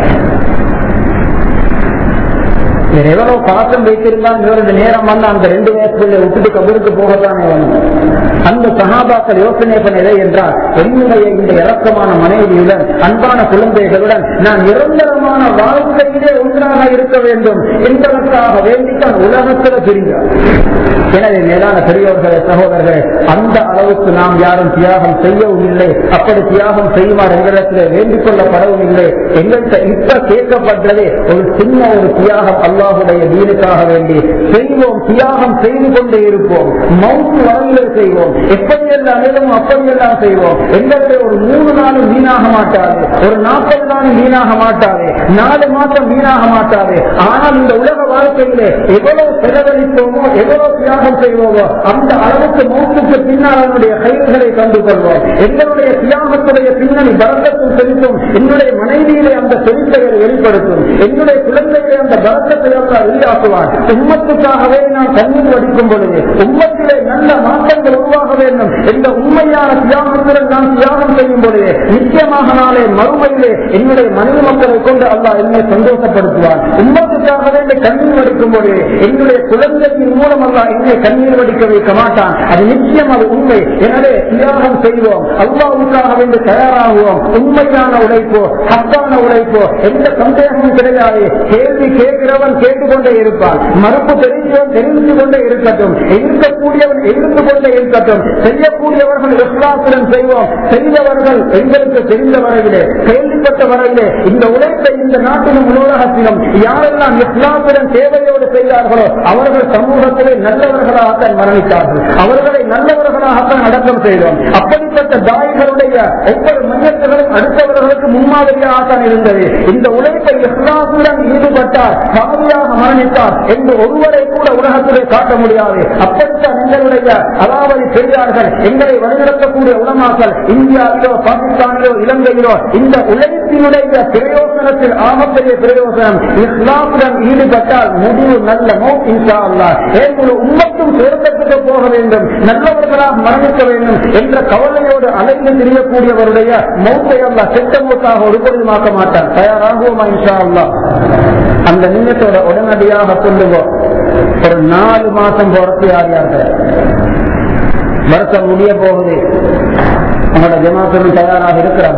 வேற எவ்வளவு பாசம் வைத்திருந்தால் இவரது நேரம் வந்து அந்த ரெண்டு வயசுல விட்டுட்டு கபருக்கு போகத்தானே வேணும் அந்த சகாபாக்கள் யோசனை பண்ணதை என்றால் என்னுடைய இந்த இறக்கமான மனைவியுடன் அன்பான குழந்தைகளுடன் நான் நிரந்தரமான வாழ்க்கையிலே ஒன்றாக இருக்க வேண்டும் என்பதற்காக வேண்டித்தான் உலகத்தில் பிரிந்தார் எனவே மேலான பெரியோர்களே சகோதரர்களே அந்த அளவுக்கு நாம் யாரும் தியாகம் செய்யவும் இல்லை அப்படி தியாகம் செய்யுமாறு எங்களிடத்தில் வேண்டிக் கொள்ளப்படவும் இல்லை எங்கள்கிட்ட இப்ப கேட்கப்பட்டதே ஒரு சின்ன ஒரு தியாகம் அல்லாஹுடைய வீடுக்காக வேண்டி செய்வோம் தியாகம் செய்து கொண்டே இருப்போம் மவுத்து வரையிலே செய்வோம் எப்படியெல்லாம் நேரம் அப்படியெல்லாம் செய்வோம் எங்களுடைய ஒரு மூணு நாளும் வீணாக மாட்டாது ஒரு நாற்பது நாளும் வீணாக மாட்டாது நாலு மாசம் வீணாக மாட்டாது ஆனால் இந்த உலக வாழ்க்கையிலே எவ்வளவு செலவழிப்போமோ எவ்வளவு தியாகம் செய்வோமோ அந்த அளவுக்கு மௌத்துக்கு பின்னால் அவனுடைய கைதுகளை கண்டு கொள்வோம் எங்களுடைய தியாகத்துடைய பின்னணி பரக்கத்தில் செலுத்தும் என்னுடைய மனைவியிலே அந்த செலுத்தையை வெளிப்படுத்தும் என்னுடைய குழந்தைகளை அந்த பரக்கத்தை எல்லாம் வெளியாக்குவான் உம்மத்துக்காகவே நான் கண்ணீர் வடிக்கும் பொழுது உம்மத்திலே நல்ல மாற்றங்கள் உருவாக வேண்டும் என்ற உண்மையான தியாகத்துடன் நான் தியாகம் செய்யும் பொழுது நிச்சயமாக நாளே மறுமையிலே என்னுடைய மனித மக்களை கொண்டு அல்லாஹ் என்னை சந்தோஷப்படுத்துவான் உம்மத்துக்காக வேண்டி கண்ணீர் வடிக்கும் பொழுது என்னுடைய குழந்தையின் மூலம் அல்லாஹ் என்னை கண்ணீர் வடிக்க வைக்க மாட்டான் அது நிச்சயம் அது உண்மை எனவே தியாகம் செய்வோம் அல்லாவுக்காக வேண்டி தயாராகுவோம் உண்மையான உழைப்போ ஹக்கான உழைப்போ எந்த சந்தேகமும் கிடையாது கேள்வி கேட்கிறவன் கேட்டுக்கொண்டே இருப்பான் மறுப்பு தெரிஞ்சவன் தெரிந்து கொண்டே இருக்கட்டும் எதிர்க்கக்கூடியவன் எதிர்த்து கொண்டே இருக்கட்டும் செய்யக்கூடியவர்கள் விசுவாசுடன் செய்வோம் செய்தவர்கள் எங்களுக்கு தெரிந்த வரையிலே கேள்விப்பட்ட வரையிலே இந்த உழைப்பை இந்த நாட்டிலும் உலகத்திலும் யாரெல்லாம் இஸ்லாத்துடன் தேவையோடு செய்தார்களோ அவர்கள் சமூகத்திலே நல்லவர்களாகத்தான் மரணித்தார்கள் அவர்களை நல்லவர்களாகத்தான் அடக்கம் செய்தோம் அப்படிப்பட்ட தாய்களுடைய ஒவ்வொரு மையத்துகளும் அடுத்தவர்களுக்கு முன்மாதிரியாகத்தான் இருந்தது இந்த உழைப்பை இஸ்லாத்துடன் ஈடுபட்டார் பாவியாக மரணித்தார் என்று ஒருவரை கூட உலகத்திலே காட்ட முடியாது அப்படித்தான் எங்களுடைய அதாவது பெரியார்கள் எங்களை வழிநடத்தக்கூடிய உலமாக்கள் இந்தியாவிலோ பாகிஸ்தானிலோ இலங்கையிலோ இந்த உழைப்பினுடைய பிரயோசனத்தில் ஆகப்பெரிய பிரயோசனம் இஸ்லாமுடன் ஈடுபட்டால் முடிவு நல்ல மோ இன்ஷா அல்லா ஏன் உம்மத்தும் சுரக்கத்துக்கு போக வேண்டும் நல்லவர்களாக மரணிக்க வேண்டும் என்ற கவலையோடு அலைந்து திரியக்கூடியவருடைய மௌத்தை அல்லா செட்ட மூத்தாக ஒருபொழுதுமாக்க மாட்டார் தயாராகுவோமா இன்ஷா அல்லா அந்த நிமிஷத்தோட உடனடியாக சொல்லுவோம் ஒரு நாலு மாசம் போறது யார் யார்கள் வருஷம் முடிய போகுது உங்களோட ஜமாத்தரும் தயாராக இருக்கிறாங்க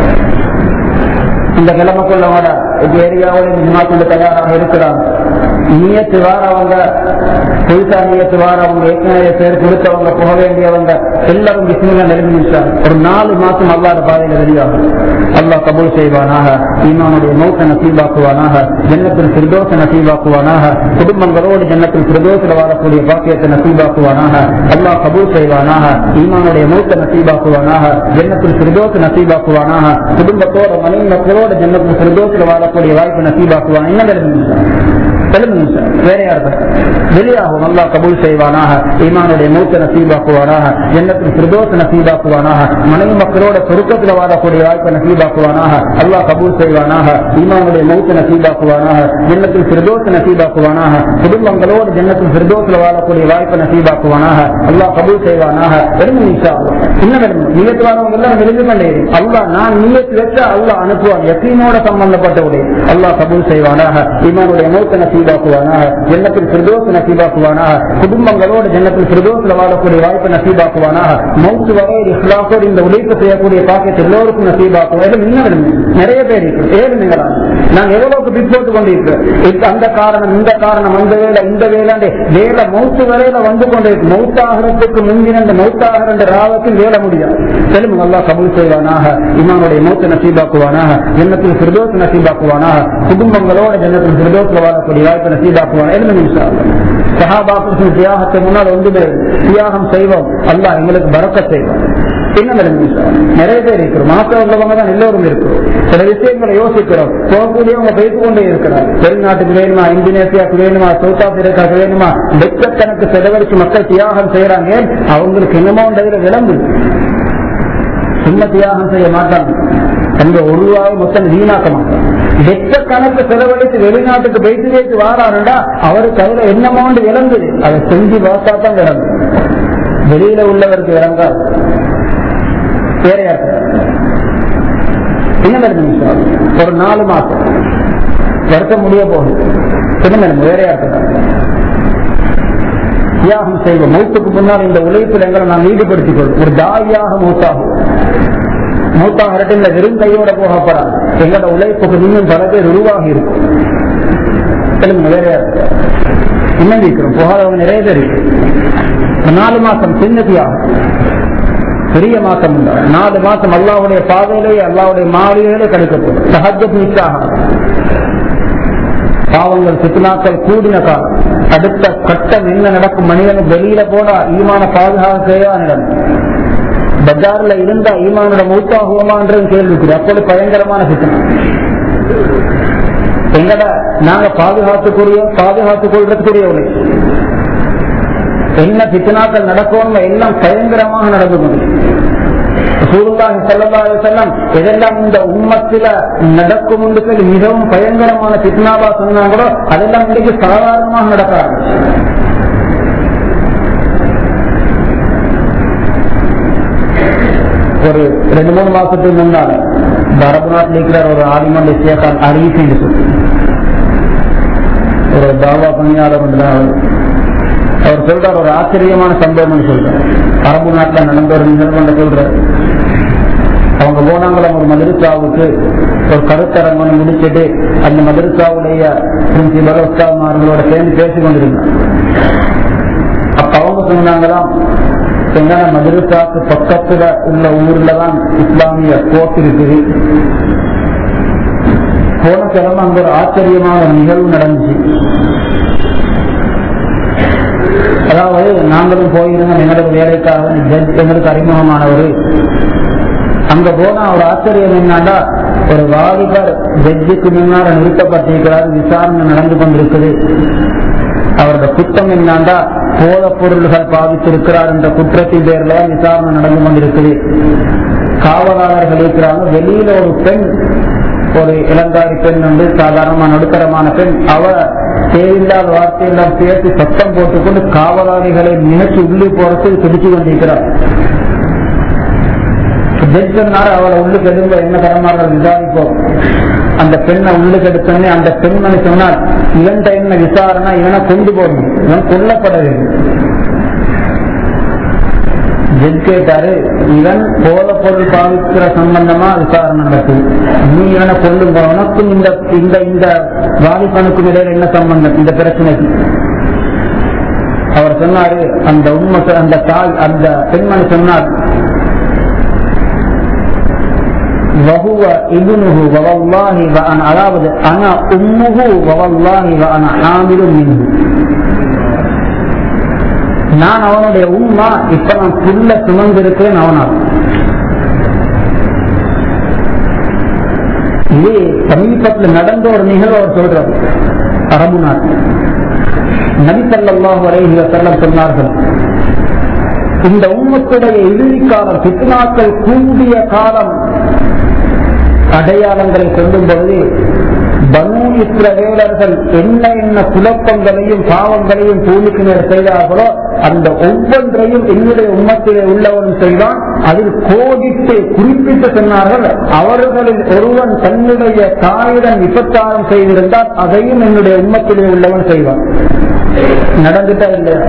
இந்த கிழமைக்குள்ள அவங்களோட இந்த ஏரியாவோட இந்த ஜமாத்துல தயாராக இருக்கிறாங்க நியத்து வாரவங்க புதுசா நியத்து வாரவங்க ஏற்கனவே பேர் கொடுத்தவங்க போக வேண்டியவங்க எல்லாரும் பிஸ்மில்லா நெருங்கிச்சாங்க ஒரு நாலு மாசம் அல்லாத பாதையில வெளியாகும் அல்லாஹ் கபூல் செய்வானாக ஈமானுடைய மௌத்த நசீபாக்குவானாக ஜன்னத்தில் சிறுதோச நசீபாக்குவானாக குடும்பங்களோடு ஜன்னத்தில் சிறுதோசில் வாழக்கூடிய பாக்கியத்தை நசீபாக்குவானாக அல்லாஹ் கபூல் செய்வானாக ஈமானுடைய மௌத்த நசீபாக்குவானாக ஜன்னத்தில் சிறுதோச நசீபாக்குவானாக குடும்பத்தோட மனைவி மக்களோட ஜன்னத்தில் சிறுதோசில் வாழக்கூடிய வாய்ப்பு நசீபாக்குவான் என்ன நெருங்கிச்சாங்க வேற யார் வெளியாகும் அல்லாஹ் கபூல் செய்வானாக ஈமானுடைய மூத்த நசீபாக்குவானாக ஜன்னத்தில் பிரதோஷ நசீபாக்குவானாக மனைவி மக்களோட சொருக்கத்தில் வாழக்கூடிய வாய்ப்பை நசீபாக்குவானாக அல்லாஹ் கபூல் செய்வானாக ஈமானுடைய மூத்த நசீபாக்குவானாக ஜன்னத்தில் பிரதோஷ நசீபாக்குவானாக குடும்பங்களோடு ஜன்னத்தில் பிரதோஷத்தில் வாழக்கூடிய வாய்ப்பை நசீபாக்குவானாக அல்லாஹ் கபூல் செய்வானாக வெறும் நிஷா இன்னும் வெறும் நீயத்து வாரவங்க எல்லாம் விருது கொண்டே அல்லாஹ் நான் நீயத்து வச்சா அல்லாஹ் அனுப்புவான் யக்கீனோட சம்பந்தப்பட்ட உடைய அல்லாஹ் கபூல் செய்வானாக ஈமானுடைய மூத்த நசீபாக்குவானாக ஜன்னத்தில் பிரதோஷ நசீபாக்குவானாக குடும்பங்களோடு ஜன்னத்தில் பிரதோஷத்தில் வாழக்கூடிய வாய்ப்பை நசீபாக்குவானாக மௌத்து வரை இஸ்லாத்தோடு இந்த உழைப்பு செய்யக்கூடிய பாக்கியத்தை எல்லோருக்கும் நசீபாக்குவாங்க இன்னும் விரும்பு. நிறைய பேர் இருக்கு ஏழு நீங்களா நாங்க எவ்வளவுக்கு பிட் போட்டு கொண்டிருக்கிறோம் இப்ப அந்த காரணம் இந்த காரணம் அந்த வேலை இந்த வேலை வேலை மௌத்து வரையில வந்து கொண்டிருக்கு மௌத்தாகிறதுக்கு முந்தின இந்த மௌத்தாகிற ராவத்தில் வேலை முடியாது தெலுங்கு நல்லா கபூல் செய்வானாக இமானுடைய மௌத்த நசீபாக்குவானாக ஜன்னத்தில் பிரதோஷ நசீபாக்குவானாக குடும்பங்களோட ஜன்னத்தில் பிரதோஷத்தில் வாழக்கூடிய வாய்ப்பை நசீபாக்குவான் எழுந்து நிமிஷம் சஹாபாக்கள் தியாகத்தை முன்னால் வந்து தியாகம் செய்வோம் அல்லாஹ் எங்களுக்கு பறக்க செய்வோம் என்ன நிலைமை நிறைய பேர் இருக்கிறோம் மாசம் உள்ளவங்க தான் எல்லோரும் இருக்கிறோம் சில விஷயங்களை யோசிக்கிறோம் போகக்கூடியவங்க பேசிக் கொண்டே இருக்கிறார் வெளிநாட்டுக்கு வேணுமா இந்தோனேசியாவுக்கு வேணுமா சவுத் ஆப்பிரிக்காவுக்கு வேணுமா லட்சக்கணக்கு செலவழிச்சு மக்கள் தியாகம் செய்யறாங்க அவங்களுக்கு என்னமோன்றதுல விளம்பு சும்மா தியாகம் செய்ய மாட்டாங்க அந்த ஒரு ரூபாய் மொத்தம் வீணாக்க மாட்டாங்க லட்சக்கணக்கு செலவழித்து வெளிநாட்டுக்கு பேசி வைத்து வாராருண்டா அவருக்கு அதுல என்னமோண்டு விளங்குது அதை செஞ்சு பார்த்தா தான் விளங்கு வெளியில உள்ளவருக்கு விளங்காது வேற யாருக்கு என்ன நிமிஷம் ஒரு நாலு மாசம் வருஷம் முடிய போகுது என்ன வேணும் வேற யாருக்கு தியாகம் செய்வோம் மௌத்துக்கு முன்னால் இந்த உழைப்பில் எங்களை நாம் ஈடுபடுத்திக் கொள்வோம் ஒரு தாயாக மூத்தாகும் மூத்தாகிறட்டு இந்த வெறும் கையோட போகப்படாது எங்களோட உழைப்புக்கு இன்னும் பல பேர் உருவாகி இருக்கும் சொல்லுங்க வேற யாரு இன்னும் இருக்கிறோம் போகாதவங்க நிறைய பேர் இருக்கு நாலு மாசம் சின்ன தியாகம் பெரிய மாசம் உண்டா நாலு மாசம் அல்லாவுடைய பாதையிலே அல்லாவுடைய மாளிகையிலே கிடைக்கப்படும் சஹஜத் நிச்சாக பாவங்கள் சித்துனாக்கள் கூடின காலம் அடுத்த கட்டம் என்ன நடக்கும் மனிதனுக்கு வெளியில போனா ஈமான பாதுகாப்பு செய்யா நடக்கும் பஜார்ல இருந்தா ஈமானோட மூத்தாகுவோமான்றது கேள்விக்குது அப்போது பயங்கரமான சித்தனம் எங்கட நாங்க பாதுகாத்துக்குரிய பாதுகாத்துக் கொள்றதுக்குரிய உழைப்பு என்ன பித்தனாக்கள் நடக்கும் எல்லாம் பயங்கரமாக நடந்து கொண்டு சூருல்லாஹி ஸல்லல்லாஹு அலைஹி வஸல்லம் எதெல்லாம் இந்த உம்மத்தில நடக்கும் என்று சொல்லி மிகவும் பயங்கரமான பித்னாவா சொன்னாங்களோ அதெல்லாம் இன்றைக்கு சாதாரணமாக நடக்க ஆரம்பிச்சு ஒரு ரெண்டு மூணு மாசத்துக்கு முன்னால இந்த அரபு நாட்டில் இருக்கிற ஒரு ஆலிமண்ட சேகான் அரீஸ் என்று சொல்லி ஒரு தாவா பணியாளர் ஒன்று தான் அவர். அவர் சொல்றார் ஒரு ஆச்சரியமான சம்பவம்னு சொல்றார் அரபு நாட்டில் நடந்த ஒரு நிகழ்வு சொல்றார் அவங்க போனாங்களாம் ஒரு மதுரசாவுக்கு ஒரு கருத்தரங்கன்னு முடிச்சிட்டு அந்த மதுரசாவுடைய பிரின்சிபல் உஸ்தாமார்களோட சேர்ந்து பேசிக் கொண்டிருந்தாங்க அப்ப அவங்க சொன்னாங்களாம் எங்கன்னா மதுரசாக்கு பக்கத்துல உள்ள ஊர்ல தான் இஸ்லாமிய கோர்ட் இருக்குது போன கிழமை அங்க ஒரு ஆச்சரியமான ஒரு நிகழ்வு நடந்துச்சு அதாவது நாங்களும் போயிருந்தோம் எங்களுக்கு வேலைக்காக ஜட்ஜ் எங்களுக்கு அறிமுகமானவர் அங்க போனா ஒரு ஆச்சரியம் என்னன்னா ஒரு வாலிபர் ஜட்ஜுக்கு முன்னால நிறுத்தப்பட்டிருக்கிறார் விசாரணை நடந்து கொண்டிருக்குது அவரோட குற்றம் என்னண்டா போத பொருள்கள் பாவித்திருக்கிறார் என்ற குற்றத்தின் பேர்ல தான் விசாரணை நடந்து கொண்டிருக்குது காவலாளர்கள் இருக்கிறாங்க வெளியில ஒரு பெண் ஒரு இளங்காரி பெண் வந்து சாதாரணமா நடுத்தரமான பெண் அவ தேவையில்லாத வார்த்தையெல்லாம் சேர்த்து சத்தம் போட்டுக்கொண்டு காவலாளிகளை நினைச்சு உள்ளே போறதுக்கு பிடிச்சு கொண்டிருக்கிறார் ஜட்ஜ் சொன்னாரு அவளை உள்ளுக்கு எடுங்க என்ன தரமாக விசாரிப்போம் அந்த பெண்ணை உள்ளுக்கு எடுத்தோடனே அந்த பெண்மணி சொன்னால் இவன் டைம்ல விசாரணை இவனை கொண்டு போகணும் இவன் கொல்லப்பட வேண்டும் ஜட்ஜ் கேட்டாரு இவன் போல பொருள் பாவிக்கிற சம்பந்தமா விசாரணை நடக்கும் நீ இவனை கொண்டு போ. உனக்கும் இந்த இந்த இந்த வாலிபனுக்கும் இடையில என்ன சம்பந்தம் இந்த பிரச்சனைக்கு அவர் சொன்னாரு அந்த உண்மை சொ- அந்த தாய் அந்த பெண்மணி சொன்னார் وهو ابنه ووالله وأنا அதாவது أنا أمه ووالله وأنا حامل منه நான் அவனுடைய உம்மா இப்ப நான் புல்ல சுமந்திருக்கிறேன் அவனால் இது சமீபத்தில் நடந்த ஒரு நிகழ்வு அவர் சொல்றார் அரபு நாட்டில் நபிசல்லாஹு அலைஹி வஸல்லம் சொன்னார்கள் இந்த உம்மத்துடைய இறுதி காலம் பித்னாக்கள் கூடிய காலம் அடையாளங்களை சொல்லும் பொழுது பனு இஸ்ரவேலர்கள் என்ன என்ன குழப்பங்களையும் பாவங்களையும் பூமிக்கு மேல் செய்தார்களோ அந்த ஒவ்வொன்றையும் என்னுடைய உம்மத்திலே உள்ளவன் செய்வான் அதில் கோடிட்டு குறிப்பிட்டு சொன்னார்கள் அவர்களில் ஒருவன் தன்னுடைய தாயுடன் விபச்சாரம் செய்திருந்தால் அதையும் என்னுடைய உம்மத்திலே உள்ளவன் செய்வான் நடந்துட்டா இல்லையா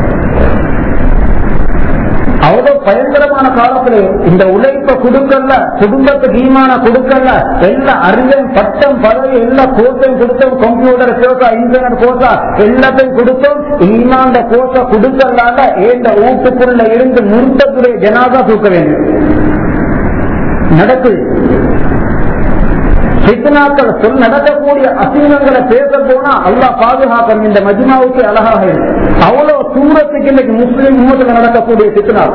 அவ்வளவு பயங்கரமான காலத்துல இந்த உழைப்ப கொடுக்கல குடும்பத்துக்கு ஈமான கொடுக்கல எல்லா அறிவும் பட்டம் பதவி எல்லா கோர்ஸையும் கொடுத்தோம் கம்ப்யூட்டர் கோர்ஸா இன்டர்நெட் கோர்ஸா எல்லாத்தையும் கொடுத்தோம் ஈமாண்ட கோர்ஸா கொடுக்கலால இந்த வீட்டுக்குள்ள இருந்து முருத்தத்துடைய ஜனாதா தூக்க வேண்டும் நடக்குது சித்தனாக்கள் சொல் நடக்கக்கூடிய அசிங்கங்களை பேச போனா அல்லாஹ் பாதுகாக்கணும் இந்த மஜ்மாவுக்கு அழகாக இருக்கு அவ்வளவு தூரத்துக்கு இன்னைக்கு முஸ்லிம் உம்மத்துல நடக்கக்கூடிய சித்தனா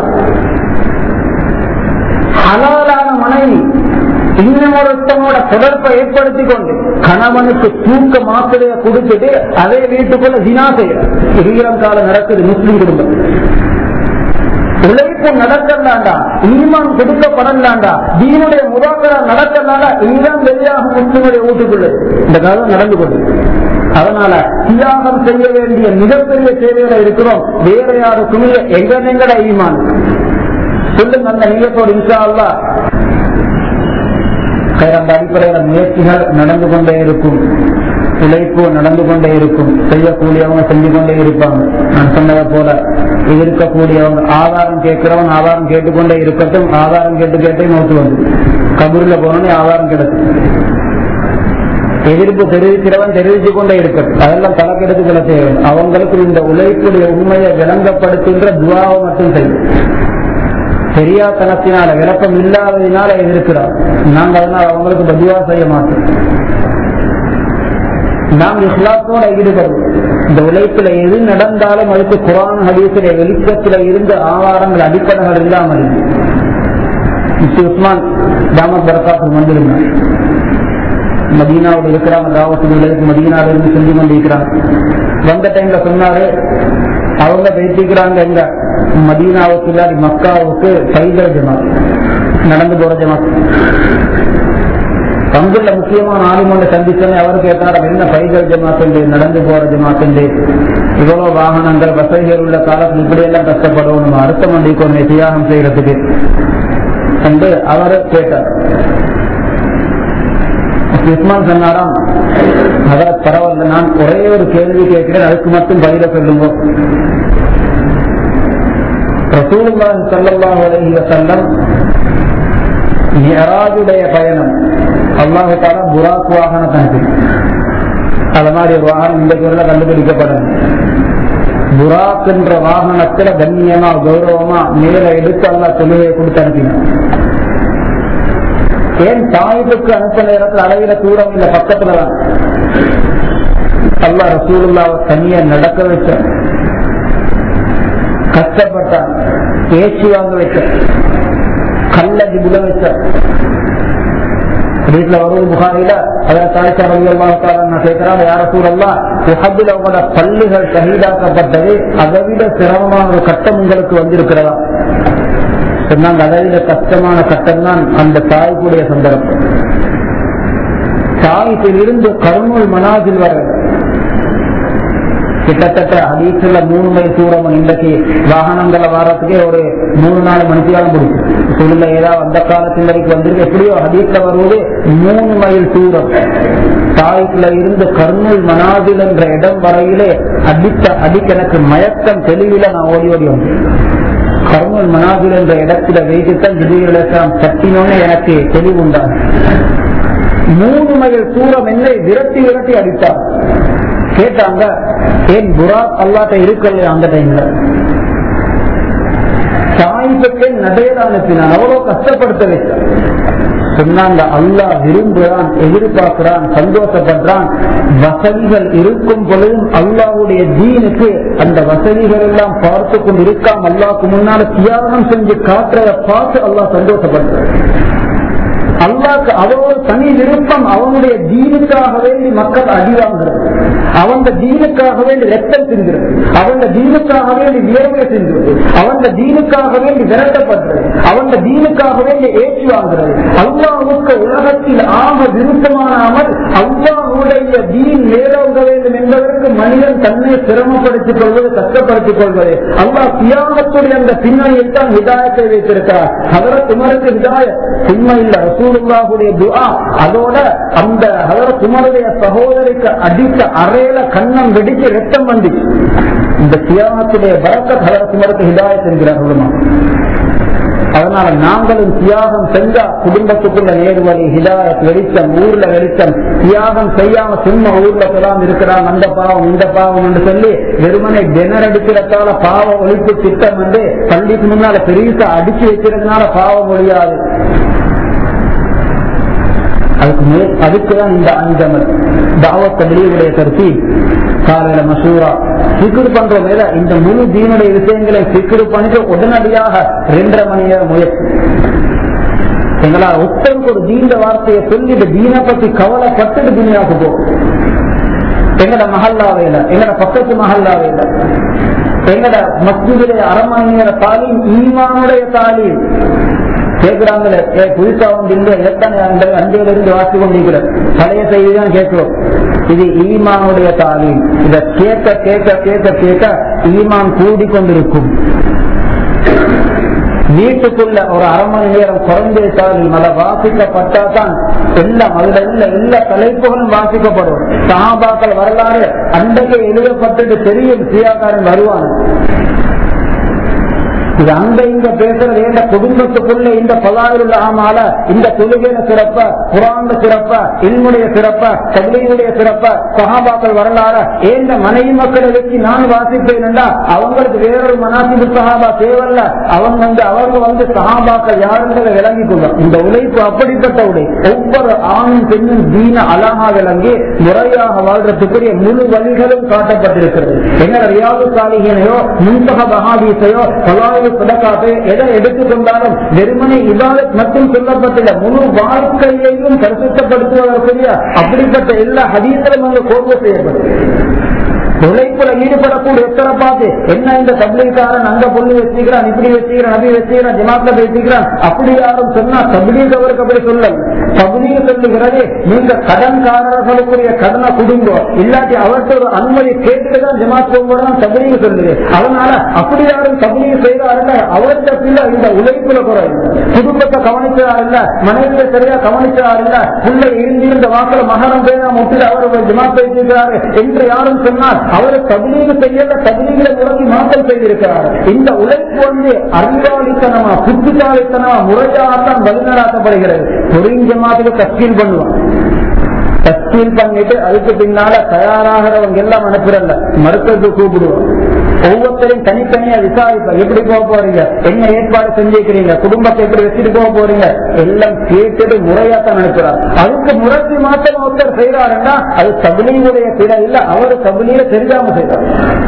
ஹலாலான மனைவி இன்னொருத்தனோட தொடர்பை ஏற்படுத்தி கொண்டு கணவனுக்கு தூக்க மாத்திரையை கொடுத்துட்டு அதே வீட்டுக்குள்ள தினா செய்யற ஈரம் காலம் நடக்குது முஸ்லிம் குடும்பம் உழைப்பு நடக்கலாண்டா ஈமான் கொடுக்கப்படலாண்டா தீனுடைய முதாக்கரா நடக்கலாண்டா இதுதான் வெளியாகும் முஸ்லிமுடைய வீட்டுக்குள்ள இந்த காலம் நடந்து கொண்டு அதனால தியாகம் செய்ய வேண்டிய மிகப்பெரிய தேவையில இருக்கிறோம் வேற யாருக்குமே எங்க எங்கட ஈமான் சொல்லுங்க அந்த நீயத்தோடு இன்ஷா அல்லா அந்த அடிப்படையில முயற்சிகள் நடந்து கொண்டே இருக்கும் உழைப்பு நடந்து கொண்டே இருக்கும் செய்யக்கூடியவங்க செஞ்சு கொண்டே இருப்பாங்க நான் சொன்னதை போல இருக்கக்கூடியவங்க ஆதாரம் கேட்கிறவன் ஆதாரம் கேட்டுக்கொண்டே இருக்கட்டும் ஆதாரம் கேட்டு கேட்டே நோட்டு வந்து கபூர்ல போனோடனே ஆதாரம் கிடைக்கும் எதிர்ப்பு தெரிவிக்கிறவன் தெரிவித்துக் கொண்டே இருக்கட்டும் அதெல்லாம் கணக்கெடுத்து கொள்ள தேவை அவங்களுக்கு இந்த உழைப்புடைய உண்மையை விளங்கப்படுத்துகின்ற துவாவை மட்டும் செய்யும் தெரியாதனத்தினால விளக்கம் இல்லாததினால எதிர்க்கிறார் நாங்க அதனால் அவங்களுக்கு பதிவா செய்ய மாட்டோம் நாம் இஸ்லாத்தோட ஈடுபடுவோம் இந்த உழைப்புல எது நடந்தாலும் அதுக்கு குரான் ஹதீசில வெளிச்சத்துல இருந்து ஆதாரங்கள் அடிப்படைகள் இல்லாமல் இருக்கு உஸ்மான் தாமத் பரகாத்து வந்திருந்தார் மதீனாவோட இருக்கிறாங்க தாவத்துக்கு மதீனாவில இருந்து செஞ்சு கொண்டிருக்கிறாங்க வந்த டைம்ல சொன்னாரு அவங்க பேசிக்கிறாங்க எங்க மதீனாவுக்கு இல்லாடி மக்காவுக்கு பைதல் ஜமாத் நடந்து போற ஜமாத் பங்குல முக்கியமான ஆளுமொழி சந்திச்சோன்னே அவர் கேட்டார் என்ன பைதல் ஜமாத்துண்டு நடந்து போற ஜமாத்துண்டு இவ்வளவு வாகனங்கள் வசதிகள் உள்ள காலத்தில் இப்படி எல்லாம் கஷ்டப்படணும் அடுத்த மண்டிக்கு தியாகம் செய்யறதுக்கு என்று அவர் கேட்டார் உஸ்மான் சொன்னாராம் அவர் பரவாயில்ல நான் ஒரே ஒரு கேள்வி கேட்கிறேன் அதுக்கு மட்டும் பதில சொல்லுங்க ரசூலுல்லாஹி ஸல்லல்லாஹு அலைஹி வஸல்லம் மியராஜுடைய பயணம் அல்லாஹு தாலா புராக் வாகனம் அனுப்பி அது மாதிரி ஒரு வாகனம் இன்றைக்கு வரல கண்டுபிடிக்கப்படும் புராக் என்ற வாகனத்துல கண்ணியமா கௌரவமா மேல எடுத்து அல்லா தொழுகையை கொடுத்து அனுப்பினான் ஏன் தாயிப்புக்கு அனுப்ப நேரத்தில் அளவில தூரம் இல்ல பக்கத்துல தான் அல்லா ரசூலுல்லாவை தனியா நடக்க வச்ச கஷ்டப்பட்டான் பேச்சு வாங்க வச்ச கல்லடி புல வச்ச வீட்டுல வரும் புகாரில அதில் தாய்ச்சார் நான் கேட்கிறான் யார சூழல்லா உஹதில் அவங்களோட பள்ளிகள் ஷஹீதாக்கப்பட்டது அதை விட சிரமமான ஒரு கட்டம் உங்களுக்கு வந்திருக்கிறதா சொன்னாங்க அதை விட கஷ்டமான கட்டம் தான் அந்த தாய்க்குடைய சந்தர்ப்பம் தாய்ப்பில் இருந்து கருணூல் மனாஜில் வர கிட்டத்தட்ட அதீசுல மூணு மைல் தூரம் இன்றைக்கு வாகனங்களை வாரத்துக்கே ஒரு மூணு நாலு மணிக்காலம் பிடிக்கும் சொல்ல ஏதாவது அந்த காலத்தின் வரைக்கும் வந்திருக்கு எப்படியோ அதீஸ்ல வருவது மூணு மைல் தூரம் தாய்க்குல இருந்து கர்னூல் மனாதில் என்ற இடம் வரையிலே அடித்த அடிக்க எனக்கு மயக்கம் தெளிவில நான் ஓடி ஓடி வந்தேன் கர்னூல் மனாதில் என்ற இடத்துல வைத்துத்தான் திடீரெல்லாம் தட்டினோன்னு எனக்கு தெளிவு உண்டாங்க மூணு மைல் தூரம் என்னை விரட்டி விரட்டி அடித்தார் கேட்டாங்க ஏன் புராக் அல்லாட்ட இருக்கல அந்த டைம்ல தாய்ப்புக்கு நடையில அனுப்பினான் அவ்வளவு கஷ்டப்படுத்த வச்சான் சொன்னாங்க அல்லாஹ் விரும்புகிறான் எதிர்பார்க்கிறான் சந்தோஷப்படுறான் வசதிகள் இருக்கும் பொழுதும் அல்லாவுடைய தீனுக்கு அந்த வசதிகள் எல்லாம் பார்த்து கொண்டு இருக்காம அல்லாவுக்கு முன்னால தியாகம் செஞ்சு காட்டுறத பார்த்து அல்லாஹ் சந்தோஷப்படுறான் அல்லாக்கு அவரோட தனி விருப்பம் அவனுடைய தீனுக்காக வேண்டி மக்கள் அடிவாங்கிறது அவன் தீனுக்காக வேண்டி ரத்தம் தின்கிறது அவன் தீனுக்காக வேண்டி வியர்வை தின்கிறது அவன் தீனுக்காக வேண்டி விரட்டப்படுறது அவன் தீனுக்காக வேண்டி ஏற்றி வாங்குறது அல்லாவுக்கு உலகத்தில் ஆக விருப்பமான அமல் அல்லாவுடைய தீன் மேலோங்க வேண்டும் என்பதற்கு மனிதன் தன்னை சிரமப்படுத்திக் கொள்வது கஷ்டப்படுத்திக் கொள்வது அல்லாஹ் தியாகத்துடைய அந்த பின்னணியில் தான் விதாயத்தை வைத்திருக்கிறார் அதற்கு உமருக்கு விதாய உண்மை இல்ல ரசூலுல்லாஹுடைய துஆ அதோட அந்த ஹதரத் உமருடைய சகோதரிக்கு அடித்த அறையில கண்ணம் வெடிச்சு ரத்தம் வந்துச்சு இந்த தியாகத்துடைய பரக்கத் ஹதரத் உமருக்கு ஹிதாயத் என்கிறார் அதனால நாங்களும் தியாகம் செஞ்சா குடும்பத்துக்குள்ள நேர்வழி ஹிதாயத் வெளிச்சம் ஊர்ல வெளிச்சம் தியாகம் செய்யாம சும்மா ஊர்ல சொல்லாம இருக்கிறாங்க அந்த பாவம் இந்த பாவம் என்று சொல்லி வெறுமனை தினர் அடிக்கிறதால பாவ ஒழிப்பு திட்டம் வந்து பள்ளிக்கு முன்னால பெருசா அடிச்சு வைக்கிறதுனால பாவம் ஒழியாது அதுக்கு மேல் அதுக்குதான் இந்த அஞ்சமல் தாவத்த வெளியுடைய கருத்தி காலையில மசூரா சிக்குறு பண்றோம் மேல இந்த முழு தீனுடைய விஷயங்களை சிக்குறு பண்ணிட்டு உடனடியாக ரெண்டரை மணி நேரம் முயற்சி எங்களால் ஒத்தருக்கு ஒரு தீண்ட வார்த்தையை சொல்லிட்டு தீனை பத்தி கவலைப்பட்டுட்டு துணியாக்கு போ எங்கட மஹல்லாவையில எங்கட பக்கத்து மஹல்லாவையில எங்கட மஸ்ஜிதுடைய அரை மணி நேர தாலீம் ஈமானுடைய தாலீம் கேட்கிறாங்களே ஏ புதுசா வந்து இந்த எத்தனை அந்த அஞ்சையில இருந்து வாசி கொண்டிருக்கிற பழைய செய்தி தான் கேட்கிறோம் இது ஈமானுடைய தாலீம் இத கேட்க கேட்க கேட்க கேட்க ஈமான் கூடி கொண்டிருக்கும் வீட்டுக்குள்ள ஒரு அரை மணி நேரம் குறைந்திருத்தால் அதை வாசிக்கப்பட்டா தான் எல்லா அதுல உள்ள எல்லா தலைப்புகளும் வாசிக்கப்படும் சகாபாக்கள் வரலாறு அன்றைக்கு எழுதப்பட்டது தெரியும் சியாக்காரன் வருவான் இது அங்க இங்க பேசுறது எந்த குடும்பத்துக்குள்ள இந்த பலாவில் ஆமால இந்த தொழுகையில சிறப்ப குரான் சிறப்ப இல்முடைய சிறப்ப தகுதியுடைய சிறப்ப சகாபாக்கள் வரலாற ஏந்த மனைவி மக்களை வச்சு நான் வாசிப்பேன் அவங்களுக்கு வேறொரு மனாசிபு சகாபா தேவையில்ல அவங்க வந்து அவங்க வந்து சகாபாக்கள் யாருன்றதை விளங்கி கொள்ளும் இந்த உழைப்பு அப்படிப்பட்ட உடை ஒவ்வொரு ஆணும் பெண்ணும் தீன அழகா விளங்கி முறையாக வாழ்றதுக்குரிய முழு வழிகளும் காட்டப்பட்டிருக்கிறது என்ன ரியாது சாலிகனையோ முன்தக மகாதீசையோ பலாயு சுடக்காத்து எதை எடுத்துக்கொண்டாலும் வெறுமனை இபாதத் மட்டும் சொல்லப்பட்டுள்ள முழு வாழ்க்கையையும் பரிசுத்தப்படுத்துவதற்குரிய அப்படிப்பட்ட எல்லா ஹதீசிலும் அங்கு கோர்வு செய்யப்படும் உழைப்புல ஈடுபடக்கூடிய எத்தனை பார்த்து என்ன இந்த தபிலீகாரன் அங்க பொண்ணு வச்சுக்கிறான் இப்படி வச்சுக்கிறான் அப்படி வச்சுக்கிறான் ஜமாத்ல பேசிக்கிறான் அப்படி யாரும் சொன்னா தபிலீக் அவருக்கு அப்படி சொல்ல தபிலீக் சொல்லுகிறது நீங்க கடன்காரர்களுக்குரிய கடனை குடுங்க இல்லாட்டி அவர்கிட்ட ஒரு அனுமதி கேட்டுட்டு தான் ஜமாத் போகணும் தபிலீக் சொல்லுது அதனால அப்படி யாரும் தபிலீக் செய்தாருல்ல அவர்கிட்ட பிள்ளை இந்த உழைப்புல குறை குடும்பத்தை கவனிச்சார் இல்ல மனைவியை சரியா கவனிச்சார் இல்ல பிள்ளை இருந்திருந்த வாக்குல மகரம் பேரா முட்டில் அவர் ஜமாத் பேசியிருக்கிறாரு என்று யாரும் சொன்னார் அவர் தபிலீக செய்யல தபிலீக முறைக்கு மாற்றம் செய்திருக்கிறார் இந்த உழைப்பு வந்து அறிவாளித்தனமா புத்திசாலித்தனமா முறையாகத்தான் வழிநடாத்தப்படுகிறது பொறிஞ்சமாத்துக்கு தஸ்கீல் பண்ணுவான் தஸ்கீல் பண்ணிட்டு அதுக்கு பின்னால தயாராகிறவங்க எல்லாம் அனுப்புறல்ல மருத்துவத்துக்கு கூப்பிடுவோம் ஒவ்வொருத்தரையும் தனித்தனியா விசாரிப்பா எப்படி போக போறீங்க என்ன ஏற்பாடு செஞ்சுக்கிறீங்க குடும்பத்தை எப்படி வச்சுட்டு போக போறீங்க எல்லாம் கேட்டுட்டு முறையாத்தான் அனுப்புறார் அதுக்கு முறைக்கு மாற்றம் ஒருத்தர் செய்யறாருன்னா அது தபிலியுடைய பிழை இல்ல அவர் தபிலியில தெரியாம செய்றார்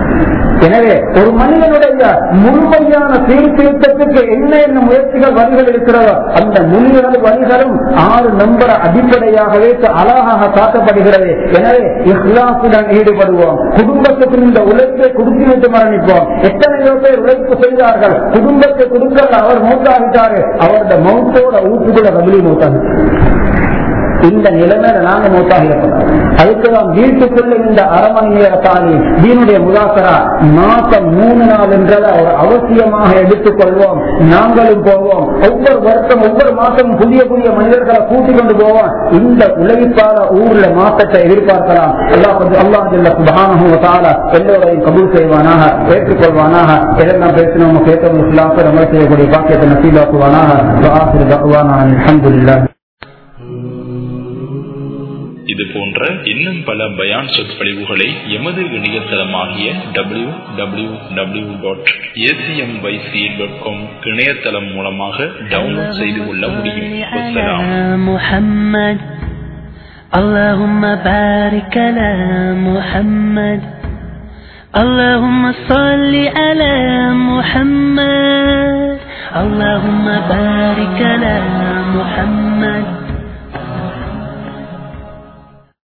எனவே ஒரு மனிதனுடைய முழுமையான சீர்திருத்தத்துக்கு என்ன என்ன முயற்சிகள் வழிகள் இருக்கிறதோ அந்த முழு வழிகளும் ஆறு நம்பர் அடிப்படையாக வைத்து அழகாக காட்டப்படுகிறது எனவே இஸ்லாத்துடன் ஈடுபடுவோம் குடும்பத்துக்கு இந்த உழைப்பை கொடுத்து விட்டு மரணிப்போம் எத்தனையோ பேர் உழைப்பு செய்தார்கள் குடும்பத்தை கொடுக்கல அவர் மூத்தாகிட்டாரு அவருடைய மௌத்தோட ஊற்றுக்குள்ள கபலி மூத்தாகிட்டார் இந்த நிலைமையில நாங்க மூத்தாகிடக்கூடாது அதுக்குதான் வீட்டுக்குள்ள இந்த அரை மணி நேர தாண்டி தீனுடைய முதாசரா மாசம் மூணு நாள் என்றதை ஒரு அவசியமாக எடுத்துக்கொள்வோம் நாங்களும் போவோம் ஒவ்வொரு வருஷம் ஒவ்வொரு மாசமும் புதிய புதிய மனிதர்களை கூட்டிக் கொண்டு போவோம் இந்த உழைப்பால ஊர்ல மாற்றத்தை எதிர்பார்க்கலாம் அல்லாஹ் வந்து அல்லாஹ் ஜல்ல சுப்ஹானஹு வ தஆலா எல்லோரையும் கபூல் செய்வானாக ஏற்றுக்கொள்வானாக எதெல்லாம் பேசினோம் கேட்டவங்க இஸ்லாத்தை அமல் செய்யக்கூடிய பாக்கியத்தை நசீலாக்குவானாக வ ஆகிரு தஅவானா அல்ஹம்துலில்லாஹ் இது போன்ற இன்னும் பல பயான் சொற்பொழிவுகளை எமது இணையதளமாகிய W W W dot ACMYC dot com இணையதளம் மூலமாக டவுன்லோட் செய்து கொள்ள முடியும் வசலாம் محمد اللهم بارك على محمد اللهم صل على محمد اللهم بارك على محمد